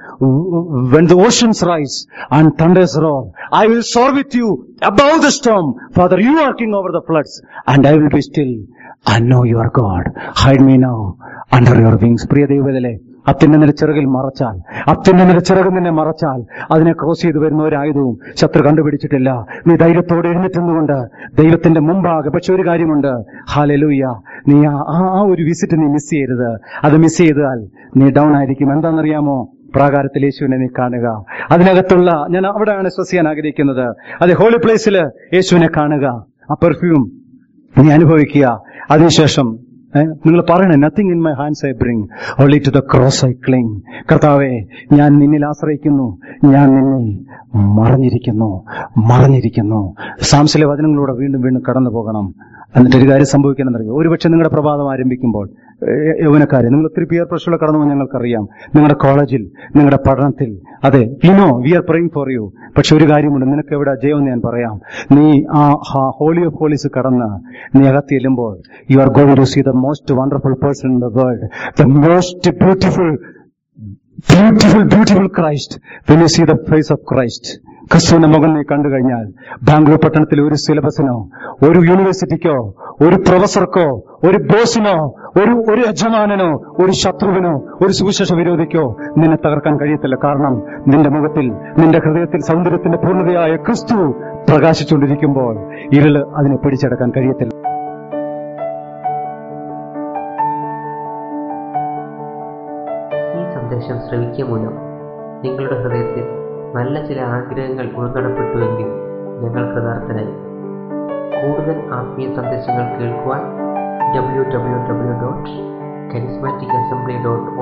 when the oceans rise and thunders roar I will soar with you above the storm father you are king over the floods and I will be still I know you are God hide me now under your wings പ്രിയ ദൈവത്തിലെ അത്യുന്നതിന്റെ ചിറകിൽ മറച്ചാൽ അത്യുന്നതിന്റെ ചിറക് നിന്നെ മറച്ചാൽ അതിനെ cross ചെയ്ത് വരുന്ന ഒരായുധവും ശത്രു കണ്ടുപിടിച്ചിട്ടില്ല നീ ധൈര്യത്തോടെ എഴുന്നേറ്റുന്നുകൊണ്ട് ദൈവത്തിന്റെ മുമ്പാകെ പക്ഷെ ഒരു കാര്യമുണ്ട് ഹാലലൂയ നീ ആ- ആ ഒരു വിസിറ്റ് നീ മിസ് ചെയ്യരുത് അത് മിസ് ചെയ്താൽ നീ ഡൗൺ ആയിരിക്കും എന്താണെന്നറിയാമോ പ്രാകാരത്തിൽ യേശുവിനെ നീ കാണുക അതിനകത്തുള്ള ഞാൻ അവിടെയാണ് ശ്വസിക്കാൻ ആഗ്രഹിക്കുന്നത് അതെ ഹോളി പ്ലേസിൽ യേശുവിനെ കാണുക ആ പെർഫ്യൂം നീ അനുഭവിക്കുക അതിനുശേഷം നിങ്ങൾ പറയണേ nothing in my hands I bring only to the cross I cling കർത്താവെ ഞാൻ നിന്നിൽ ആശ്രയിക്കുന്നു ഞാൻ നിന്നിൽ മറഞ്ഞിരിക്കുന്നു മറഞ്ഞിരിക്കുന്നു സാംസിലെ വചനങ്ങളിലൂടെ വീണ്ടും വീണ്ടും കടന്നു പോകണം എന്നിട്ട് ഒരു കാര്യം സംഭവിക്കണമെന്നറിയോ ഒരുപക്ഷെ നിങ്ങളുടെ പ്രഭാതം ആരംഭിക്കുമ്പോൾ ഏഹ്, യൗവനക്കാരെ നിങ്ങൾ ഒത്തിരി പിയർ പ്രഷറിലൂടെ കടന്നു പോകാൻ ഞങ്ങൾക്കറിയാം നിങ്ങളുടെ കോളേജിൽ നിങ്ങളുടെ പഠനത്തിൽ അതെ you know we are praying for you പക്ഷെ ഒരു കാര്യമുണ്ട് നിനക്ക് എവിടെ ജയം എന്ന് ഞാൻ പറയാം നീ ആ ഹോളി ഓഫ് ഹോളീസ് കടന്ന് നീ അകത്ത് ചെല്ലുമ്പോൾ you are going to see the most wonderful person in the world the most beautiful beautiful beautiful Christ when you see the face of Christ ക്രിസ്തുവിന്റെ മുഖം നീ കണ്ടു കഴിഞ്ഞാൽ ബാംഗ്ലൂർ പട്ടണത്തിലെ ഒരു സിലബസിനോ ഒരു യൂണിവേഴ്സിറ്റിക്കോ ഒരു പ്രൊഫസർക്കോ ഒരു ബോസിനോ ഒരു ഒരു യജമാനനോ ഒരു ശത്രുവിനോ ഒരു സുവിശേഷ വിരോധിക്കോ നിന്നെ തകർക്കാൻ കഴിയത്തില്ല കാരണം നിന്റെ മുഖത്തിൽ നിന്റെ ഹൃദയത്തിൽ സൗന്ദര്യത്തിന്റെ പൂർണ്ണതയായ ക്രിസ്തു പ്രകാശിച്ചുകൊണ്ടിരിക്കുമ്പോൾ ഇരുള് അതിനെ പിടിച്ചെടുക്കാൻ കഴിയത്തില്ല ഈ സന്ദേശം ശ്രവിക്കുക മൂലം നിങ്ങളുടെ ഹൃദയത്തിൽ നല്ല ചില ആഗ്രഹങ്ങൾ ഉൾക്കടപ്പെട്ടുവെങ്കിൽ ഞങ്ങൾ കൃതാർത്ഥരായി കൂടുതൽ ആത്മീയ സന്ദേശങ്ങൾ കേൾക്കുവാൻ W W W dot charismatic assembly dot